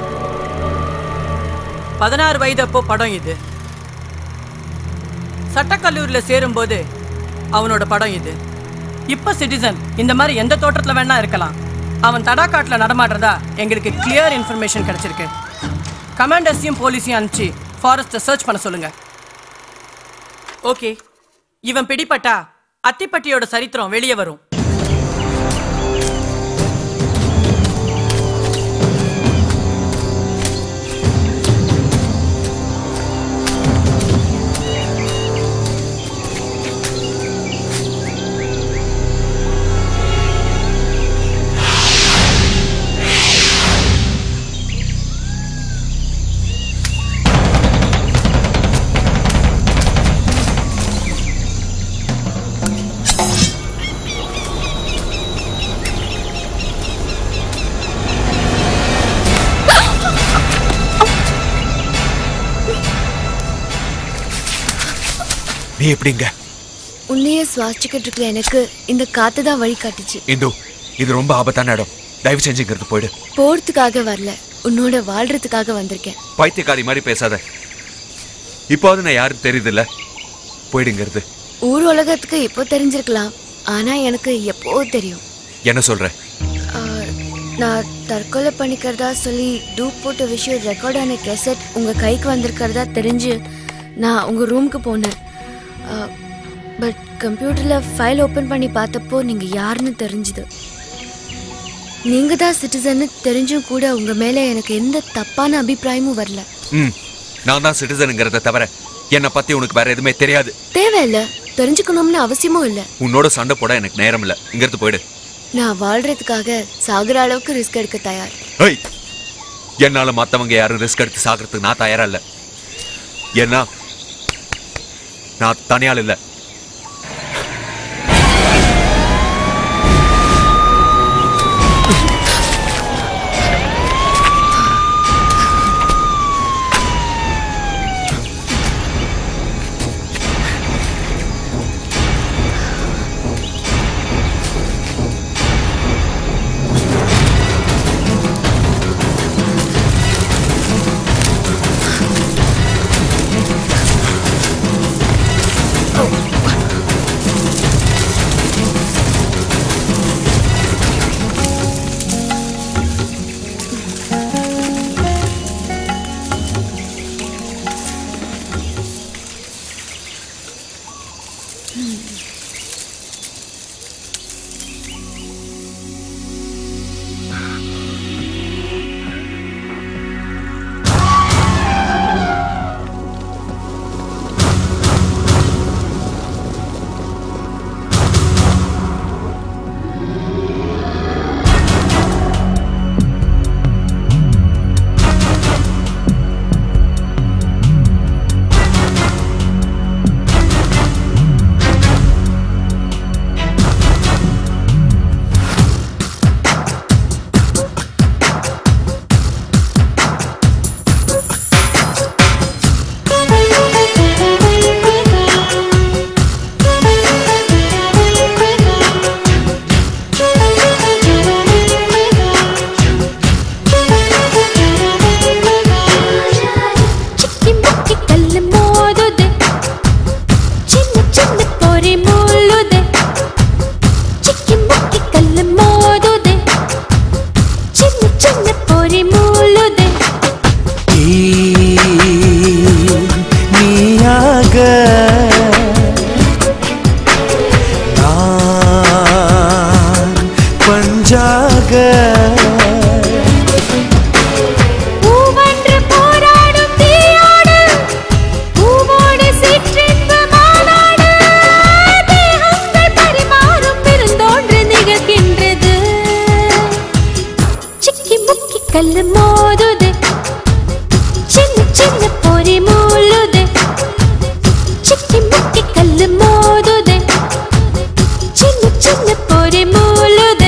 பதினாறு வயது அப்போ படம் இது சட்டக்கல்லூரியில சேரும்போது அவனோட படம் இது இப்ப சிட்டிசன் இந்த மாதிரி எந்த தோட்டத்துல வேணா இருக்கலாம் அவன் தடாக்காட்டுல நடமாடுறதா எங்களுக்கு கிளியர் இன்ஃபர்மேஷன் கிடைச்சிருக்கு கமாண்டர்ஸையும் போலீஸையும் அனுப்பிச்சு ஃபாரஸ்ட்டை சர்ச் பண்ண சொல்லுங்க ஓகே இவன் பிடிபட்டா அத்திப்பட்டியோட சரித்திரம் வெளியே வரும் நீ எப்படிங்க உன்னையே சுவாசிச்சுக்கிட்டு இருக்கிற எனக்கு இந்த காத்து தான் வழி காட்டுச்சு இந்து இது ரொம்ப ஆபத்தான இடம் தயவு செஞ்சுங்கிறது போயிடு போறதுக்காக வரல உன்னோட வாழ்றதுக்காக வந்திருக்கேன் பைத்தியக்காரி மாதிரி பேசாத இப்போது நான் யாரும் தெரியுதுல்ல போயிடுங்கிறது ஊர் உலகத்துக்கு இப்போ தெரிஞ்சிருக்கலாம் ஆனா எனக்கு எப்போ தெரியும் என்ன சொல்ற ஆஹ், நான் தற்கொலை பண்ணிக்கிறதா சொல்லி டூப் போட்ட விஷயம் ரெக்கார்ட் ஆன கெசட் உங்க கைக்கு வந்திருக்கிறதா தெரிஞ்சு நான் உங்க ரூமுக்கு போனேன் பட் கம்ப்யூட்டர்ல ஃபைல் ஓபன் பண்ணி பார்த்தப்போ நீங்க யாருன்னு தெரிஞ்சுது நீங்க தான் சிட்டிசன்னு தெரிஞ்சும் கூட உங்க மேல எனக்கு எந்த தப்பான அபிப்பிராயமும் வரல ம் நான் தான் சிட்டிசனுங்கிறத தவிர என்னை பத்தி உனக்கு வேற எதுவுமே தெரியாது தேவையில்ல தெரிஞ்சுக்கணும்னு அவசியமும் இல்லை உன்னோட சண்டை போட எனக்கு நேரம் இல்ல இங்கிருந்து போயிடு நான் வாழ்றதுக்காக சாகுற அளவுக்கு ரிஸ்க் எடுக்க தயார் ஏய் என்னால மத்தவங்க யாரும் ரிஸ்க் எடுத்து சாகிறதுக்கு நான் தயாரா இல்ல ஏன்னா நான் தனியால் இல்ல Oh. கல்லு மோதுது சின்ன சின்ன பொறி மூழுது சிக்கி முக்கி கல்லு மோதுது சின்ன சின்ன பொறி மூழுது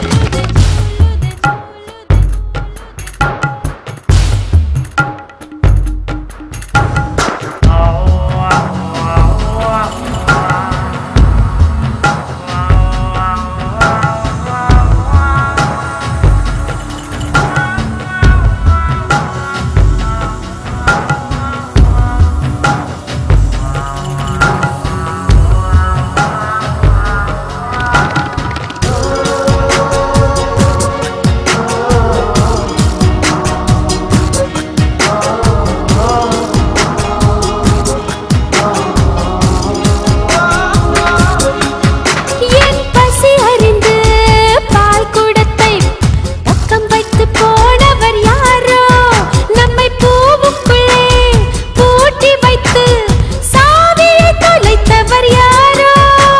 என் பசி அறிந்து பால் குடத்தை பக்கம் வைத்து போனவர் யாரோ நம்மை பூவுக்குள்ளே பூட்டி வைத்து சாவியை தொலைத்தவர் யாரோ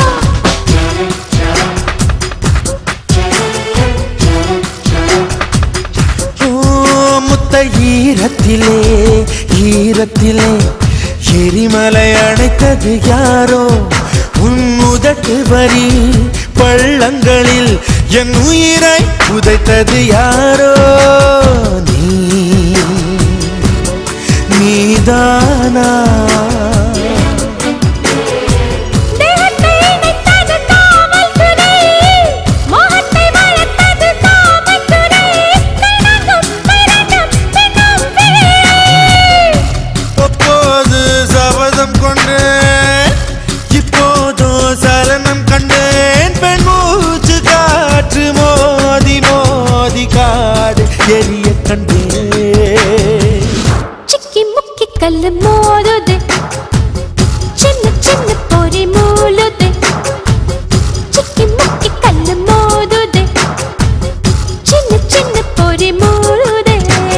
ஓ, முத்த ஈரத்திலே ஈரத்திலே எரிமலை அணைத்தது யாரோ உன் உதட்டு வரி பள்ளங்களில் என் உயிரை புதைத்தது யாரோ நீ நீதானா தேகத்தை இணைத்தது காவல்துறை மோகத்தை வளர்த்தது காமத்துறை பிணங்கும் பிறண்டும் பின்னும் விழி அப்போது சபதம் கொண்டேன் இப்போதோ சலனம் கண்டேன் பெண் மூச்சு காற்று மோதி மோதி காடு எரிய கண்டேன் சிக்கி முக்கி கல்லு மோதுது சின்ன சின்ன பொறி மூழுது சிக்கி முக்கி கல்லு மோதுது சின்ன சின்ன பொறி மூழுது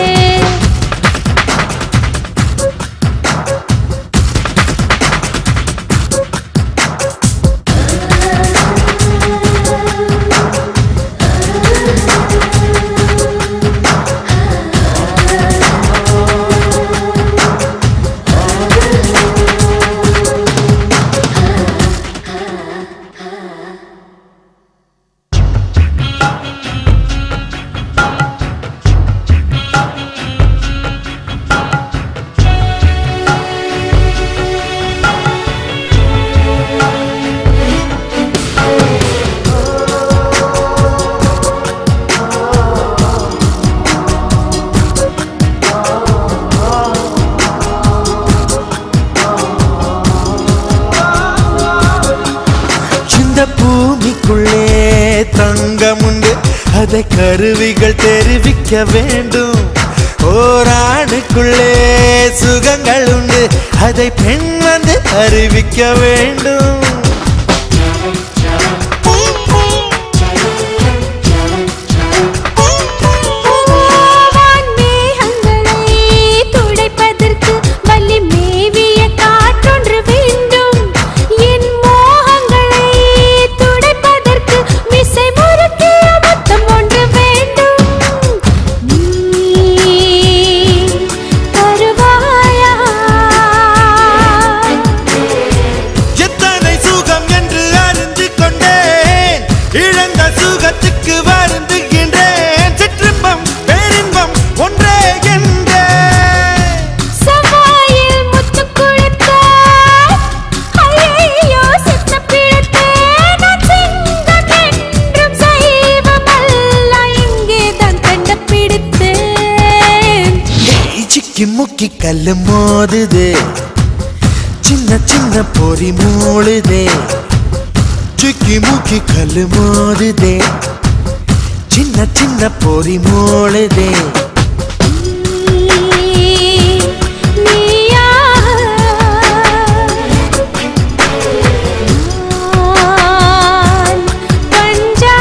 இந்த பூமிக்குள்ளே தங்கம் உண்டு அதை கருவிகள் தெரிவிக்க வேண்டும் ஓராணுக்குள்ளே சுகங்கள் உண்டு அதை பெண் வந்து அறிவிக்க வேண்டும் வான் மேகங்களை துடைப்பதற்கு வலி மேவிய காற்றொன்று வேண்டும் என் மோகங்களை துடைப்பதற்கு மிசை முறுக்கிய முத்தம் ஒன்று வேண்டும் நீ தருவாயா எத்தனை சுகம் என்று அறிந்து கொண்டேன் இழந்த சுகத்துக்கு வருந்துகின்றேன் சிற்றின்பம் பேரின்பம் ஒன்றே என்றேன் சவாயில் முத்து குளித்தாய் ஐயையோ சித்த பிழைத்தேன் நான் சிங்கம் என்றும் சைவமல்ல இங்கே தான் கண்ட பிடித்தேன் சிக்கி முக்கி கல்லு மோதுதே சின்ன சின்ன பொறி மூழுதே சிக்கி முக்கி கல்லு மோதுதே சின்ன சின்ன பொறி மூழுதே நீயா நான் பஞ்சா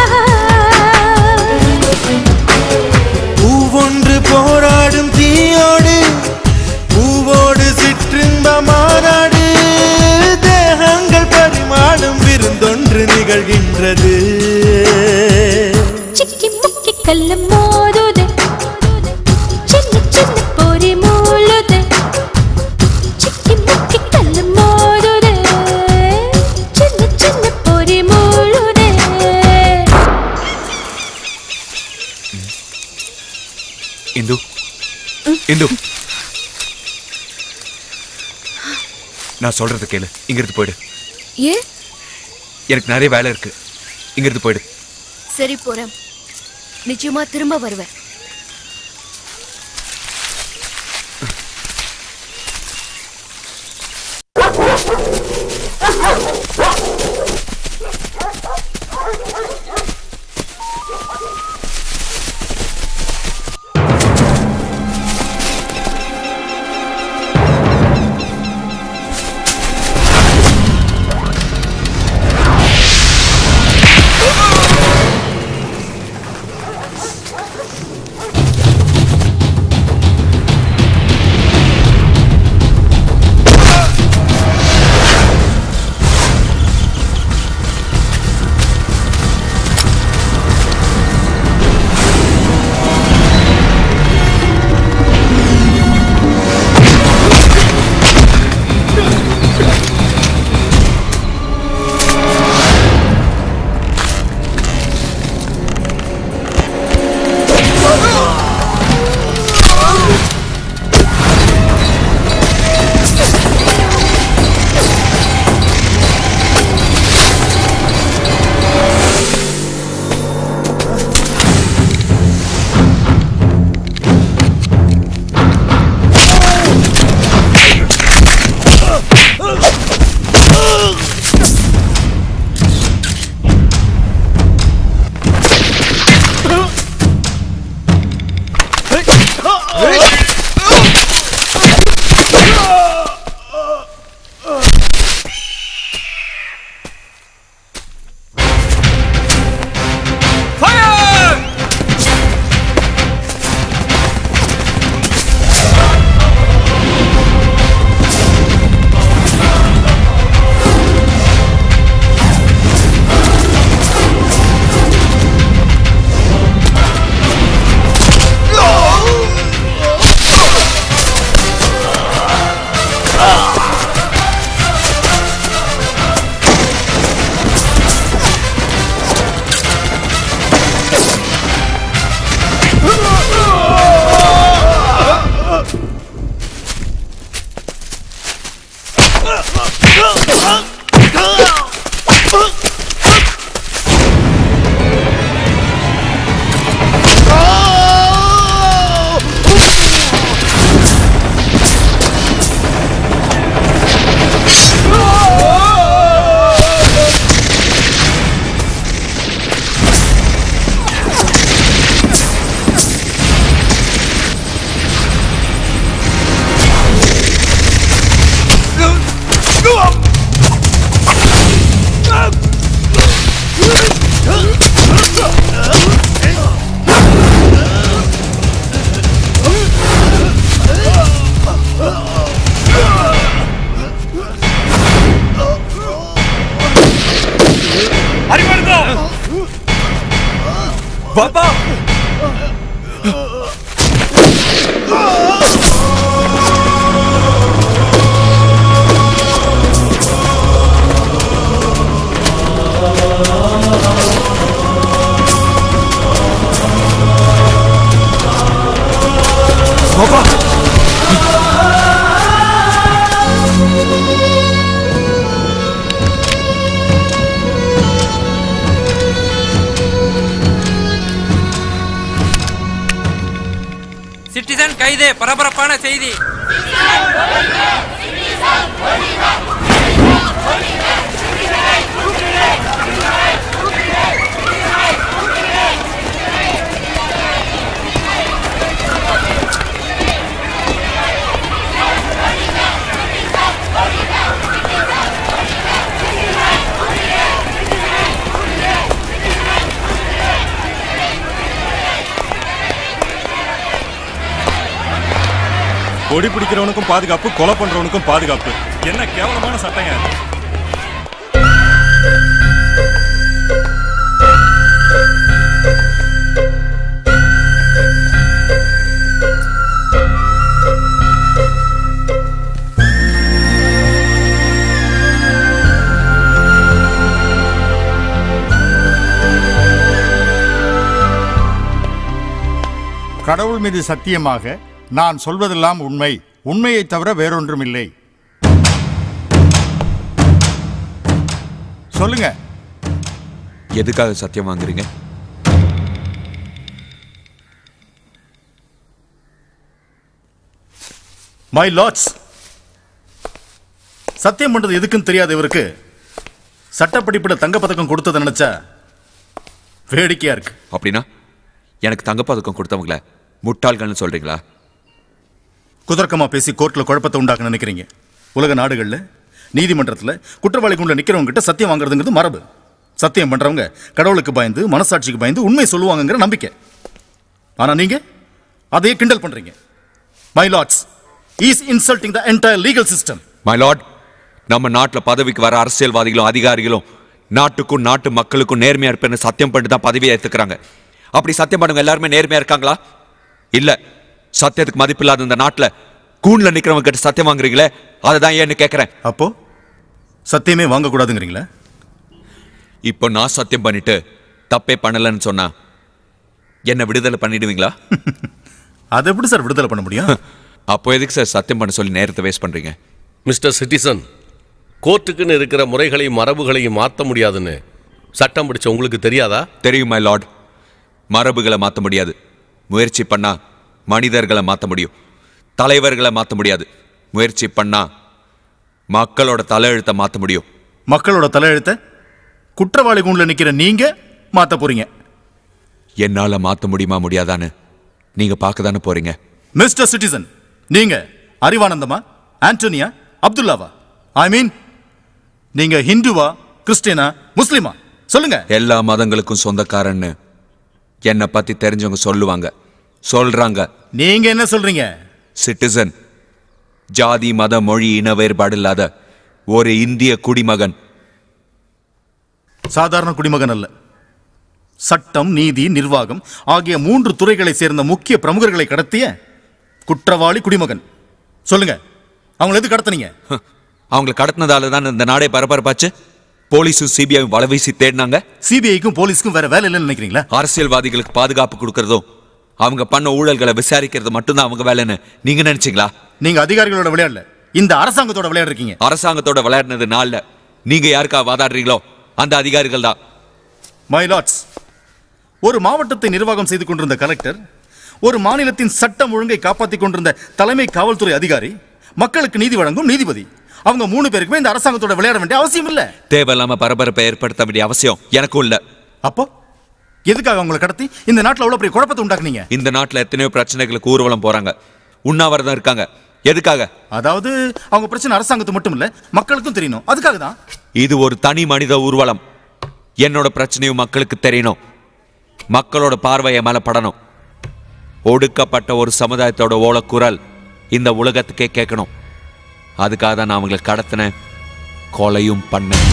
பூவொன்று போராடும் தீயோடு பூவோடு சிற்றின்ப மாநாடு தேகங்கள் பரிமாடும் விருந்தொன்று நிகழ்கின்றது சிக்கி முக்கி கல்லு மோதுது இந்து நான் சொல்றது கேளு இங்கிருந்து போயிடு ஏன் எனக்கு நிறைய வேலை இருக்கு இங்கிருந்து போயிடு சரி போறேன் நிச்சயமா திரும்ப வருவேன் பாப்பா சிட்டிசன் கைது பரபரப்பான செய்தி கொடி பிடிக்கிறவனுக்கும் பாதுகாப்பு கொலை பண்றவனுக்கும் பாதுகாப்பு என்ன கேவலமான சட்டங்க இது? கடவுள் மீது சத்தியமாக நான் சொல்வதெல்லாம் உண்மை உண்மையை தவிர வேறொன்றும் இல்லை சொல்லுங்க எதுக்காக சத்தியம் வாங்குறீங்க மை லார்ட்ஸ் சத்தியம் பண்றது எதுக்குன்னு தெரியாத இவருக்கு சட்டப்படிப்புல தங்க பதக்கம் கொடுத்ததை நினைச்சா வேடிக்கையா இருக்கு அப்படின்னா எனக்கு தங்கப்பதக்கம் கொடுத்தவங்கள முட்டாள்கள்னு சொல்றீங்களா குதர்க்கமா பேசி கோர்ட்ல குழப்பத்தை உண்டாக்க நினைக்கிறீங்க உலக நாடுகள்ல நீதிமன்றத்துல குற்றவாளி குண்ட நிக்கிறவங்க கிட்ட சத்தியம் வாங்குறதுங்கிறது மரபு சத்தியம் பண்றவங்க கடவுளுக்கு பயந்து மனசாட்சிக்கு பயந்து உண்மை சொல்லுவாங்கங்கிற நம்பிக்கை ஆனா நீங்க அதையே கிண்டல் பண்றீங்க my lords is insulting the entire legal system my lord நம்ம நாட்டில் பதவிக்கு வர அரசியல்வாதிகளும் அதிகாரிகளும் நாட்டுக்கும் நாட்டு மக்களுக்கும் நேர்மையா இருப்பேன்னு சத்தியம் பண்ணிட்டு தான் பதவியை ஏத்துக்கிறாங்க அப்படி சத்தியம் பண்ணவங்க எல்லாருமே நேர்மையா இருக்காங்களா இல்ல சத்தியத்துக்கு மதிப்பில்லாத இந்த நாட்டுல கூண்ல நிக்கிறவங்க கிட்ட சத்தியம் வாங்குறீங்களே அதை தான் ஏன்னு கேட்கறேன் அப்போ சத்தியமே வாங்கக்கூடாதுங்கிறீங்களா இப்போ நான் சத்தியம் பண்ணிட்டு தப்பே பண்ணலன்னு சொன்னா என்ன விடுதலை பண்ணிடுவீங்களா அதை எப்படி சார் விடுதலை பண்ண முடியும் அப்போ எதுக்கு சார் சத்தியம் பண்ண சொல்லி நேரத்தை வேஸ்ட் பண்றீங்க மிஸ்டர் சிட்டிசன் கோர்ட்டுக்குன்னு இருக்கிற முறைகளையும் மரபுகளையும் மாற்ற முடியாதுன்னு சட்டம் படிச்ச உங்களுக்கு தெரியாதா தெரியும் மை லார்ட் மரபுகளை மாற்ற முடியாது முயற்சி பண்ணா மனிதர்களை மாற்ற முடியும் தலைவர்களை மாற்ற முடியாது முயற்சி பண்ணா மக்களோட தலையெழுத்தை மாற்ற முடியும் மக்களோட தலையெழுத்தை குற்றவாளி கூண்டில் நிக்கிற நீங்க மாத்த போறீங்க என்னால மாற்ற முடியுமா முடியாதான்னு நீங்க பார்க்க தானே போறீங்க மிஸ்டர் சிட்டிசன் நீங்க அறிவானந்தமா ஆண்டோனியா அப்துல்லாவா ஐ மீன் நீங்க ஹிந்துவா கிறிஸ்டியனா முஸ்லிமா சொல்லுங்க எல்லா மதங்களுக்கும் சொந்தக்காரன்னு என்னை பத்தி தெரிஞ்சவங்க சொல்லுவாங்க சொல்றாங்க நீங்க என்ன சொல்றீங்க சிட்டிசன் ஜாதி மத மொழி இன வேறுபாடு இல்லாத ஒரு இந்திய குடிமகன் சாதாரண குடிமகன் அல்ல சட்டம் நீதி நிர்வாகம் ஆகிய மூன்று துறைகளை சேர்ந்த முக்கிய பிரமுகர்களை கடத்திய குற்றவாளி குடிமகன் சொல்லுங்க அவங்களை எது கடத்துனீங்க அவங்களை கடத்தினதால தான் இந்த நாடே பரபரப்பாச்சு போலீஸும் சிபிஐயும் வலை வீசி தேடினாங்க சிபிஐக்கும் போலீஸ்க்கும் வேற வேலை இல்லைன்னு நினைக்கிறீங்களா அரசியல்வாதிகளுக்கு பாதுகாப்பு கொடுக்கறதும் அவங்க பண்ண ஊழல்களை விசாரிக்கிறது மட்டும்தான் அவங்க வேலைன்னு நீங்க நினைச்சீங்களா நீங்க அதிகாரிகளோட விளையாடல இந்த அரசாங்கத்தோட விளையாட இருக்கீங்க அரசாங்கத்தோட விளையாடினது நாள்ல நீங்க யாருக்கா வாதாடுறீங்களோ அந்த அதிகாரிகள் தான் மை லார்ட்ஸ் ஒரு மாவட்டத்தை நிர்வாகம் செய்து கொண்டிருந்த கலெக்டர் ஒரு மாநிலத்தின் சட்டம் ஒழுங்கை காப்பாற்றிக் கொண்டிருந்த தலைமை காவல்துறை அதிகாரி மக்களுக்கு நீதி வழங்கும் நீதிபதி அவங்க மூணு பேருக்குமே இந்த அரசாங்கத்தோட விளையாட வேண்டிய அவசியம் இல்ல தேவையில்லாம பரபரப்பை ஏற்படுத்த வேண்டிய அவசியம் எனக்கும் இல்ல அப்போ எதுக்காக அவங்களை கடத்தி இந்த நாட்டுல அவ்வளவு பெரிய குழப்பத்தை உண்டாக்குனீங்க இந்த நாட்டுல எத்தனையோ பிரச்சனைகளுக்கு ஊர்வலம் போறாங்க உண்ணாவிரதம் இருக்காங்க எதுக்காக அதாவது அவங்க பிரச்சனை அரசாங்கத்து மட்டும் இல்ல மக்களுக்கும் தெரியணும் அதுக்காக தான் இது ஒரு தனி மனித ஊர்வலம் என்னோட பிரச்சனையும் மக்களுக்கு தெரியணும் மக்களோட பார்வை என் மேல படணும் ஒடுக்கப்பட்ட ஒரு சமுதாயத்தோட ஓலக்குரல் இந்த உலகத்துக்கே கேட்கணும் அதுக்காக தான் நான் அவங்களை கடத்தினேன் கொலையும் பண்ணேன்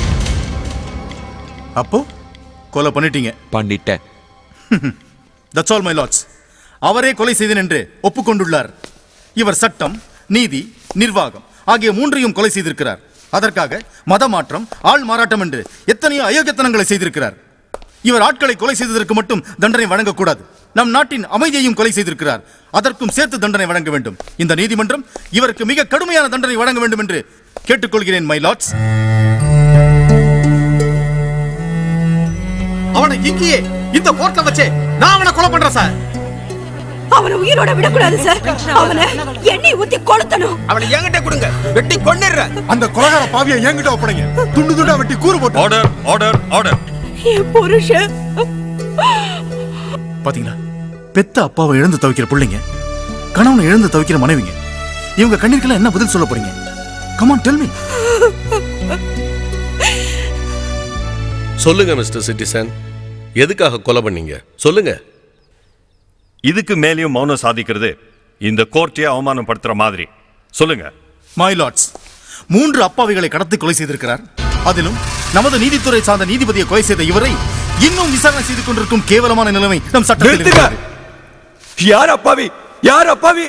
அப்போ கொலை பண்ணிட்டீங்க பண்ணிட்டேன் தட்ஸ் ஆல் மை லார்ட்ஸ் அவரே கொலை செய்தேன் என்று ஒப்புக்கொண்டுள்ளார் இவர் சட்டம் நீதி நிர்வாகம் ஆகிய மூன்றையும் கொலை செய்திருக்கிறார் அதற்காக மத மாற்றம் ஆள் மாறாட்டம் என்று எத்தனையோ அயோக்கியத்தனங்களை செய்திருக்கிறார் இவர் ஆட்களை கொலை செய்ததற்கு மட்டும் தண்டனை வழங்கக்கூடாது நம் நாட்டின் அமைதியையும் கொலை செய்திருக்கிறார் அதற்கும் சேர்த்து தண்டனை வழங்க வேண்டும் இந்த நீதிமன்றம் இவருக்கு மிக கடுமையான தண்டனை வழங்க வேண்டும் என்று கேட்டுக்கொள்கிறேன் மை லார்ட்ஸ் அவனை இங்கேயே இந்த கோர்ட்ல வச்சே நான் அவனை கொலை பண்றேன் சார் அவனை உயிரோட விடக்கூடாது சார் அவனை எண்ணெய் ஊத்தி கொளுத்தணும் அவனை என்கிட்ட கொடுங்க வெட்டி கொன்னிடுறேன் அந்த கொலகார பாவியை என்கிட்ட ஒப்படைங்க துண்டு துண்டா வெட்டி கூறு போட்டு ஆர்டர் ஆர்டர் ஆர்டர் என் புருஷன் பாத்தீங்களா பெத்த அப்பாவை இழந்து தவிக்கிற பிள்ளைங்க கணவனை இழந்து தவிக்கிற மனைவிங்க இவங்க கண்ணீருக்கெல்லாம் என்ன பதில் சொல்ல போறீங்க கமான் டெல் மீ சொல்லுங்க மிஸ்டர் சிட்டிசன் எதுக்காக கொலை பண்ணீங்க சொல்லுங்க இதுக்கு மேலேயும் மௌனம் சாதிக்கிறது இந்த கோர்ட்டையே அவமானப்படுத்துற மாதிரி சொல்லுங்க மை லார்ட்ஸ் மூன்று அப்பாவிகளை கடத்தி கொலை செய்திருக்கிறார் அதிலும் நமது நீதித்துறை சார்ந்த நீதிபதியை கொலை செய்த இவரை இன்னும் விசாரணை செய்து கொண்டிருக்கும் கேவலமான நிலைமை நம் சட்டத்தில் நிறுத்துங்க. இருக்கிறது. யார் அப்பாவி யார் அப்பாவி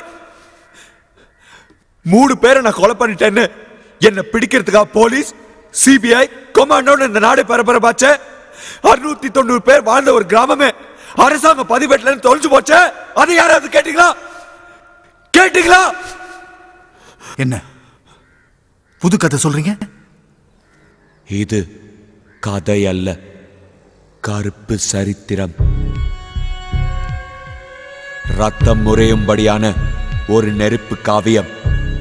மூணு பேரை நான் கொலை பண்ணிட்டேன்னு என்ன பிடிக்கிறதுக்காக போலீஸ் சிபிஐ கொமாண்டோன்னு இந்த நாடு பரபரப்பாச்சே அறுநூத்தி தொண்ணூறு பேர் வாழ்ந்த ஒரு கிராமமே அரசாங்க பதிவேட்டுல தொலைஞ்சு போச்சே அதை யாராவது கேட்டீங்களா கேட்டீங்களா என்ன புது கதை சொல்றீங்க இது கதை அல்ல கருப்பு சரித்திரம் ரத்தம் முறையும்படியான ஒரு நெருப்பு காவியம்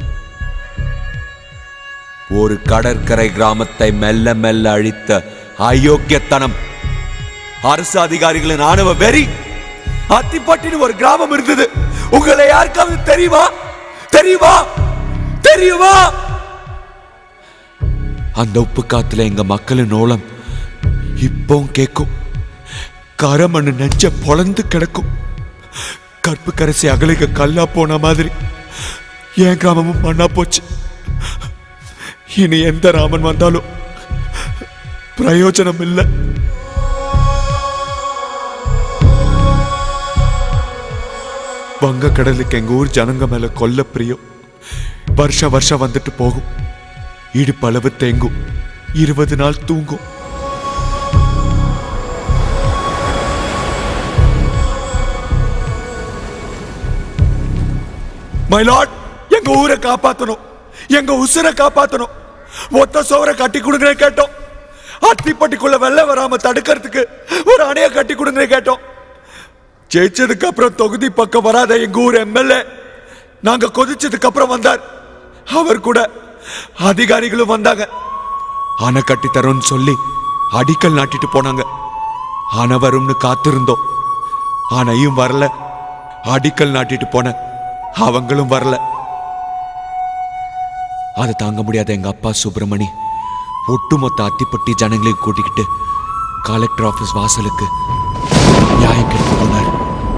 ஒரு கடற்கரை கிராமத்தை மெல்ல மெல்ல அழித்த அயோக்கியத்தனம் அரசு அதிகாரிகளின் ஆணவ வெறி அத்திப்பட்டின்னு ஒரு கிராமம் இருந்தது உங்களை யாருக்காவது தெரியுமா தெரியுமா தெரியுமா அந்த உப்பு காத்துல எங்க மக்களின் ஓலம் இப்பவும் கேட்கும் கரமண்ணு நெஞ்ச பொழந்து கிடக்கும் கற்பு கரசி அகலிக கல்லா போன மாதிரி என் கிராமமும் மண்ணா போச்சு இனி எந்த ராமன் வந்தாலும் பிரயோஜனம் இல்லை வங்க கடலுக்கு எங்க ஊர் ஜனங்க மேல கொல்ல பிரியம் வருஷம் வருஷம் வந்துட்டு போகும் இடுப்பளவு தேங்கும் இருபது நாள் தூங்கும் மை லார்ட் எங்க ஊரை காப்பாத்தணும் எங்க உசுரை காப்பாத்தணும் ஒத்த சோரை கட்டி கொடுங்க கேட்டோம் அத்திப்பட்டிக்குள்ள வெள்ளை வராம தடுக்கிறதுக்கு ஒரு அணைய கட்டி கொடுங்க கேட்டோம் ஜெயிச்சதுக்கு அப்புறம் தொகுதி பக்கம் வராத எங்க ஊர் எம்எல்ஏ நாங்க கொதிச்சதுக்கு அப்புறம் வந்தார் அவர் கூட அதிகாரிகளும் வந்தாங்க அணை கட்டி தரோன்னு சொல்லி அடிக்கல் நாட்டிட்டு போனாங்க அணை வரும்னு காத்திருந்தோம் அணையும் வரல அடிக்கல் நாட்டிட்டு போன அவங்களும் வரல அதை தாங்க முடியாத எங்க அப்பா சுப்பிரமணி ஒட்டுமொத்த அத்திப்பட்டி ஜனங்களையும் கூட்டிக்கிட்டு கலெக்டர் ஆபீஸ் வாசலுக்கு நியாயம் கேட்டு போனார்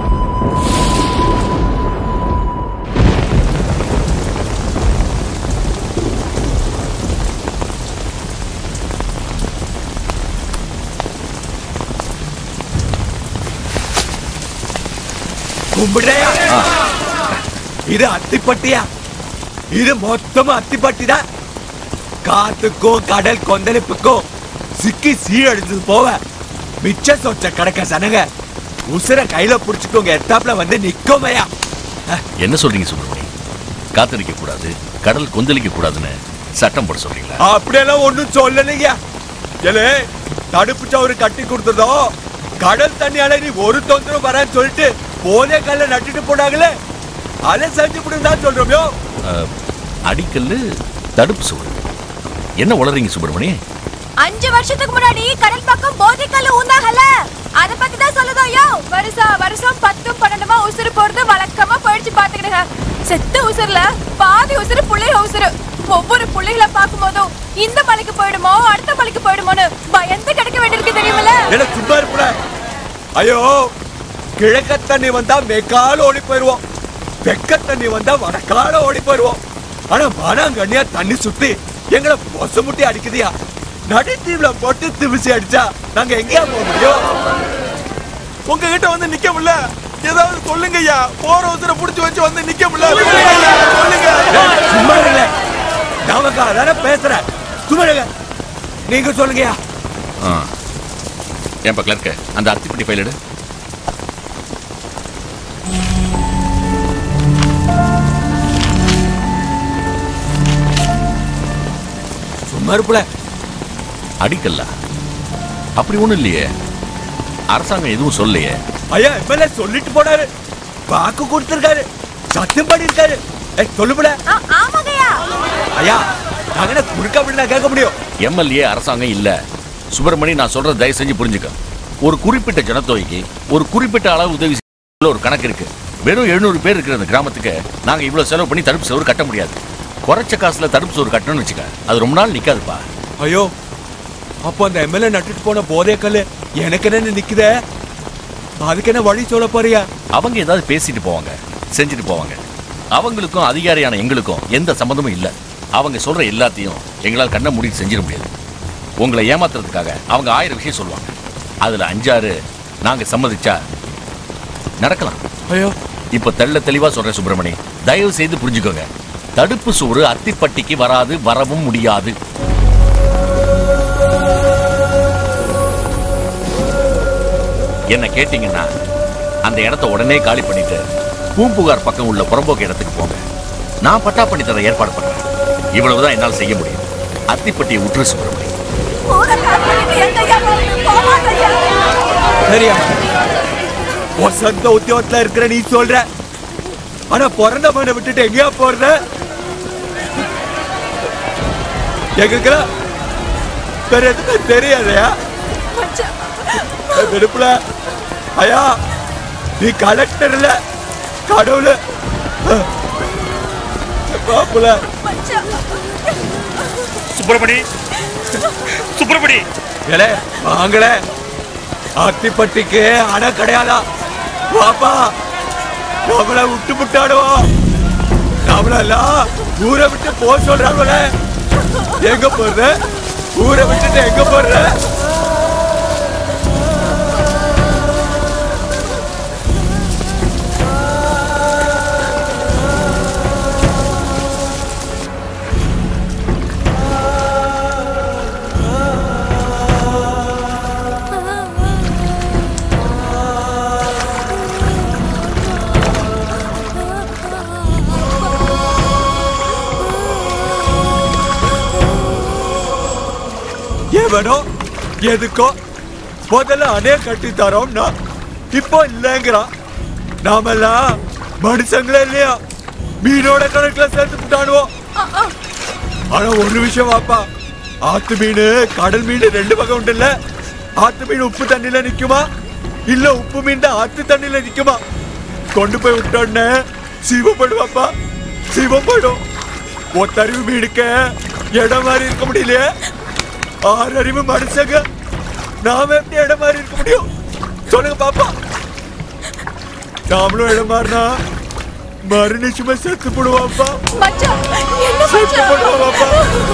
கும்பிடுறையா இது அத்திப்பட்டியா இது மொத்தமா அத்திப்பட்டி தான் காத்துக்கும் கடல் கொந்தளிப்புக்கும் சிக்கி சீரழிஞ்சது போவ மிச்ச சொச்ச கடக்க சனங்க உசுர கையில புடிச்சுட்டு உங்க எத்தாப்புல வந்து நிக்கோமையா என்ன சொல்றீங்க சுப்பிரமணி காத்தடிக்க கூடாது கடல் கொந்தளிக்க கூடாதுன்னு சட்டம் போட சொல்றீங்களா அப்படியெல்லாம் ஒண்ணும் சொல்லலைங்க ஏலே தடுப்பு சவறு கட்டி கொடுத்ததோ கடல் தண்ணியால நீ ஒரு தொந்தரவு வரான்னு சொல்லிட்டு போதே கல்ல நட்டுட்டு போனாங்களே அதை செஞ்சு விடுன்னு தான் சொல்றோம்யோ அஹ், அடிக்கல்லு தடுப்பு சுவர் என்ன உளறீங்க சுப்பிரமணி அஞ்சு வருஷத்துக்கு முன்னாடி கடல் பக்கம் போதைக்கல்ல ஊந்தாங்கல்ல அத பத்தி தான் சொல்லுதோ யோ வருஷம் வருஷம் பத்தும் பன்னெண்டுமா உசுறு போறது வழக்கமா போயிடுச்சு பாத்துக்கிடுங்க செத்த உசுறுல பாதி உசுறு புள்ளைய உசுறு ஒவ்வொரு புள்ளைகளை பார்க்கும்போதும் இந்த மலைக்கு போயிடுமோ அடுத்த மலைக்கு போயிடுமோன்னு பயந்து கிடக்க வேண்டியிருக்கு தெரியுமில்ல என்ன சும்மா இருப்புல ஐயோ கிழக்க தண்ணி வந்தா மெக்கால ஓடி போயிருவோம் வெக்க தண்ணி வந்தா வடக்கால ஓடி போயிருவோம் ஆனா மனங்கண்ணியா தண்ணி சுத்தி எங்களை பொச முட்டி அடிக்குதியா நடுத்தீவுல போட்டு திவிசி அடிச்சா நாங்க எங்கேயா போக முடியும் உங்ககிட்ட வந்து நிக்க முடியல ஏதாவது சொல்லுங்க ஐயா போற ஒருத்தரை புடிச்சு வச்சு வந்து நிக்க முடியல சொல்லுங்க ஐயா, சொல்லுங்க ஏய், சும்மா இருங்க நமக்காக தானே பேசுறேன் சும்மா இருங்க நீங்க சொல்லுங்கயா ஆ ஏன்பா கிளர்க்கு அந்த அத்திப்பட்டி ஃபைல் எடு சும்மா இருப்புல அடிக்கல்ல அப்படி ஒண்ணும் இல்லையே அரசாங்கம் எதுவும் சொல்லலையே ஐயா எம்எல்ஏ சொல்லிட்டு போனாரு வாக்கு கொடுத்திருக்காரு சத்தியம் பண்ணிருக்காரு ஏய் சொல்லுபட ஆமாங்கய்யா ஐயா நாங்க என்ன குறுக்க அப்படி நான் கேட்க முடியும் எம்எல்ஏ அரசாங்கம் இல்ல சுப்பிரமணி நான் சொல்றத தயவு செஞ்சு புரிஞ்சுக்க ஒரு குறிப்பிட்ட ஜனத்தொகைக்கு ஒரு குறிப்பிட்ட அளவு உதவி செய்ய ஒரு கணக்கு இருக்கு வெறும் எழுநூறு பேர் இருக்கிற அந்த கிராமத்துக்கு நாங்க இவ்வளவு செலவு பண்ணி தடுப்பு சோறு கட்ட முடியாது குறைச்ச காசுல தடுப்பு சோறு கட்டணும்னு வச்சுக்க அது ரொம்ப நாள் நிக்காதுப்பா ஐயோ அப்போ அந்த எம்எல்ஏ நட்டுட்டு போன போதே கல்லு எனக்கு என்ன நிக்குதே அதுக்கு என்ன வழி சொல்ல போறியா அவங்க ஏதாவது பேசிட்டு போவாங்க செஞ்சுட்டு போவாங்க அவங்களுக்கும் அதிகாரியான எங்களுக்கும் எந்த சம்மந்தமும் இல்லை அவங்க சொல்ற எல்லாத்தையும் எங்களால் கண்ண மூடி செஞ்சிட முடியாது உங்களை ஏமாத்துறதுக்காக அவங்க ஆயிரம் விஷயம் சொல்லுவாங்க அதுல அஞ்சாறு நாங்க சம்மதிச்சா நடக்கலாம் ஐயோ இப்ப தெள்ள தெளிவா சொல்றேன் சுப்பிரமணி தயவு செய்து புரிஞ்சுக்கோங்க தடுப்பு சோறு அத்திப்பட்டிக்கு வராது வரவும் முடியாது என்ன கேட்டீங்கன்னா அந்த இடத்த உடனே காலி பண்ணிட்டு பூம்புகார் பக்கம் உள்ள புறம்போக்கு இடத்துக்கு போங்க நான் பட்டா பண்ணி தர ஏற்பாடு பண்றேன் இவ்வளவுதான் என்னால் செய்ய முடியும் அத்திப்பட்டியை உற்று சுப்பிரமணி சரியா வசந்த உத்தியோகத்துல இருக்கிற நீ சொல்ற ஆனா பிறந்த மண்ணை விட்டுட்டு எங்கேயா போற எங்களுக்குலாம் வேற எதுவுமே தெரியாதயா விடுப்புல ஐயா நீ கலெக்டர் இல்ல கடவுள் பாப்புல சுப்பிரமணி சுப்பிரமணி ஏலே வாங்களே அத்திப்பட்டிக்கு அணை கிடையாதா பாப்பா நம்மள விட்டு விட்டாடுவோம் நம்மளெல்லாம் ஊரை விட்டு போக சொல்றாங்களே எங்க போறது ஊரை விட்டுட்டு எங்க போற எவனோ எதுக்கோ முதல்ல அணை கட்டி தரோம்னா இப்போ இல்லைங்கிறான் நாமெல்லாம் மனுஷங்களே இல்லையா மீனோட கணக்குல சேர்த்து விட்டானுவோம் ஆனா ஒரு விஷயம் வாப்பா ஆத்து மீன் கடல் மீன் ரெண்டு பக்கம் உண்டு இல்ல ஆத்து மீன் உப்பு தண்ணியில நிக்குமா இல்ல உப்பு மீன் தான் ஆத்து தண்ணியில நிக்குமா கொண்டு போய் விட்டோன்னே சிவப்படுவாப்பா சிவப்படும் ஒத்தறிவு மீனுக்க இடம் மாதிரி இருக்க முடியலையே ஆறு அறிவு மனுஷங்க நாம எப்படி இடம் மாதிரி இருக்க முடியும் சொல்லுங்க பாப்பா நாமளும் இடம் மாறினா மறு நிச்சயமா செத்து போடுவாப்பா மச்சான் என்ன செத்து போடுவாப்பா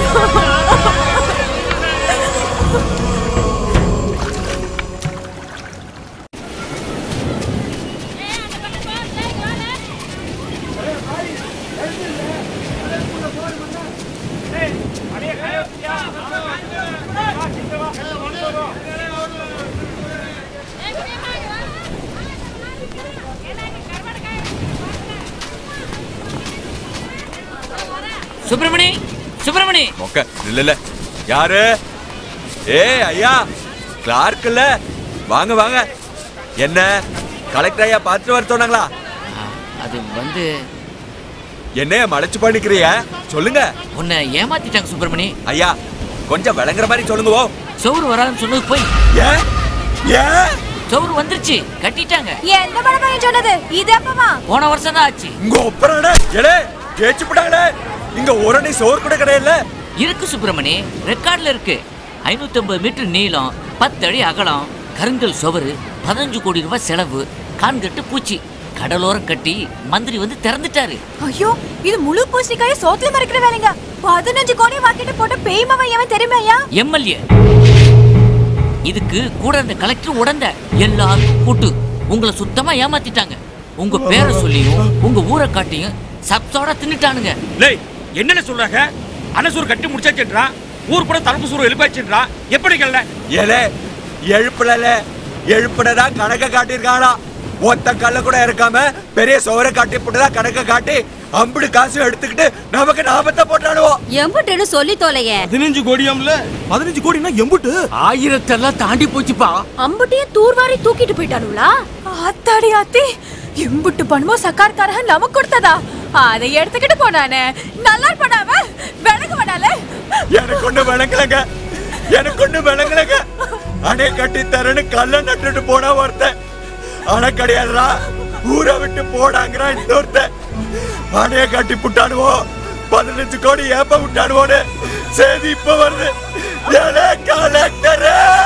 சுப்பிரமணி சுப்பிரமணி மொக்க இல்ல இல்ல யாரு ஏ ஐயா கிளார்க் இல்ல வாங்க வாங்க என்ன கலெக்டர் ஐயா பார்த்துட்டு வர சொன்னாங்களா அது வந்து என்ன மலைச்சு பண்ணிக்கிறிய சொல்லுங்க உன்னை ஏமாத்திட்டாங்க சுப்பிரமணி ஐயா கொஞ்சம் விளங்குற மாதிரி சொல்லுங்க ஓ சோறு வராதுன்னு சொன்னது போய் ஏன் ஏன் சோறு வந்துருச்சு கட்டிட்டாங்க எந்த படம் சொன்னது இது அப்பவா போன வருஷம் தான் ஆச்சு உங்க ஒப்பராட எடே ஜெயிச்சு போட்டாங்களே இங்க ஒரு அணை சோறு கூட கிடையாது இருக்கு சுப்பிரமணி ரெக்கார்ட்ல இருக்கு ஐநூத்தி ஐம்பது மீட்டர் நீளம் பத்து அடி அகலம் கருங்கல் சுவரு பதினஞ்சு கோடி ரூபாய் செலவு கான்கட்டு பூச்சி கடலோரம் கட்டி மந்திரி வந்து திறந்துட்டாரு ஐயோ இது முழு பூசணிக்காய சோத்துல மறைக்கிற வேலைங்க பதினஞ்சு கோடி வாக்கிட்டு போட்ட பேய்மவன் எவன் தெரியுமையா எம்எல்ஏ இதுக்கு கூட அந்த கலெக்டர் உடந்த எல்லாரும் கூட்டு உங்களை சுத்தமா ஏமாத்திட்டாங்க உங்க பேரை சொல்லியும் உங்க ஊரை காட்டியும் சப்சோட தின்னுட்டானுங்க லேய் என்னென்ன சொல்றாங்க அனசூர் கட்டி முடிச்சாச்சுன்றா ஊர் கூட தரப்பு சூறு எழுப்பாச்சுன்றா எப்படி கல்ல ஏலே எழுப்புல எழுப்புனதா கணக்க காட்டியிருக்காங்களா ஒத்த கல்ல கூட இருக்காம பெரிய சோரை காட்டி போட்டுதான் கணக்க காட்டி அம்புடு காசு எடுத்துக்கிட்டு நமக்கு நாபத்தை போட்டாடுவோம் எம்புட்டுன்னு சொல்லி தொலைய பதினஞ்சு கோடியாம்ல பதினஞ்சு கோடினா எம்புட்டு ஆயிரத்தெல்லாம் தாண்டி போச்சுப்பா அம்புட்டியும் தூர்வாரி தூக்கிட்டு போயிட்டானுங்களா ஆத்தாடி ஆத்தி எம்புட்டு பணமோ சக்கார்காரன் நமக்கு கொடுத்ததா அதை எடுத்துக்கிட்டு போனானே நல்லா பண்ணாம விளக்கு பண்ணால எனக்கு ஒண்ணு விளங்கலங்க எனக்கு ஒண்ணு விளங்கலங்க அணை கட்டி தரேன்னு கல்ல நட்டுட்டு போனா ஒருத்தன் அணை கிடையாதுடா ஊரை விட்டு போடாங்கிறான் இன்னொருத்தன் அணைய கட்டி புட்டானுவோ பதினஞ்சு கோடி ஏப்ப விட்டானுவோன்னு செய்தி இப்ப வருது ஏலே கலெக்டர்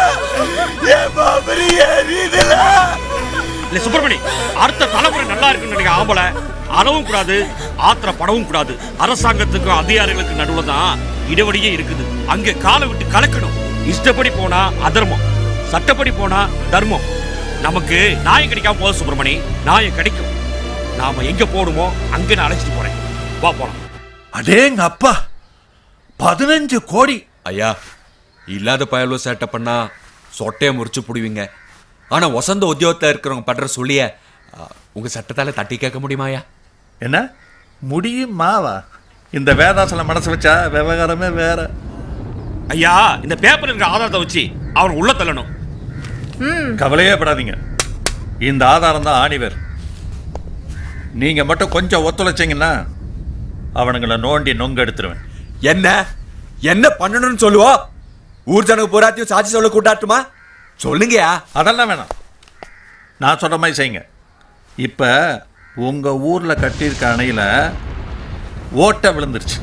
என் பாபரி எரியுதுல இல்ல சுப்பிரமணி அடுத்த தலைமுறை நல்லா இருக்குன்னு நினைக்க ஆம்பளை அளவும் கூடாது ஆத்திர படவும் கூடாது அரசாங்கத்துக்கும் அதிகாரிகளுக்கு நடுவுல தான் இடைவெளியே இருக்குது அங்க காலை விட்டு கலக்கணும் இஷ்டப்படி போனா அதர்மம் சட்டப்படி போனா தர்மம் நமக்கு நியாயம் கிடைக்காம போதும் சுப்பிரமணி நியாயம் கிடைக்கும் நாம எங்க போகணுமோ அங்க நான் அழைச்சிட்டு போறேன் வா போலாம் அடேங்க அப்பா பதினஞ்சு கோடி ஐயா இல்லாத பயலோ சேட்டை பண்ணா சொட்டையை முறிச்சு புடுவீங்க ஆனா வசந்த உத்தியோகத்துல இருக்கிறவங்க பண்ற சொல்லிய உங்க சட்டத்தால தட்டி கேட்க முடியுமாயா என்ன முடியும் மாவா இந்த வேதாசலம் மனசு வச்சா விவகாரமே வேற ஐயா இந்த பேப்பர் இருக்கிற ஆதாரத்தை வச்சு அவன் உள்ள தள்ளணும் கவலையே படாதீங்க இந்த ஆதாரம் தான் ஆணிவர் நீங்க மட்டும் கொஞ்சம் ஒத்துழைச்சீங்கன்னா அவனுங்களை நோண்டி நொங்க எடுத்துருவேன் என்ன என்ன பண்ணணும்னு சொல்லுவா ஊர் ஜனங்க பூராத்தையும் சாட்சி சொல்ல கூட்டாட்டுமா சொல்லுங்கயா அதெல்லாம் வேணாம் நான் சொல்ற மாதிரி செய்யுங்க இப்ப உங்க ஊர்ல கட்டியிருக்க அணையில ஓட்டை விழுந்துருச்சு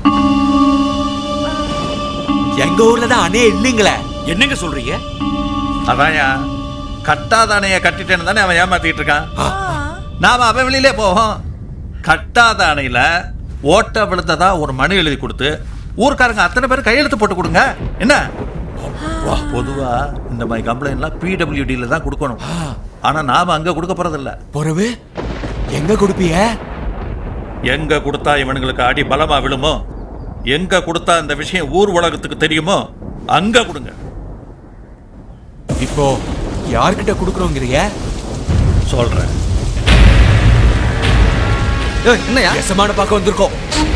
எங்க ஊர்ல தான் அணையே இல்லைங்களே என்னங்க சொல்றீங்க அதான்யா கட்டாத அணையை கட்டிட்டேன்னு தானே அவன் ஏமாத்திட்டு இருக்கான் நாம அவன் வெளியிலே போவோம் கட்டாத அணையில ஓட்ட விழுந்ததா ஒரு மனு எழுதி கொடுத்து ஊர்க்காரங்க அத்தனை பேர் கையெழுத்து போட்டு கொடுங்க என்ன பொதுவா இந்த மாதிரி கம்ப்ளைண்ட்லாம் பிடபிள்யூடியில் தான் கொடுக்கணும் ஆனா நாம அங்க கொடுக்க போறதில்ல பொறவு எங்க கொடுப்பீங்க எங்க கொடுத்தா இவனுங்களுக்கு அடி பலமா விழுமோ எங்க கொடுத்தா இந்த விஷயம் ஊர் உலகத்துக்கு தெரியுமோ அங்க கொடுங்க இப்போ யார்கிட்ட கொடுக்குறோங்கிறீங்க சொல்றேன் என்னையா எசமான பார்க்க வந்திருக்கோம்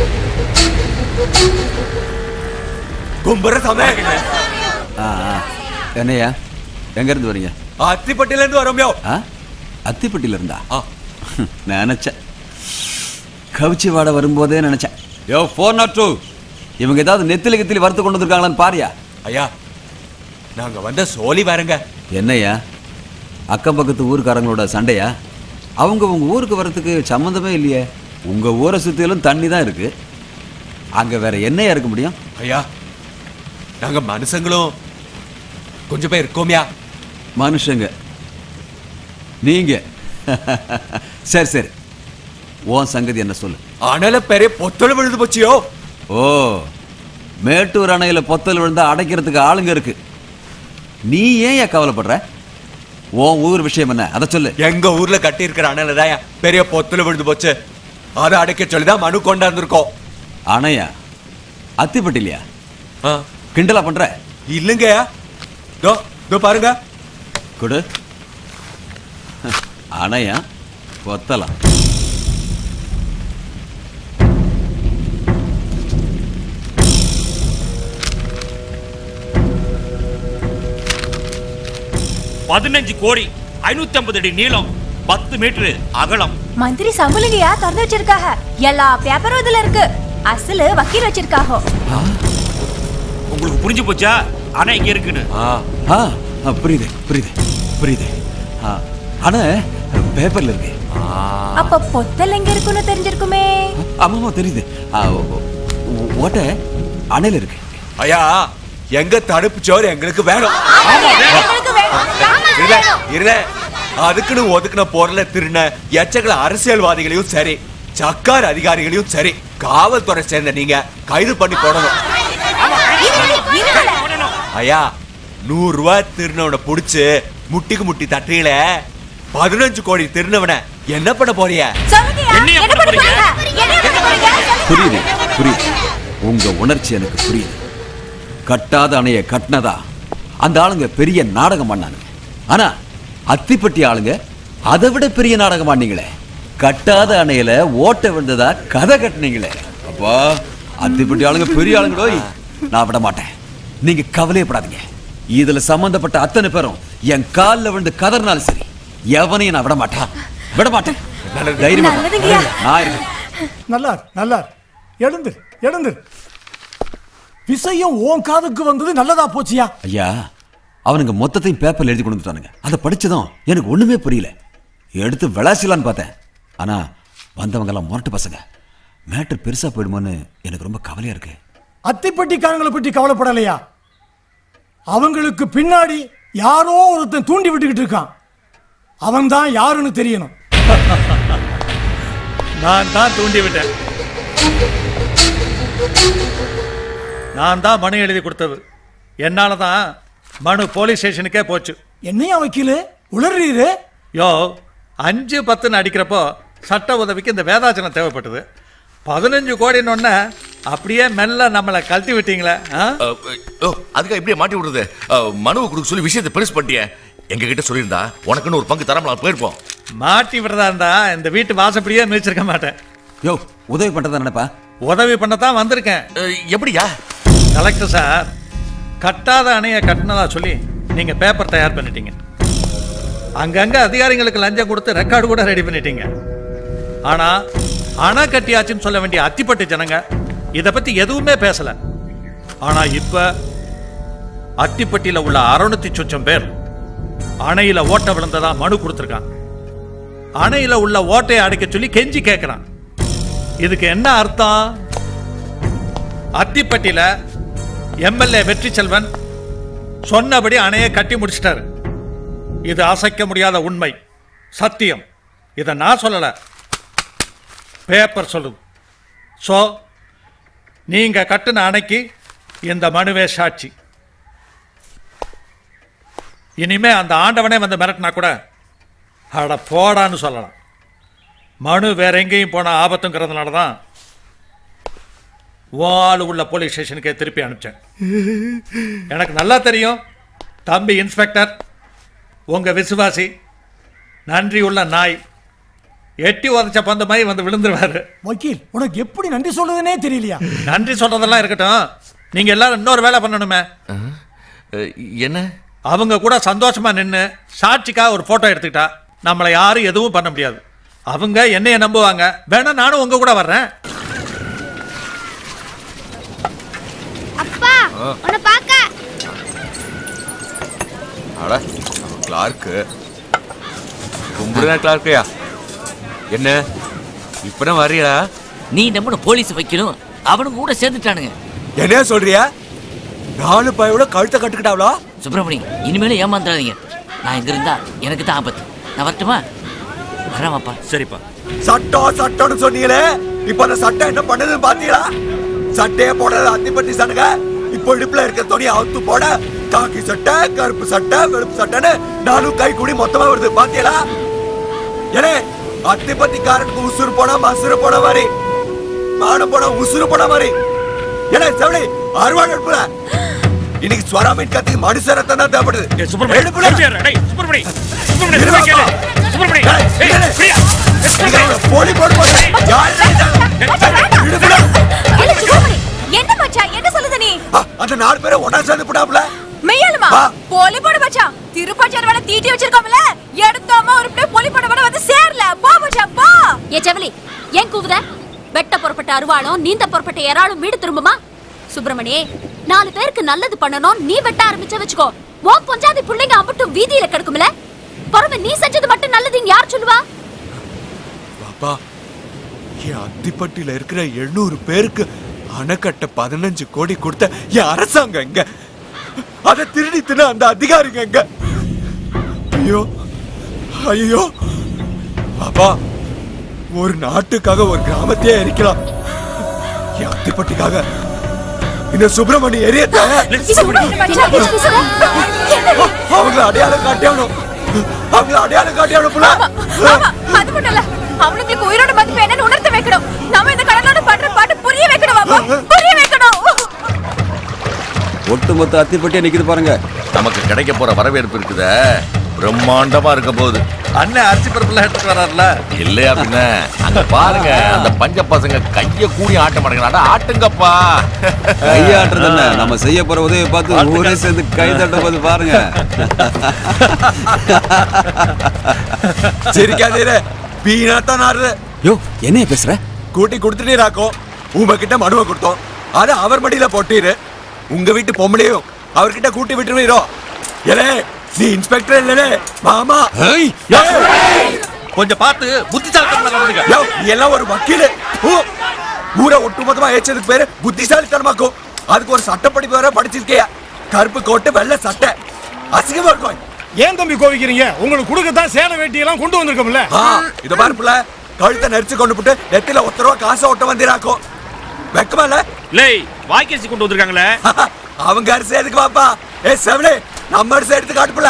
கும்பர சமயம் ஆ ஆ. என்னய்யா எங்கேருந்து வரீங்க அத்திப்பட்டில இருந்து வரோம்யோ ஆ அத்திப்பட்டியில இருந்தா நினச்சேன் கவிச்சி வாட வரும்போதே நினச்சேன் யோ ஃபோர் நாட் டூ இவங்க ஏதாவது நெத்திலி கித்திலி வறுத்து கொண்டு வந்திருக்காங்களான்னு பாரியா ஐயா நாங்க வந்த சோலி பாருங்க என்னய்யா அக்கம் பக்கத்து ஊருக்காரங்களோட சண்டையா அவங்க உங்க ஊருக்கு வர்றதுக்கு சம்மந்தமே இல்லையே உங்க ஊரை சுத்திலும் தண்ணி தான் இருக்கு அங்க வேற என்னையா இருக்க முடியும் ஐயா நாங்க மனுஷங்களும் கொஞ்சம் பேர் இருக்கோம்யா மனுஷங்க நீங்க சரி சரி உன் சங்கதி என்ன சொல்லு அனல பெரிய பொத்தல் விழுது போச்சியோ ஓ மேட்டூர் அணையில பொத்தல் விழுந்தா அடைக்கிறதுக்கு ஆளுங்க இருக்கு நீ ஏன் ஏன் கவலைப்படுற உன் ஊர் விஷயம் என்ன அதை சொல்லு எங்க ஊர்ல கட்டி இருக்கிற அணையில தான் பெரிய பொத்தல் விழுந்து போச்சு அதை அடைக்க சொல்லி தான் மனு கொண்டாந்துருக்கோம் அணையா அத்திப்பட்டிலையா கிண்டலா பண்ற இல்லைங்கய்யா தோ தோ பாருங்க கொடு அணையா பொத்தலாம் பதினஞ்சு கோடி ஐநூத்தி ஐம்பது அடி நீளம் பத்து மீட்டர் அகலம் மந்திரி சம்பளிங்கயா திறந்து வச்சிருக்காக எல்லா பேப்பரும் இதுல இருக்கு அசலு வக்கீல் வச்சிருக்காஹோ உங்களுக்கு புரிஞ்சு போச்சா அணை இங்க இருக்குன்னு ஆ ஆ, புரியுது புரியுது புரியுது ஆ, ஆனா பேப்பர்ல இருக்கு அப்ப பொத்தல் எங்க இருக்குன்னு தெரிஞ்சிருக்குமே ஆமாமா தெரியுது ஆ, ஓ- ஓ- ஓட்டை அணையில இருக்கு ஐயா எங்க தடுப்பு சோறு எங்களுக்கு வேணும் இருல இருல அதுக்குன்னு ஒதுக்குன பொருளை திருண்ண எச்சக்கல அரசியல்வாதிகளையும் சரி சர்க்கார் அதிகாரிகளையும் சரி காவல்துறை சேர்ந்த நீங்க கைது பண்ணி போடணும் ஐயா நூறு ரூபாய் திருநவனை புடிச்சு முட்டிக்கு முட்டி தட்டுறீல பதினஞ்சு கோடி திருநவனை என்ன பண்ண போறிய புரியுது புரியுது உங்க உணர்ச்சி எனக்கு புரியுது கட்டாத அணைய கட்டினதா அந்த ஆளுங்க பெரிய நாடகம் பண்ணானுங்க ஆனா அத்திப்பட்டி ஆளுங்க அதை விட பெரிய நாடகம் பண்ணீங்களே கட்டாத அணையில ஓட்ட விழுந்ததா கதை கட்டினீங்களே அப்பா அத்திப்பட்டி ஆளுங்க பெரிய ஆளுங்களோ நான் விட மாட்டேன் நீங்க கவலையப்படாதீங்க இதுல சம்பந்தப்பட்ட அத்தனை பேரும் என் கால்ல விழுந்து கதறினாலும் சரி எவனையும் நான் விட மாட்டேன் விட மாட்டேன் தைரியமா இரு. நல்லதுங்கய்யா. நான் இருக்கேன் நல்லார் நல்லார் எழுந்துரு எழுந்துரு விஷயம் உன் காதுக்கு வந்தது நல்லதா போச்சியா ஐயா அவனுங்க மொத்தத்தையும் பேப்பர்ல எழுதி கொண்டு வந்துட்டானுங்க அதை படிச்சதும் எனக்கு ஒண்ணுமே புரியல எடுத்து விளாசிலான்னு பார்த்தேன் ஆனா வந்தவங்க எல்லாம் முரட்டு பசங்க மேட்ரு பெருசா போயிடுமோன்னு எனக்கு ரொம்ப கவலையா இருக்கு அத்திப்பட்டிக்காரங்களை பற்றி கவலைப்படலையா அவங்களுக்கு பின்னாடி யாரோ ஒருத்தன் தூண்டி விட்டுக்கிட்டு இருக்கான் அவன் தான் யாருன்னு தெரியணும் நான் தான் தூண்டி விட்டேன் நான் தான் மனு எழுதி கொடுத்தது என்னால தான் மனு போலீஸ் ஸ்டேஷனுக்கே போச்சு என்னையா வக்கீலு உளறீரு யோ அஞ்சு பத்துன்னு அடிக்கிறப்போ சட்ட உதவிக்கு இந்த வேதாச்சனம் தேவைப்பட்டது பதினஞ்சு கோடின்னு அப்படியே மெல்ல நம்மளை கழட்டி விட்டீங்களே ஆ? ஓ அதுக்காக இப்படியே மாட்டி விடுறது அஹ், மனுவை கொடுக்க சொல்லி விஷயத்தை பெருசு பண்ணிட்டியே எங்க கிட்ட சொல்லியிருந்தா உனக்குன்னு ஒரு பங்கு தராம நான் போயிருப்போம் மாட்டி விடுறதா இருந்தா இந்த வீட்டு வாசப்படியே மிதிச்சிருக்க மாட்டேன் யோ உதவி பண்றதா நினைப்பா உதவி பண்ணத்தான் வந்திருக்கேன் எப்படியா கலெக்டர் சார் கட்டாத அணையை கட்டினதா சொல்லி நீங்க பேப்பர் தயார் பண்ணிட்டீங்க அங்கங்க அதிகாரிகளுக்கு லஞ்சம் கொடுத்து ரெக்கார்டு கூட ரெடி பண்ணிட்டீங்க ஆனா அணை கட்டியாச்சுன்னு சொல்ல வேண்டிய அத்திப்பட்டு ஜனங்க இத பத்தி எதுவுமே பேசல ஆனா இப்ப அத்திப்பட்டியில உள்ள அறுநூத்தி சொச்சம் பேர் அணையில ஓட்ட விழுந்ததா மனு கொடுத்திருக்கான் அணையில உள்ள ஓட்டையை அடைக்க சொல்லி கெஞ்சி கேட்கிறான் இதுக்கு என்ன அர்த்தம் அத்திப்பட்டியில எம்எல்ஏ வெற்றி செல்வன் சொன்னபடி அணையை கட்டி முடிச்சிட்டாரு இது அசைக்க முடியாத உண்மை சத்தியம் இதை நான் சொல்லல பேப்பர் சொல்லுது ஸோ நீங்க கட்டின அணைக்கு இந்த மனுவே சாட்சி இனிமே அந்த ஆண்டவனே வந்து மிரட்டினா கூட அட போடான்னு சொல்லலாம் மனு வேற எங்கேயும் போன ஆபத்துங்கிறதுனால தான் வால் உள்ள போலீஸ் ஸ்டேஷனுக்கே திருப்பி அனுப்பிச்சேன் எனக்கு நல்லா தெரியும் தம்பி இன்ஸ்பெக்டர் உங்க விசுவாசி நன்றி உள்ள நாய் எட்டி உதச்ச பந்த மாதிரி வந்து விழுந்துருவாரு வக்கீல் உனக்கு எப்படி நன்றி சொல்றதுனே தெரியலையா நன்றி சொல்றதெல்லாம் இருக்கட்டும் நீங்க எல்லாரும் இன்னொரு வேலை பண்ணணுமே என்ன அவங்க கூட சந்தோஷமா நின்று சாட்சிக்காக ஒரு போட்டோ எடுத்துக்கிட்டா நம்மளை யாரும் எதுவும் பண்ண முடியாது அவங்க என்னைய நம்புவாங்க வேணா நானும் உங்க கூட வர்றேன் அப்பா உன்னை பார்க்க அட கிளார்க்கு கும்பிடுனா கிளார்க்கையா என்ன இப்பதான் வர்றியா நீ நம்பின போலீஸ் வைக்கணும் அவனும் கூட சேர்ந்துட்டானுங்க என்ன சொல்றியா நாலு பையோட கழுத்தை கட்டுக்கிட்டாவளா சுப்பிரமணி இனிமேலும் ஏமாந்துடாதீங்க நான் இங்க இருந்தா எனக்கு தான் ஆபத்து நான் வரட்டுமா வரேன்ப்பா சரிப்பா சட்டம் சட்டம்னு சொன்னீங்களே இப்ப அந்த சட்டம் என்ன பண்ணுதுன்னு பாத்தீங்களா சட்டையே போடுறது அத்திப்பட்டி சனுங்க இப்போ இடுப்புல இருக்க துணியை அவுத்து போட காக்கி சட்டை கருப்பு சட்டை வெளுப்பு சட்டைன்னு நானும் கை கூடி மொத்தமா வருது பாத்தீங்களா ஏனே அத்திப்பட்டிக்காரனுக்கு உசுறு போனா மசுறு போன மாதிரி மானம் போனா உசுறு போன மாதிரி ஏன்னா செவடி அறுவாள் எடுப்புல இன்னைக்கு ஸ்வராமின் கத்தி மனுஷ ரத்தம் தான் தேவைப்படுது எடுப்புல இருவாப்பா. டேய், டேய், நீங்க அவனை போலி போட்டு போட்டு யாரு இடுப்புல என்ன மச்சான் என்ன சொல்லுத நீ அந்த நாலு பேரை ஒன்னா சேர்ந்து போட்டாப்ல மெய்யாலுமா ஆ. போலி போட மச்சான் திருப்பாச்சார் வேலை தீட்டி வச்சிருக்கோம்ல எடுத்தோமா ஒரு பிள்ளை போலி போட வேலை வந்து சேரல போ மச்சான் போ ஏ செவலி ஏன் கூவுத வெட்ட புறப்பட்ட அருவாளும் நீந்த புறப்பட்ட இறாலும் வீடு திரும்புமா சுப்பிரமணி நாலு பேருக்கு நல்லது பண்ணணும் நீ வெட்ட ஆரம்பிச்ச வச்சுக்கோ ஓ பொஞ்சாதி பிள்ளைங்க அம்பட்டும் வீதியில கிடக்கும்ல புறமே நீ செஞ்சது மட்டும் நல்லதுன்னு யார் சொல்லுவா பாப்பா என் அத்திப்பட்டியில இருக்கிற எழுநூறு பேருக்கு அணைக்கட்ட பதினஞ்சு கோடி கொடுத்த என் அரசாங்கம் எங்க அதை திருடி தின அந்த அதிகாரிங்க எங்க ஐயோ ஐயோ பாப்பா ஒரு நாட்டுக்காக ஒரு கிராமத்தையே எரிக்கலாம் என் அத்திப்பட்டிக்காக இந்த சுப்பிரமணி எரியத்த அவங்கள அடையாளம் காட்டியாகணும் அவங்கள அடையாளம் காட்டியாகணும் புள்ள ஆமா அது மட்டும் இல்ல அவனுங்களுக்கு உயிரோட மதிப்பு என்னன்னு உணர்த்த வைக்கணும் நாம இந்த கடலோட பண்ற பாட்டு புரிய வைக்கணும் பாப்பா புரிய வைக்கணும் ஒட்டுமொத்த அத்திப்பட்டியா நிக்குது பாருங்க நமக்கு கிடைக்க போற வரவேற்பு இருக்குத பிரம்மாண்டமா இருக்க போகுது அண்ணன் அரிசி பருப்புலாம் எடுத்துட்டு வர்றாருல இல்லையா பின்ன அங்க பாருங்க அந்த பஞ்ச பசங்க கைய கூடி ஆட்ட மாட்டேங்கிறாடா ஆட்டுங்கப்பா கையாட்டுறது என்ன நம்ம செய்ய போற உதவியை பார்த்து ஊரே சேர்ந்து கை தட்டும் போது பாருங்க சிரிக்காதீரே பீனாத்தான் ஆடுற யோ என்ன பேசுற கூட்டி கொடுத்துட்டீராக்கோ உங்ககிட்ட மனுவை கொடுத்தோம் அத அவர் மடியில போட்டீரு உங்க வீட்டு பொம்பளையும் அவர்கிட்ட கூட்டி விட்டுருவீரோ ஏலே நீ இன்ஸ்பெக்டர் இல்லலே மாமா கொஞ்சம் பார்த்து புத்திசாலித்தனம் நடந்துக்க. யோ, நீ எல்லாம் ஒரு வக்கீலு ஊ, ஊரை ஒட்டுமொத்தமா ஏச்சதுக்கு பேரு புத்திசாலித்தனமாக்கும் அதுக்கு ஒரு சட்டப்படிப்பு வேற படிச்சிருக்கியா கருப்பு கோட்டு வெள்ளை சட்டை அசிங்கமா இருக்கும் ஏன் தம்பி கோவிக்கிறீங்க உங்களுக்கு கொடுக்கத்தான் சேலை வேட்டியெல்லாம் கொண்டு வந்திருக்கோம்ல ஆ, இத பாரு புள்ள கழுத்தை நெரிச்சு கொண்டு போட்டு நெத்தில ஒத்த ரூபா காசை ஒட்ட வந்திராக்கும் வெக்கமா இல்ல லேய் வாய்க்கரிசி கொண்டு வந்திருக்காங்களே அவங்க அரிசி எதுக்கு பாப்பா ஏ செவலே நம்ம அரிசி எடுத்து காட்டுப்புல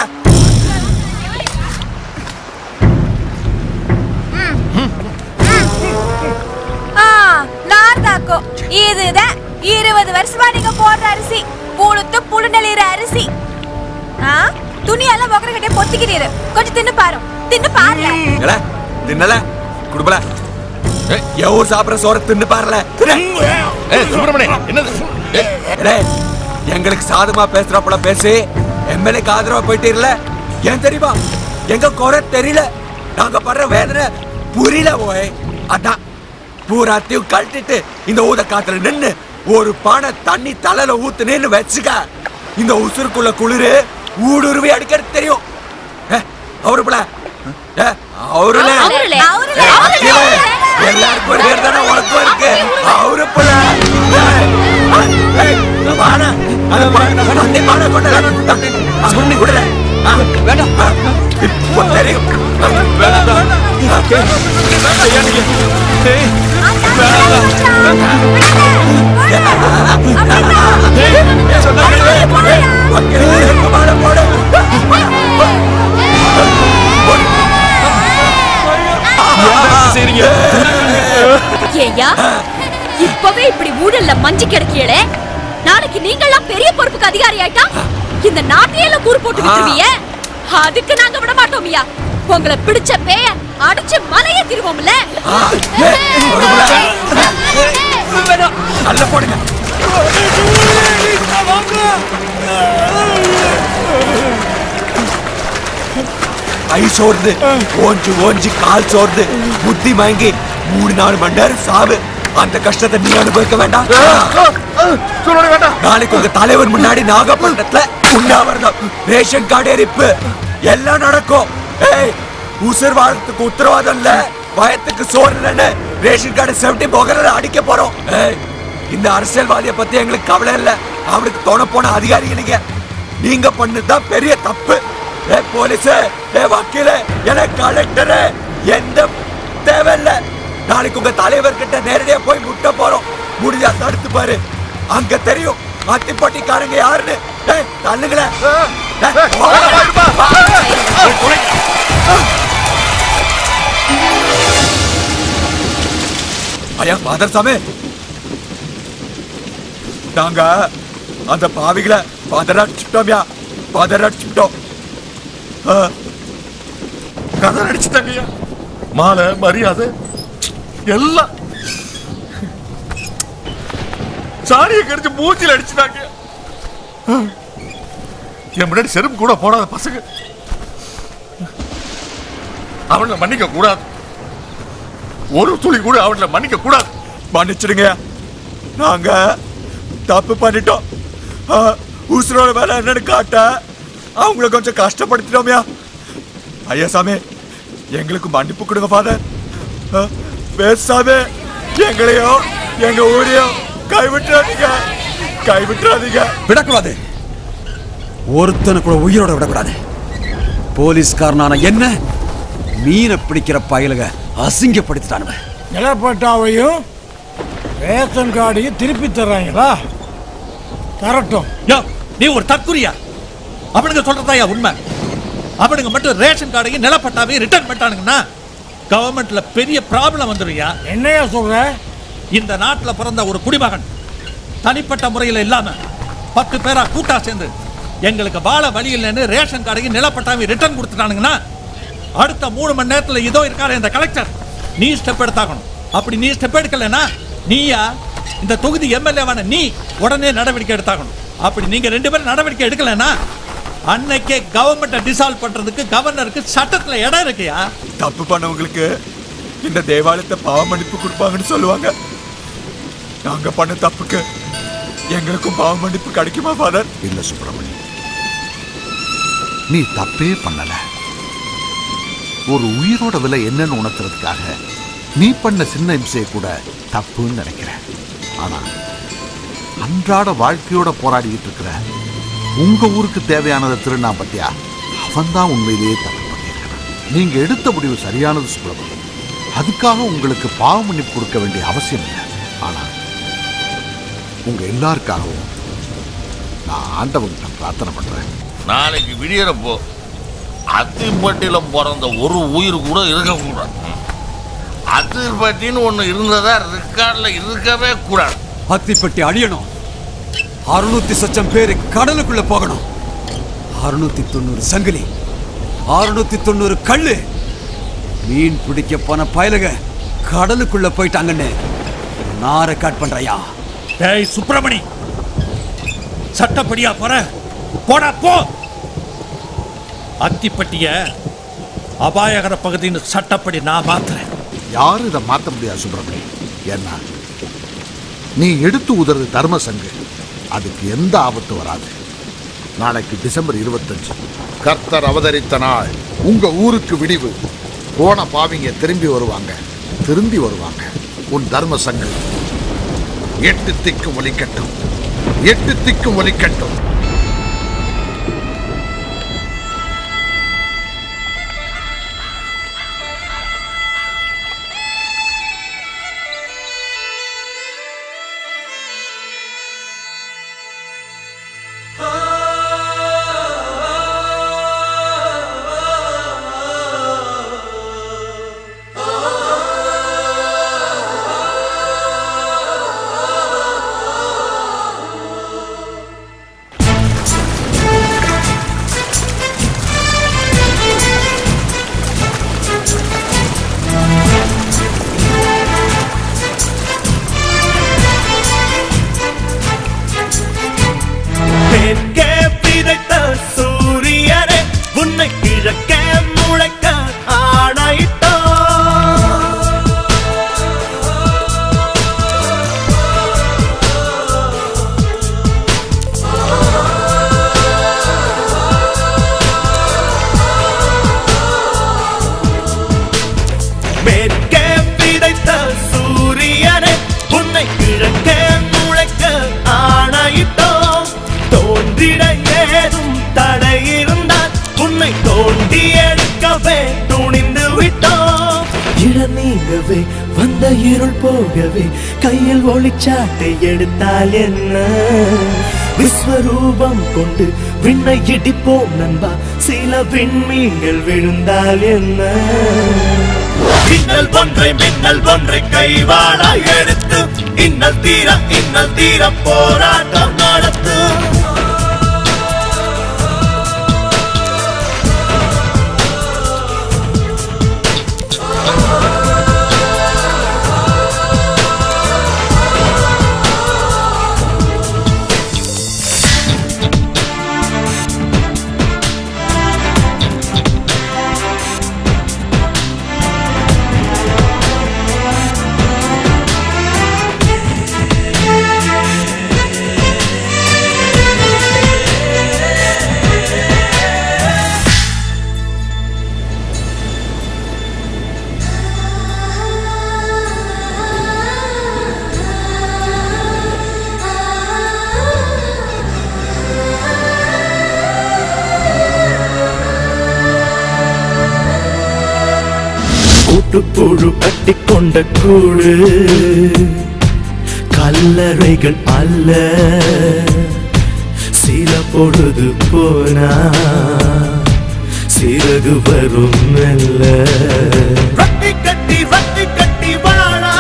ஆ நார்தாக்கோ இதுதான் இருபது வருஷமா நீங்க போடுற அரிசி புழுத்து புழு நெளிற அரிசி ஆ துணியெல்லாம் ஒக்கர கட்டே பொத்திக்கிறீரு கொஞ்சம் தின்னு பாரு தின்னு பாருல ஏல, தின்னல குடுப்பல என் ஊர் சாப்பிடுற சோற தின்னு பாருல என்னது எங்களுக்கு சாதமா பேசுறப்பல பேசி எம்எல்ஏக்கு ஆதரவா போயிட்டீர்ல ஏன் தெரியுமா எங்க குறை தெரியல நாங்க படுற வேதனை புரியல போய் அதான் பூராத்தையும் கழட்டிட்டு இந்த ஊத காத்துல நின்னு ஒரு பானை தண்ணி தலையில ஊத்துனேன்னு வச்சுக்க இந்த உசுருக்குள்ள குளிரு ஊடுருவி அடிக்கிறது தெரியும் ஏ, அவரு போல ஏ, அவருல அவருல. அவருல. அக்கில, எல்லாருக்கும் ஒரு பேர் தானே உனக்கும் இருக்கு அவரு போல ஏய், ஏய், வாடா. அது பானை, தண்ணி பானை கொண்டு வா. தண்ணி குடுல. ஆ, வேண்டாம். இப்போ தெரியும். வேண்டாம். ஏயா இப்பவே இப்படி ஊழல்ல மஞ்சி கிடக்கியலே நாளைக்கு நீங்கெல்லாம் பெரிய பொறுப்புக்கு அதிகாரி ஆயிட்டா இந்த நாட்டையில கூறு போட்டு விட்டுருவீங்க அதுக்கு நாங்க விட மாட்டோம்யா உங்களை பிடிச்ச பேய அடிச்சு மலைய திருவோம்ல நல்ல போடுங்க கை சோர்ந்து ஓஞ்சு ஓஞ்சு கால் சோர்ந்து புத்தி மயங்கி மூணு நாலு மணி நேரம் சாவு அந்த கஷ்டத்தை நீ அனுபவிக்க வேண்டாம் நாளைக்கு உங்க தலைவர் முன்னாடி நாகப்பட்டினத்துல உண்ணாவிரதம் ரேஷன் கார்டு எரிப்பு எல்லாம் நடக்கும் ஏய் உசுர் வாழ்றதுக்கு உத்தரவாதம் இல்ல பயத்துக்கு சோறு இல்லைன்னு ரேஷன் கார்டு செவட்டி போகிறத அடிக்க போறோம் ஏய் இந்த அரசியல்வாதிய பத்தி எங்களுக்கு கவலை இல்ல அவனுக்கு தோண போன அதிகாரிங்க நீங்க நீங்க பண்ணதுதான் பெரிய தப்பு ஏ போலீஸ் ஏ வக்கீல என கலெக்டர் எந்த தேவையில்ல நாளைக்கு உங்க தலைவர் கிட்ட நேரடியா போய் முட்ட போறோம் முடிஞ்சா தடுத்து பாரு அங்க தெரியும் அத்திப்பட்டிக்காரங்க யாருன்னு ஏய் தள்ளுங்களேன் ஏய், ஐயா மாதர் சாமி நாங்க அந்த பாவிகளை பதறடிச்சுட்டோம்யா பதறடிச்சுட்டோம் கதை அடிச்சுட்டாங்கய்யா மாலை மரியாதை எல்லாம் சாரியை கடிச்சு மூச்சில் அடிச்சுட்டாங்க என் முன்னாடி செருப்பு கூட போடாத பசங்க அவனை மன்னிக்க கூடாது ஒரு துளி கூட அவனை மன்னிக்க கூடாது மன்னிச்சிடுங்க நாங்க தப்பு பண்ணிட்டோம் ஆ, உசுரோட வேலை என்னன்னு காட்ட அவங்கள கொஞ்சம் கஷ்டப்படுத்திட்டோம்யா ஐயா சாமி எங்களுக்கு மன்னிப்பு கொடுங்க ஃபாதர் பேசாம எங்களையோ எங்க ஊரையோ கைவிட்டுறாதீங்க கைவிட்டுறாதீங்க விடக்கூடாது ஒருத்தனை கூட உயிரோட விடக்கூடாது போலீஸ்காரனான என்ன மீனை பிடிக்கிற பயலுக அசிங்கப்படுத்திட்டானுவ நிலப்பட்டாவையும் ரேஷன் கார்டையும் திருப்பி தர்றாங்களா தரட்டும் யோ நீ ஒரு தற்குறியா அவனுங்க சொல்றதாயா உண்மை அவனுங்க மட்டும் ரேஷன் கார்டையும் நிலப்பட்டாவையும் ரிட்டர்ன் பண்ணிட்டானுங்கன்னா கவர்மெண்ட்ல பெரிய ப்ராப்ளம் வந்துருயா என்னையா சொல்ற இந்த நாட்டுல பிறந்த ஒரு குடிமகன் தனிப்பட்ட முறையில் இல்லாம பத்து பேரா கூட்டா சேர்ந்து எங்களுக்கு வாழ வழி இல்லைன்னு ரேஷன் கார்டையும் நிலப்பட்டாவையும் ரிட்டர்ன் கொடுத்துட்டானுங்கன்னா அடுத்த மூணு மணி நேரத்துல இதோ இருக்காரு இந்த கலெக்டர் நீ ஸ்டெப் எடுத்தாகணும் அப்படி நீ ஸ்டெப் எடுக்கலைன்னா நீயா இந்த தொகுதி எம்எல்ஏவான நீ உடனே நடவடிக்கை எடுத்தாகணும் அப்படி நீங்க ரெண்டு பேரும் நடவடிக்கை எடுக்கலைன்னா அன்னைக்கே கவர்மெண்ட்டை டிசால்வ் பண்றதுக்கு கவர்னருக்கு சட்டத்துல இடம் இருக்குயா தப்பு பண்ணவங்களுக்கு இந்த தேவாலயத்தை பாவ மன்னிப்பு கொடுப்பாங்கன்னு சொல்லுவாங்க நாங்க பண்ண தப்புக்கு எங்களுக்கும் பாவ மன்னிப்பு கிடைக்குமா ஃபாதர் இல்ல சுப்பிரமணி நீ தப்பே பண்ணல ஒரு உயிரோட விலை என்னன்னு உணர்த்துறதுக்காக நீ பண்ண சின்ன இம்சையை கூட தப்புன்னு நினைக்கிறேன் ஆனா அன்றாட வாழ்க்கையோட போராடிக்கிட்டு இருக்கிற உங்க ஊருக்கு தேவையானதை திருநா பத்தியா அவன்தான் உண்மையிலேயே தப்பு பண்ணியிருக்கிறான் நீங்க எடுத்த முடிவு சரியானது சுப்பிரமணியம் அதுக்காக உங்களுக்கு பாவ மன்னிப்பு கொடுக்க வேண்டிய அவசியம் இல்லை ஆனா உங்க எல்லாருக்காகவும் நான் ஆண்டவன்கிட்ட பிரார்த்தனை பண்றேன் நாளைக்கு விடியறப்போ அத்திப்பட்டியில பிறந்த ஒரு உயிர் கூட இருக்கக்கூடாது அத்திப்பட்டின்னு ஒண்ணு இருந்ததா ரெக்கார்ட்ல இருக்கவே கூடாது அத்திப்பட்டி அழியணும் அறுநூத்தி சொச்சம் பேரு கடலுக்குள்ள போகணும் அறுநூத்தி தொண்ணூறு சங்கிலி அறுநூத்தி தொண்ணூறு கல்லு மீன் பிடிக்க போன பயலுக கடலுக்குள்ள போயிட்டாங்கன்னு நான் ரெக்கார்ட் பண்றையா டேய் சுப்பிரமணி சட்டப்படியா போற போடா போ அத்திப்பட்டிய அபாயகர பகுதின்னு சட்டப்படி நான் மாத்துறேன் யாரும் இதை மாற்ற முடியாது சுப்பிரமணி ஏன்னா நீ எடுத்து உதறது தர்ம சங்கு அதுக்கு எந்த ஆபத்து வராது நாளைக்கு டிசம்பர் இருபத்தஞ்சு கர்த்தர் அவதரித்த நாள் உங்க ஊருக்கு விடிவு போன பாவிங்க திரும்பி வருவாங்க திரும்பி வருவாங்க உன் தர்ம சங்கு எட்டு திக்கும் ஒலிக்கட்டும் எட்டு திக்கும் ஒலிக்கட்டும் தெற்கே விதைத்த சூரியனே உன்னை கிழக்கே முளைக்க ஆணையிட்டோ மேற்கே விதைத்த சூரியனே உன்னை கிழக்கே முளைக்க ஆணையிட்டோம் தோன்றிட ஏதும் தடை இருந்தால் உன்னை தோண்டி எடுக்கவே துணிந்து விட்டோம் இடம் நீங்கவே வந்த இருள் போகவே கையில் ஒளிச்சாட்டை எடுத்தால் என்ன விஸ்வரூபம் கொண்டு விண்ணை இடிப்போம் நண்பா சில விண்மீன்கள் விழுந்தால் என்ன மின்னல் ஒன்றை மின்னல் ஒன்றை கைவாளா எடுத்து இன்னல் தீர இன்னல் தீர போராட்டம் நடத்து கூட்டுப்புழு கட்டிக்கொண்ட கூடு கல்லறைகள் அல்ல சில பொழுது போனா சிறகு வரும் மெல்ல ரட்டி கட்டி ரட்டி கட்டி வாழா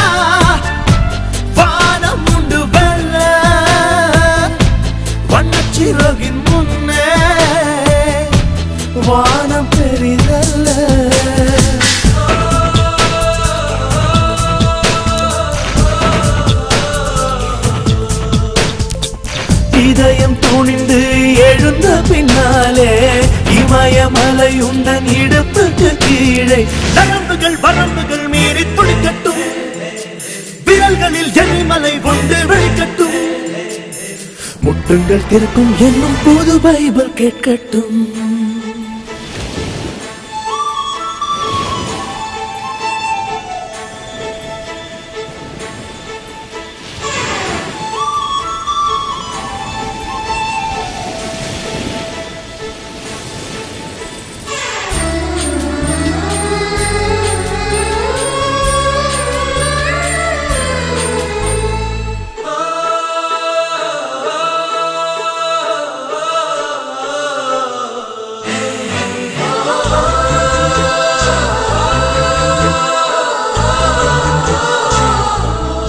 வானம் உண்டு வெல்ல வண்ணச்சிறகின் முன்னே வானம் பெரிதல்ல இதயம் துணிந்து எழுந்த பின்னாலே இமயமலை உந்தன் இடுப்புக்கு கீழே நரம்புகள் வரம்புகள் மீறி துடிக்கட்டும் விரல்களில் எரிமலை ஒன்று வெளிக்கட்டும் முட்டுங்கள் திறக்கும் என்னும் புது பைபிள் கேட்கட்டும்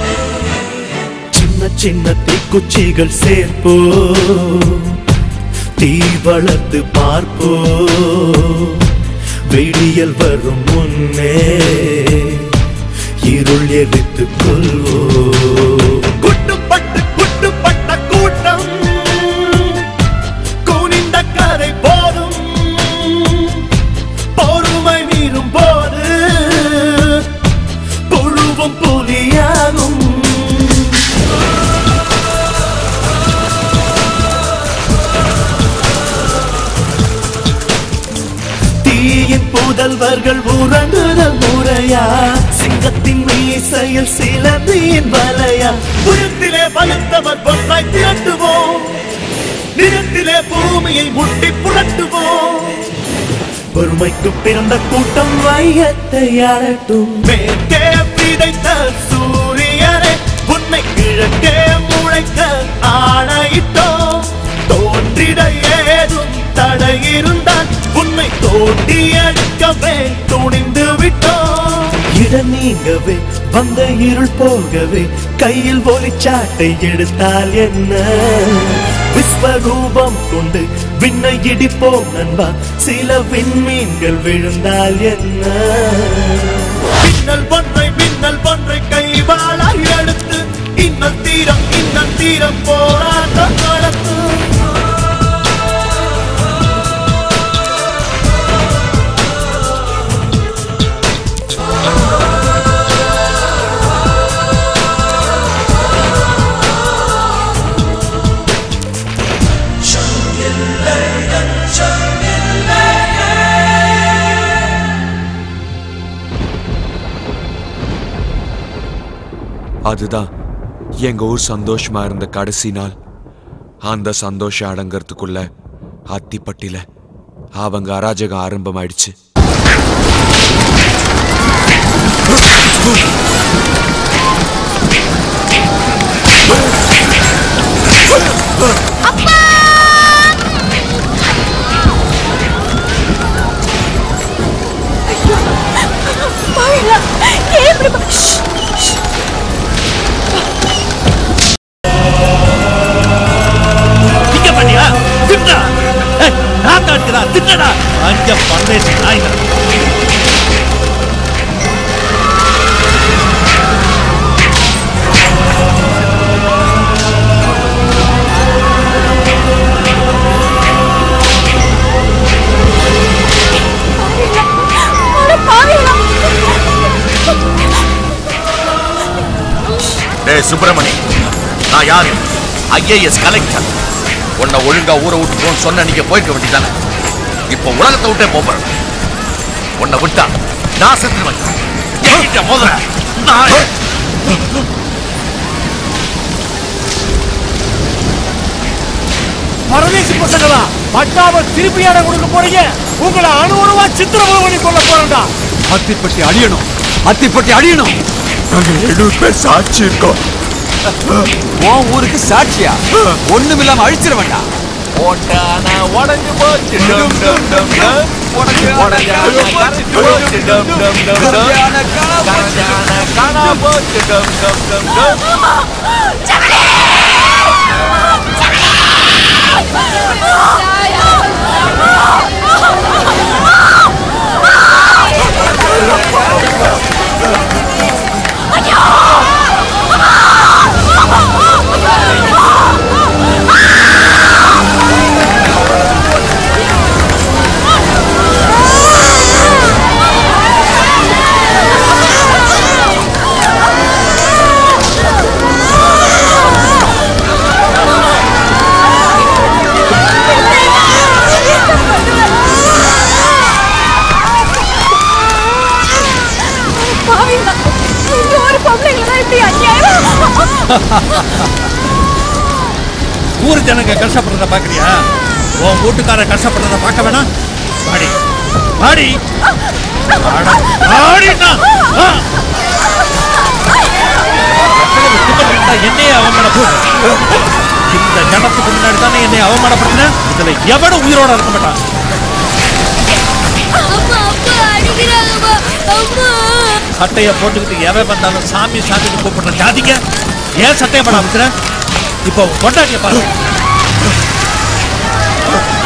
சின்ன சின்ன தீக்குச்சிகள் சேர்ப்போ தீ வளர்த்து பார்ப்போ வெடியல் வரும் முன்னே இருள் எரித்து கொள்வோ குட்டுப்பட்டு குட்டுப்பட்ட கூட்டம் குனிந்த கரை போதும் பொறுமை மீறும் போது புழுவும் புலியாகும் தீயின் புதல்வர்கள் உறங்குதல் முறையா சிங்கத்தின் மீசையில் சிலந்தியின் வலையா புயத்திலே பழுத்தவர் பொன்றாய் திரட்டுவோம் நிறத்திலே பூமியை முட்டி புரட்டுவோம் பொறுமைக்கு பிறந்த கூட்டம் வையத்தை ஆளட்டும் மேற்கே விதைத்த சூரியனே உன்னை கிழக்கே முளைக்க ஆணையிட்டோம் தோன்றிட ஏதும் தடை இருந்தால் உன்னை தோண்டி அடிக்கவே துணிந்து விட்டோம் இட நீங்கவே வந்த இருள் போகவே கையில் ஒளிச்சாட்டை எடுத்தால் என்ன விஸ்வரூபம் கொண்டு விண்ணை இடிப்போம் நண்பா சில விண்மீன்கள் விழுந்தால் என்ன மின்னல் ஒன்றை மின்னல் ஒன்றை கைவாளாய் எடுத்து இன்னல் தீரம் இன்னல் தீரம் போராட்டம் நடத்து அதுதான் எங்க ஊர் சந்தோஷமா இருந்த கடைசி நாள் அந்த சந்தோஷம் அடங்கறதுக்குள்ள அத்திப்பட்டில அவங்க அராஜகம் ஆரம்பமாயிடுச்சு பாவிகளா, ஏன் இப்படி ப- ஷ், ஷ். இங்க பண்ணியா திட்டா நான் தாக்குதா திட்டடா அங்க பந்தேசி நாய்ங்க அட பாவிகளா. டேய் சுப்பிரமணி நான் யாரு ஐஏஎஸ் கலெக்டர் உன்னை ஒழுங்கா ஊரை விட்டு போன்னு சொன்ன நீங்க போயிருக்க வேண்டியதானே இப்போ உலகத்தை விட்டே போறேன் உன்னை விட்டா நான் செத்துருவேன் என்கிட்ட மோதுற நான் பரதேசி பசங்களா பட்டாவை திருப்பி இடம் கொடுக்க போறீங்க உங்களை அணு அணுவா சித்திரவதை பண்ணி கொள்ள போறேன்டா அத்திப்பட்டி அழியணும் அத்திப்பட்டி அழியணும் நாங்க எழுபது பேர் சாட்சி இருக்கோம் உன் ஊருக்கு சாட்சியா ஒண்ணுமில்லாம அழிச்சிட வேண்டாம் ஓட்டான உடஞ்சு போச்சு டம் டம் டம் டம் உடஞ்சான கரைஞ்சு போச்சு டம் டம் டம் டம் கரைஞ்சான காணா போச்சு டம் டம் டம் டம் பாவிகளா, இந்த ஒரு பொம்பளைங்களை தான் இப்படி அநியாயம். ஊர் ஜனங்க கஷ்டப்படுறத பாக்குறியா உன் வீட்டுக்கார கஷ்டப்படுறத பார்க்க வேணாம் பாடி பாடி பாடினா என்னைய அவமானப்படுத்த இந்த ஜனத்துக்கு முன்னாடி தானே என்னை அவமானப்படுத்தின இதுல எவனும் உயிரோட இருக்க மாட்டான் அம்மா, அப்பா அடிக்கிறாங்கம்மா. அம்மா. சட்டைய போட்டுக்கிட்டு எவன் வந்தாலும் சாமி சாமின்னு கூப்பிடுற ஜாதிங்க ஏன் சட்டைய பண்ண அமைக்கிற இப்போ கொண்டாடிய பாரு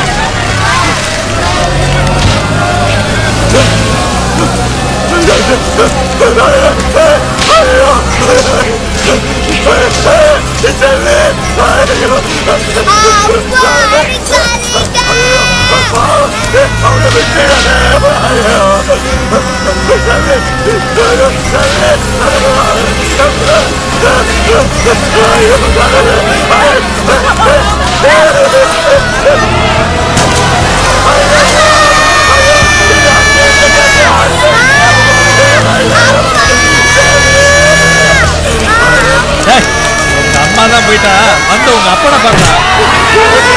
டேய், உங்க அம்மா தான் போயிட்டா வந்து உங்க அப்பனை பாருடா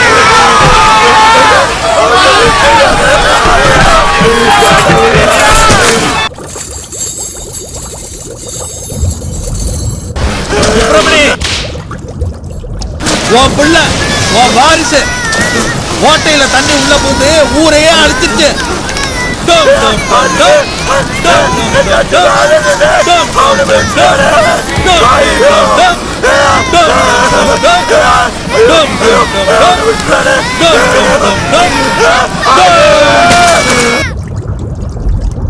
சுப்பிரமணி உன் புள்ள உன் வாரிசு ஓட்டையில தண்ணி உள்ள போந்து ஊரையே அழிச்சிருச்சு டும், டும், டும், டும். டும், டும், டும், டும். டும், டும், டும், டும். டும், டும், டும், டும். டும், டும், டும், டும். டும், டும், டும், டும். டும், டும், டும், டும். டும்.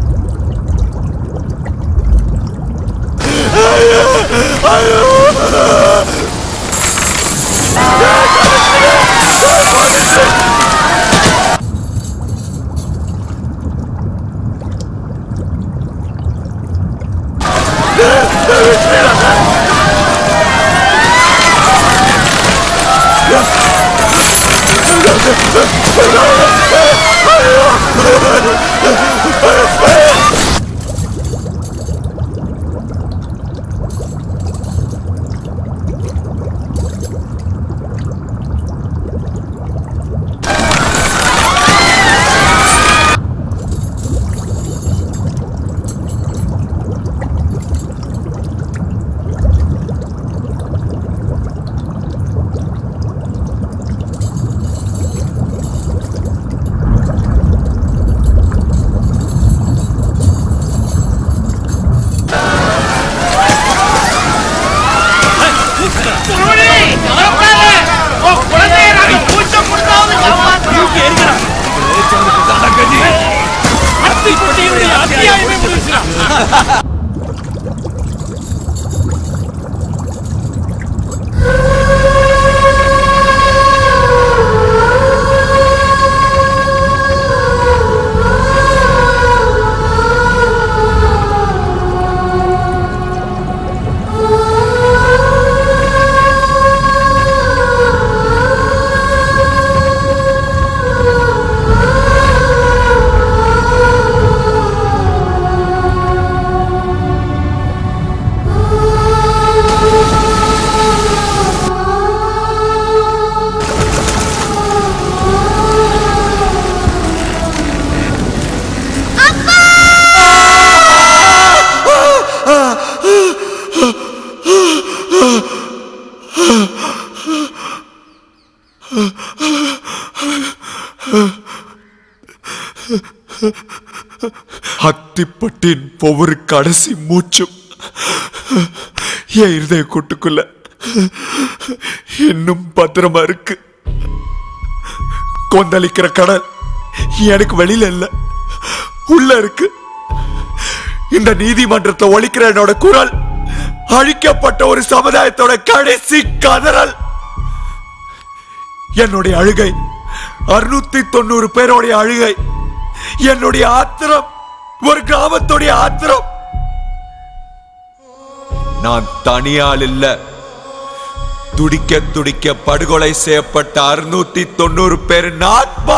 அத்திப்பட்டின் ஒவ்வொரு கடைசி மூச்சும் என் இருதய கூட்டுக்குள்ள இன்னும் பத்திரமா இருக்கு கொந்தளிக்கிற கடல் எனக்கு வெளியில இல்ல உள்ள இருக்கு இந்த நீதிமன்றத்தை ஒழிக்கிற என்னோட குரல் அழிக்கப்பட்ட ஒரு சமுதாயத்தோட கடைசி கதறல் என்னுடைய அழுகை அறுநூத்தி தொண்ணூறு பேருடைய அழுகை என்னுடைய ஆத்திரம் ஒரு கிராமத்துடைய ஆத்திரம் நான் தனியால் இல்ல துடிக்க துடிக்க படுகொலை செய்யப்பட்ட அறுநூத்தி தொண்ணூறு பேர் ஆத்மா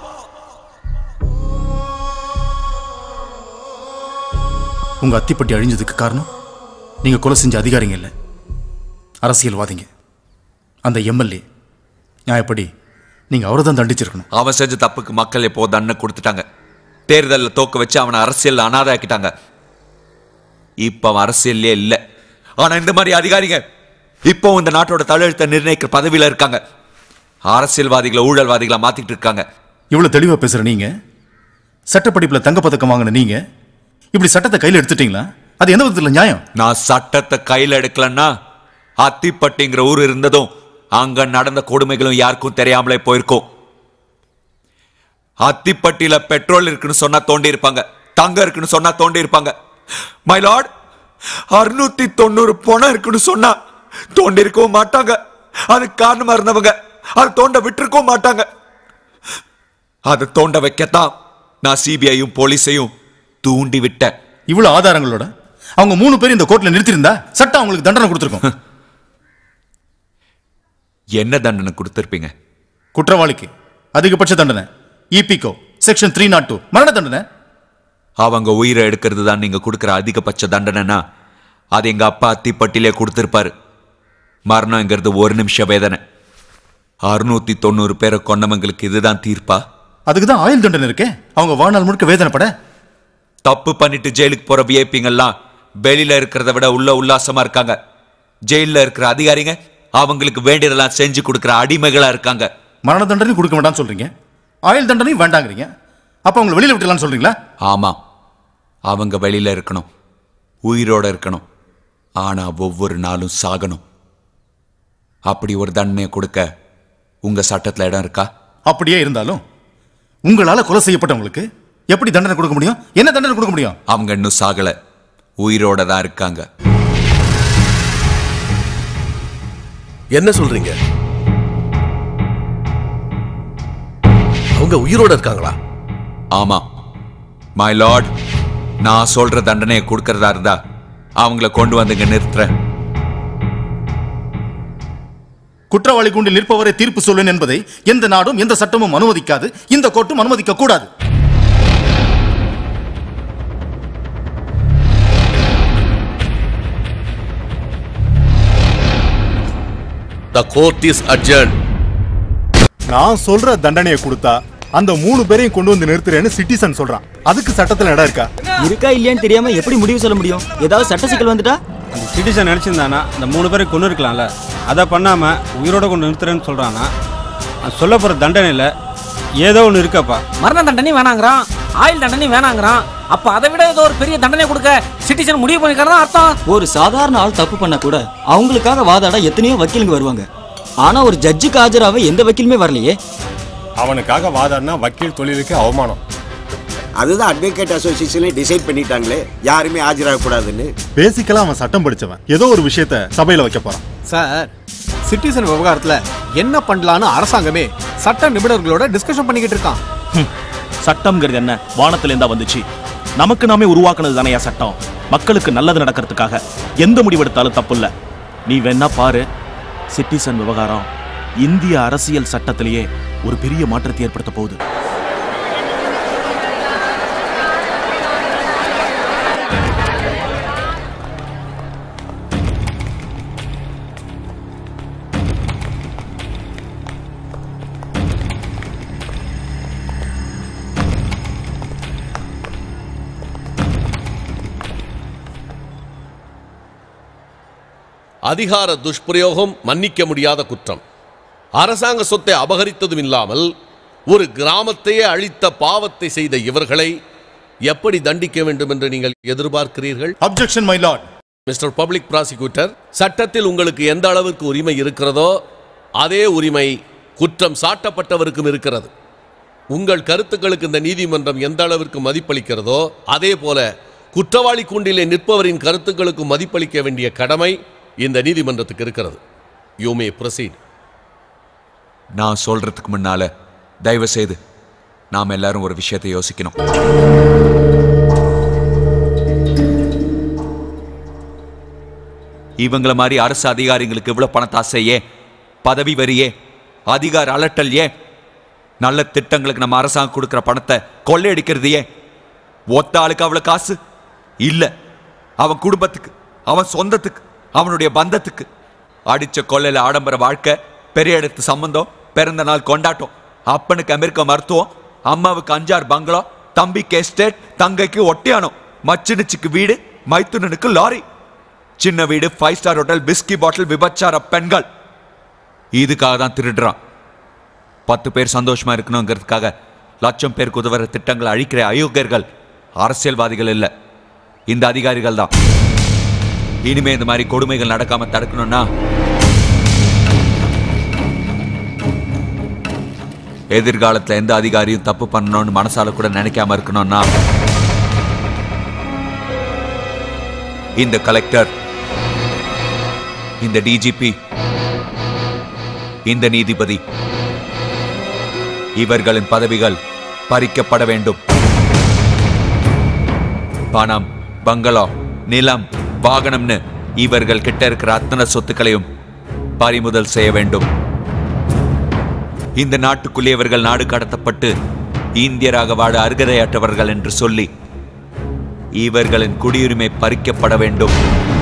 உங்க அத்திப்பட்டி அழிஞ்சதுக்கு காரணம் நீங்க கொலை செஞ்ச அதிகாரிங்க இல்லை அரசியல்வாதிங்க அந்த எம்எல்ஏ நியாயப்படி நீங்க அவரை தான் தண்டிச்சிருக்கணும் அவன் செஞ்ச தப்புக்கு மக்கள் எப்போ தண்டனை கொடுத்துட்டாங்க தேர்தலில் தோக்க வச்சு அவனை அரசியல் அனாதையாக்கிட்டாங்க இப்ப அவன் அரசியல்லே இல்ல ஆனா இந்த மாதிரி அதிகாரிங்க இப்போ இந்த நாட்டோட தலையெழுத்தை நிர்ணயிக்கிற பதவியில இருக்காங்க அரசியல்வாதிகளை ஊழல்வாதிகளை மாத்திட்டு இருக்காங்க இவ்வளவு தெளிவா பேசுற நீங்க சட்டப்படிப்புல தங்கப்பதக்கம் வாங்கின நீங்க இப்படி சட்டத்தை கையில எடுத்துட்டீங்களா அது எந்த விதத்துல நியாயம் நான் சட்டத்தை கையில எடுக்கலன்னா அத்திப்பட்டிங்கிற ஊர் இருந்ததும் அங்க நடந்த கொடுமைகளும் யாருக்கும் தெரியாமலே போயிருக்கும் அத்திப்பட்டியில பெட்ரோல் இருக்குன்னு சொன்னா தோண்டி இருப்பாங்க தங்கம் இருக்குன்னு சொன்னா தோண்டி இருப்பாங்க மை லார்ட் அறுநூத்தி தொண்ணூறு பணம் இருக்குன்னு சொன்னா தோண்டி இருக்கவும் மாட்டாங்க அதுக்கு காரணமா இருந்தவங்க அதை தோண்ட விட்டுருக்கவும் மாட்டாங்க அதை தோண்ட வைக்கத்தான் நான் சிபிஐயும் போலீஸையும் தூண்டி விட்டேன் இவ்வளவு ஆதாரங்களோட அவங்க மூணு பேரும் இந்த கோர்ட்ல நிறுத்திருந்தா சட்டம் அவங்களுக்கு தண்டனை கொடுத்துருக்கும் என்ன தண்டனை கொடுத்திருப்பீங்க குற்றவாளிக்கு அதிகபட்ச தண்டனை இபிகோ செக்ஷன் த்ரீ நாட் டூ மரண தண்டனை அவங்க உயிரை எடுக்கிறது தான் நீங்க கொடுக்கிற அதிகபட்ச தண்டனைனா அது எங்க அப்பா அத்திப்பட்டிலே கொடுத்திருப்பாரு மரணங்கிறது ஒரு நிமிஷ வேதனை அறுநூத்தி தொண்ணூறு பேரை கொன்னவங்களுக்கு இதுதான் தீர்ப்பா அதுக்கு தான் ஆயுள் தண்டனை இருக்கே அவங்க வாழ்நாள் முழுக்க வேதனைப்பட தப்பு பண்ணிட்டு ஜெயிலுக்கு போற விஐபிங்கெல்லாம் வெளியில இருக்கிறத விட உள்ள உல்லாசமா இருக்காங்க ஜெயில்ல இருக்கிற அதிகாரிங்க அவங்களுக்கு வேண்டியதெல்லாம் செஞ்சு கொடுக்கிற அடிமைகளா இருக்காங்க மரண தண்டனை கொடுக்க வேண்டாம்னு சொல்றீங்க ஆயுள் தண்டனையும் வேண்டாங்கிறீங்க அப்ப அவங்களை வெளியில விட்டுலாம்னு சொல்றீங்களா ஆமா அவங்க வெளியில இருக்கணும் உயிரோட இருக்கணும் ஆனா ஒவ்வொரு நாளும் சாகணும் அப்படி ஒரு தண்டனையை கொடுக்க உங்க சட்டத்துல இடம் இருக்கா அப்படியே இருந்தாலும் உங்களால கொலை செய்யப்பட்டவங்களுக்கு எப்படி தண்டனை கொடுக்க முடியும் என்ன தண்டனை கொடுக்க முடியும் அவங்க இன்னும் சாகல உயிரோட தான் இருக்காங்க என்ன சொல்றீங்க அவங்க உயிரோட இருக்காங்களா ஆமா மை லார்ட் நான் சொல்ற தண்டனையை கொடுக்கறதா இருந்தா அவங்கள கொண்டு வந்துங்க நிறுத்துறேன் குற்றவாளி கூண்டில் நிற்பவரை தீர்ப்பு சொல்வேன் என்பதை எந்த நாடும் எந்த சட்டமும் அனுமதிக்காது இந்த கோர்ட்டும் அனுமதிக்க கூடாது த கோர்ட் இஸ் அட்ஜர்ன் நான் சொல்ற தண்டனையை கொடுத்தா அந்த மூணு பேரையும் கொண்டு வந்து நிறுத்துறேன்னு சிட்டிசன் சொல்றான் அதுக்கு சட்டத்துல இடம் இருக்கா இருக்கா இல்லையான்னு தெரியாம எப்படி முடிவு சொல்ல முடியும் ஏதாவது சட்ட சிக்கல் வந்துட்டா அந்த சிட்டிசன் நினச்சிருந்தானா அந்த மூணு பேரை கொண்டு இருக்கலாம்ல அதை பண்ணாமல் உயிரோட கொண்டு நிறுத்துறேன்னு சொல்கிறானா அது சொல்ல போகிற தண்டனையில் ஏதோ ஒன்று இருக்காப்பா மரண தண்டனை வேணாங்கிறான் ஆயுள் தண்டனை வேணாங்கிறான் அப்ப அதை விட ஏதோ ஒரு பெரிய தண்டனை கொடுக்க சிட்டிசன் முடிவு பண்ணிக்கிறதா அர்த்தம் ஒரு சாதாரண ஆள் தப்பு பண்ணா கூட அவங்களுக்காக வாதாட எத்தனையோ வக்கீலுங்க வருவாங்க ஆனா ஒரு ஜட்ஜுக்கு ஆஜராக எந்த வக்கீலுமே வரலையே அவனுக்காக வாதாடினா வக்கீல் தொழிலுக்கு அவமானம் அதுதான் அட்வொகேட் அசோசியேஷனே டிசைட் பண்ணிட்டாங்களே யாருமே ஆஜராகக்கூடாதுன்னு பேசிக்கலா அவன் சட்டம் படிச்சவன் ஏதோ ஒரு விஷயத்த சபையில வைக்க போறான் சார் சிட்டிசன் விவகாரத்துல என்ன பண்ணலான்னு அரசாங்கமே சட்ட நிபுணர்களோட டிஸ்கஷன் பண்ணிக்கிட்டு இருக்கான் சட்டம்ங்கிறது என்ன வானத்துல இருந்தா வந்துச்சு நமக்கு நாமே உருவாக்குனது தானையா சட்டம் மக்களுக்கு நல்லது நடக்கிறதுக்காக எந்த முடிவெடுத்தாலும் தப்பு இல்ல நீ வேணா பாரு சிட்டிசன் விவகாரம் இந்திய அரசியல் சட்டத்திலேயே ஒரு பெரிய மாற்றத்தை ஏற்படுத்த போகுது அதிகார துஷ்பிரயோகம் மன்னிக்க முடியாத குற்றம் அரசாங்க சொத்தை அபகரித்ததும் இல்லாமல் ஒரு கிராமத்தையே அழித்த பாவத்தை செய்த இவர்களை எப்படி தண்டிக்க வேண்டும் என்று நீங்கள் எதிர்பார்க்கிறீர்கள் objection my lord mister public prosecutor சட்டத்தில் உங்களுக்கு எந்த அளவிற்கு உரிமை இருக்கிறதோ அதே உரிமை குற்றம் சாட்டப்பட்டவருக்கும் இருக்கிறது உங்கள் கருத்துக்களுக்கு இந்த நீதிமன்றம் எந்த அளவிற்கு மதிப்பளிக்கிறதோ அதே போல குற்றவாளி கூண்டிலே நிற்பவரின் கருத்துக்களுக்கு மதிப்பளிக்க வேண்டிய கடமை இந்த நீதிமன்றத்துக்கு இருக்கிறது யூ மே ப்ரொசீட் நான் சொல்றதுக்கு முன்னால தயவு செய்து நாம எல்லாரும் ஒரு விஷயத்தை யோசிக்கணும் இவங்கள மாதிரி அரசு அதிகாரிங்களுக்கு இவ்வளவு பணத்தாசை ஏன் பதவி வரி ஏன் அதிகார அலட்டல் ஏன் நல்ல திட்டங்களுக்கு நம்ம அரசாங்கம் கொடுக்கிற பணத்தை கொள்ளையடிக்கிறது ஏன் ஒத்த ஆளுக்கு அவ்வளவு காசு இல்ல அவன் குடும்பத்துக்கு அவன் சொந்தத்துக்கு அவனுடைய பந்தத்துக்கு அடிச்ச கொள்ளையில ஆடம்பர வாழ்க்கை பெரிய இடத்து சம்பந்தம் பிறந்த நாள் கொண்டாட்டம் அப்பனுக்கு அமெரிக்க மருத்துவம் அம்மாவுக்கு அஞ்சாறு பங்களா தம்பிக்கு எஸ்டேட் தங்கைக்கு ஒட்டியானம் மச்சினுச்சுக்கு வீடு மைத்துனனுக்கு லாரி சின்ன வீடு five star hotel whisky bottle விபச்சார பெண்கள் இதுக்காக தான் திருடுறான் பத்து பேர் சந்தோஷமா இருக்கணுங்கிறதுக்காக லட்சம் பேருக்கு உதவுற திட்டங்களை அழிக்கிற அயோக்கியர்கள் அரசியல்வாதிகள் இல்ல இந்த அதிகாரிகள் தான் இனிமே இந்த மாதிரி கொடுமைகள் நடக்காம தடுக்கணும்னா எதிர்காலத்துல எந்த அதிகாரியும் தப்பு பண்ணணும்னு மனசால கூட நினைக்காம இருக்கணும்னா இந்த கலெக்டர் இந்த டிஜிபி இந்த நீதிபதி இவர்களின் பதவிகள் பறிக்கப்பட வேண்டும் பணம் பங்களா நிலம் வாகனம்னு இவர்கள் கிட்ட இருக்கிற அத்தனை சொத்துக்களையும் பறிமுதல் செய்ய வேண்டும் இந்த நாட்டுக்குள்ளே இவர்கள் நாடு கடத்தப்பட்டு இந்தியராக வாழ அருகதையற்றவர்கள் என்று சொல்லி இவர்களின் குடியுரிமை பறிக்கப்பட வேண்டும்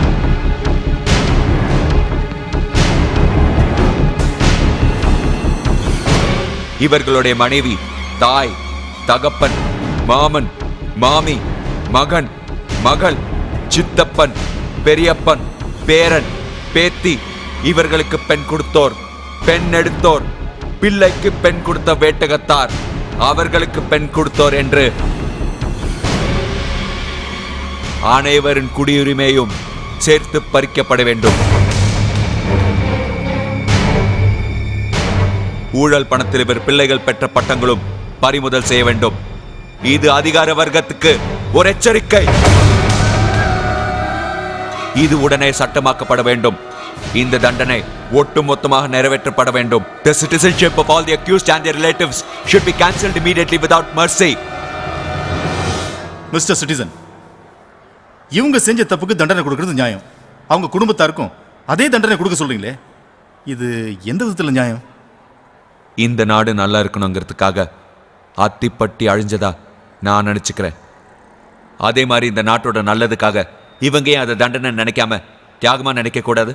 இவர்களுடைய மனைவி தாய் தகப்பன் மாமன் மாமி மகன் மகள் சித்தப்பன் பெரியப்பன் பேரன் பேத்தி இவர்களுக்கு பெண் கொடுத்தோர் பெண் எடுத்தோர் பிள்ளைக்கு பெண் கொடுத்த வேட்டகத்தார் அவர்களுக்கு பெண் கொடுத்தோர் என்று அனைவரின் குடியுரிமையும் சேர்த்து பறிக்கப்பட வேண்டும் ஊழல் பணத்தில் இவர் பிள்ளைகள் பெற்ற பட்டங்களும் பறிமுதல் செய்ய வேண்டும் இது அதிகார வர்க்கத்துக்கு ஒரு எச்சரிக்கை இது உடனே சட்டமாக்கப்பட வேண்டும் இந்த தண்டனை ஒட்டுமொத்தமாக நிறைவேற்றப்பட வேண்டும் The citizenship of all the accused and their relatives should be cancelled immediately without mercy. Mister citizen இவங்க செஞ்ச தப்புக்கு தண்டனை கொடுக்கறது நியாயம் அவங்க குடும்பத்தாருக்கும் அதே தண்டனை கொடுக்க சொல்றீங்களே இது எந்த விதத்தில் நியாயம் இந்த நாடு நல்லா இருக்கணுங்கிறதுக்காக அத்திப்பட்டி அழிஞ்சதா நான் நினைச்சுக்கிறேன் அதே மாதிரி இந்த நாட்டோட நல்லதுக்காக இவங்க ஏன் அதை தண்டனை நினைக்காம தியாகமா நினைக்க கூடாது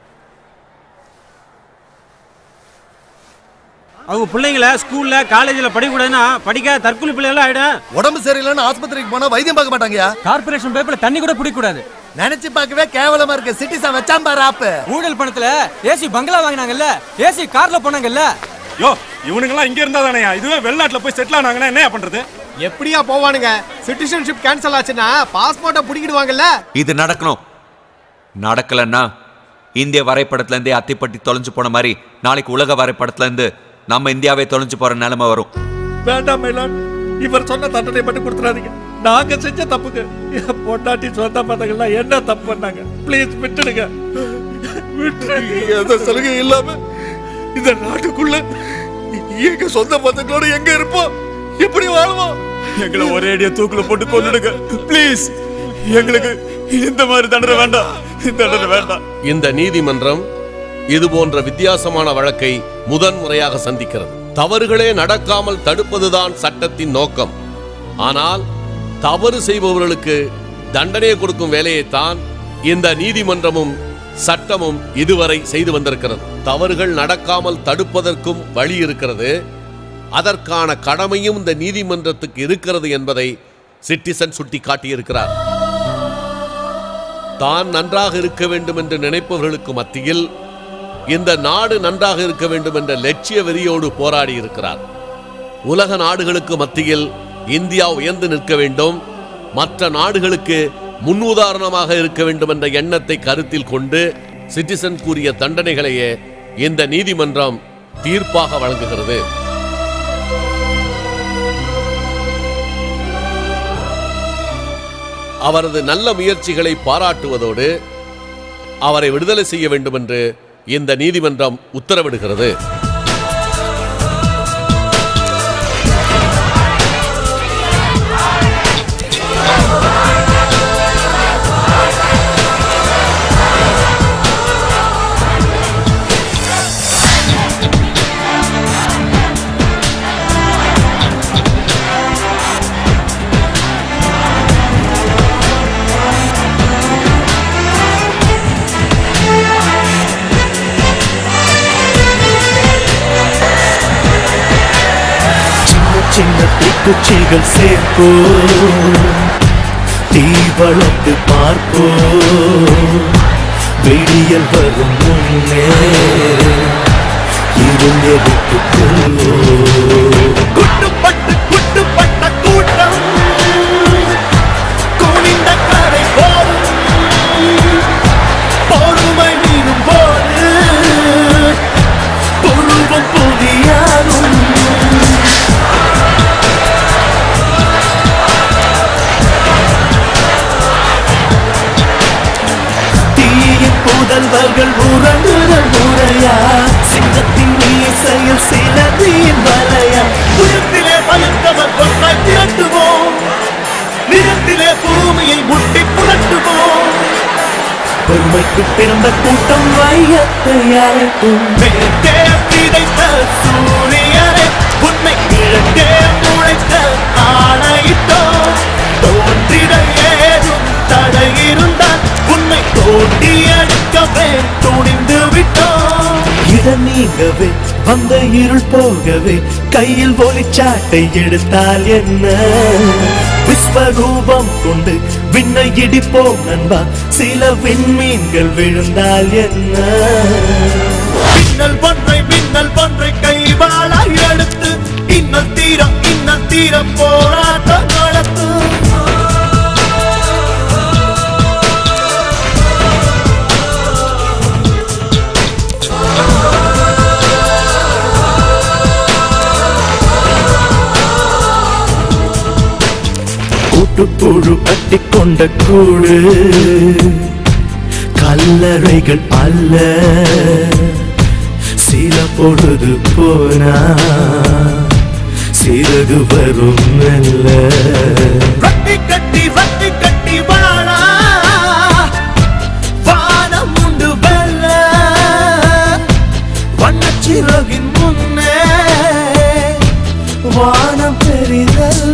அவங்க பிள்ளைங்கள ஸ்கூல்ல காலேஜ்ல படிக்கூடாதுன்னா படிக்காத தற்கொலை பிள்ளைகள் ஆயிடும் உடம்பு சரியில்லைன்னு ஆஸ்பத்திரிக்கு போனா வைத்தியம் பார்க்க மாட்டாங்கயா கார்பரேஷன் பேப்பர்ல தண்ணி கூட பிடிக்க கூடாது நினைச்சு பார்க்கவே கேவலமா இருக்கு சிட்டிசன் வச்சான் பாரு ஆப்பு ஊழல் பணத்துல ஏசி பங்களா வாங்கினாங்கல்ல ஏசி கார்ல போனாங்கல்ல யோ இவனுங்கெல்லாம் இங்க இருந்தா தானேயா இதுவே வெளிநாட்டுல போய் செட்டில் ஆனாங்கன்னா என்ன பண்றது எப்படியா போவானுங்க சிட்டிசன்ஷிப் கேன்சல் ஆச்சுன்னா பாஸ்போர்ட்டை பிடிக்கிடுவாங்கல்ல இது நடக்கணும் நடக்கலன்னா இந்திய வரைபடத்துல இருந்தே அத்திப்பட்டி தொலைஞ்சு போன மாதிரி நாளைக்கு உலக வரைபடத்துல இருந்து நம்ம இந்தியாவே தொலைஞ்சு போற நிலைமை வரும் வேண்டாம் மேலான் இவர் சொன்ன தண்டனை மட்டும் கொடுத்துறாதீங்க நாங்க செஞ்ச தப்புக்கு என் பொண்டாட்டி சொந்த பந்தங்கள்லாம் என்ன தப்பு பண்ணாங்க ப்ளீஸ் விட்டுடுங்க விட்டுடுங்க எந்த சலுகை இல்லாம இந்த நாட்டுக்குள்ள எங்க சொந்த பந்தங்களோட எங்க இருப்போம் எப்படி வாழ்வோம் எங்களை ஒரே அடியா தூக்குல போட்டு கொன்னுடுங்க ப்ளீஸ் எங்களுக்கு இந்த மாதிரி தண்டனை வேண்டாம் தண்டனை வேண்டாம் இந்த நீதிமன்றம் இது போன்ற வித்தியாசமான வழக்கை முதன்முறையாக சந்திக்கிறது தவறுகளே நடக்காமல் தடுப்பதுதான் சட்டத்தின் நோக்கம் ஆனால் தவறு செய்பவர்களுக்கு தண்டனை கொடுக்கும் வேலையைத்தான் இந்த நீதிமன்றமும் சட்டமும் இதுவரை செய்து வந்திருக்கிறது தவறுகள் நடக்காமல் தடுப்பதற்கும் வழி இருக்கிறது அதற்கான கடமையும் இந்த நீதிமன்றத்துக்கு இருக்கிறது என்பதை சிட்டிசன் சுட்டி காட்டியிருக்கிறார் தான் நன்றாக இருக்க வேண்டும் என்று நினைப்பவர்களுக்கு மத்தியில் இந்த நாடு நன்றாக இருக்க வேண்டும் என்ற லட்சிய வெறியோடு போராடி இருக்கிறார் உலக நாடுகளுக்கு மத்தியில் இந்தியா உயர்ந்து நிற்க வேண்டும் மற்ற நாடுகளுக்கு முன்னுதாரணமாக இருக்க வேண்டும் என்ற எண்ணத்தை கருத்தில் கொண்டு சிட்டிசன் கூறிய தண்டனைகளையே இந்த நீதிமன்றம் தீர்ப்பாக வழங்குகிறது அவரது நல்ல முயற்சிகளை பாராட்டுவதோடு அவரை விடுதலை செய்ய வேண்டும் என்று இந்த நீதிமன்றம் உத்தரவிடுகிறது சின்ன சின்ன தீக்குச்சிகள் சேர்ப்போ தீ வளர்த்து பார்ப்போ வெளியில் வரும் முன்னே இருள் எடுத்து குட்டுப்பட்டு குட்டுப்பட்ட கூட்டம் குனிந்த கரை போலும் பொறுமை மீறும் போது பொருளும் புதியாகும் தீயின் புதல்வர்கள் உறங்குற முறையா சிங்கத்தின் நீதியின் வலையா புயத்திலே பழுத்தவர் ஒன்றாய் திரட்டுவோம் நிறத்திலே பூமியை முட்டி புரட்டுவோம் பொறுமைக்கு பிறந்த கூட்டம் வையத்தை அழைக்கும் மேற்கே விதைத்த சூரியனே உன்னை கிழக்கே முளைத்த ஆணையிட்டோம் தோன்றிட ஏதும் தடை இருந்தால் உன்னை தோண்டி அடிக்கவே துணிந்து விட்டோம் இடம் நீங்கவே வந்த இருள் போகவே கையில் ஒளிச்சாட்டை எடுத்தால் என்ன விஸ்வரூபம் கொண்டு விண்ணை இடிப்போம் நண்பா சில விண்மீன்கள் விழுந்தால் என்ன மின்னல் ஒன்றை மின்னல் ஒன்றை கைவாளாய் எடுத்து இன்னல் தீரம் இன்னல் தீரம் போராட்டம் நடத்து கூட்டுப்புழு கட்டிக்கொண்ட கூடு கல்லறைகள் அல்ல சில பொழுது போனா சிறகு வரும் மெல்ல வட்டி கட்டி வட்டி கட்டி வாழா வானம் உண்டு வெல்ல வண்ணச்சிறகின் முன்னே வானம் பெரிதல்ல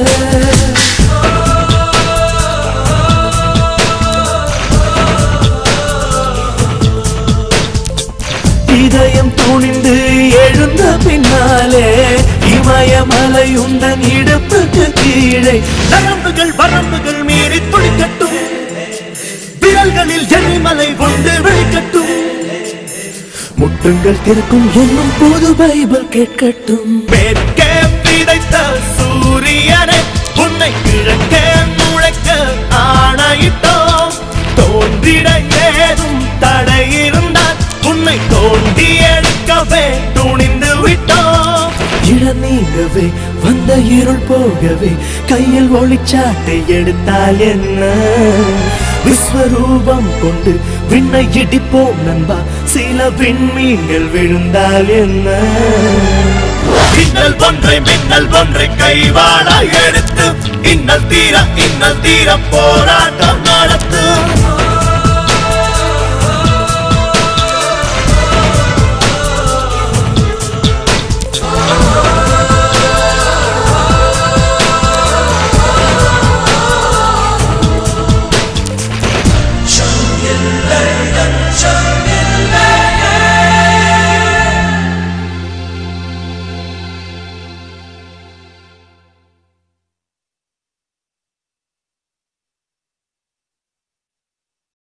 இதயம் துணிந்து எழுந்த பின்னாலே இமயமலை உந்தன் இடுப்புக்கு கீழே நரம்புகள் வரம்புகள் மீறி துடிக்கட்டும் விரல்களில் எரிமலை கொண்டு வெளிக்கட்டும் முட்டுங்கள் திறக்கும் என்னும் புது பைபிள் கேட்கட்டும் மேற்கே விதைத்த சூரியனை உன்னை கிழக்கே முளைக்க ஆணையிட்டோம் தோன்றிட ஏதும் தடை இருந்தால் உன்னை தோண்டி எடுக்கவே துணிந்து விட்டோம் இடம் நீங்கவே வந்த இருள் போகவே கையில் ஒளிச்சாட்டை எடுத்தால் என்ன விஸ்வரூபம் கொண்டு விண்ணை இடிப்போம் நண்பா சில விண்மீன்கள் விழுந்தால் என்ன மின்னல் ஒன்றை மின்னல் ஒன்றை கைவாளா எடுத்து இன்னல் தீர இன்னல் தீர போராட்டம் நடத்து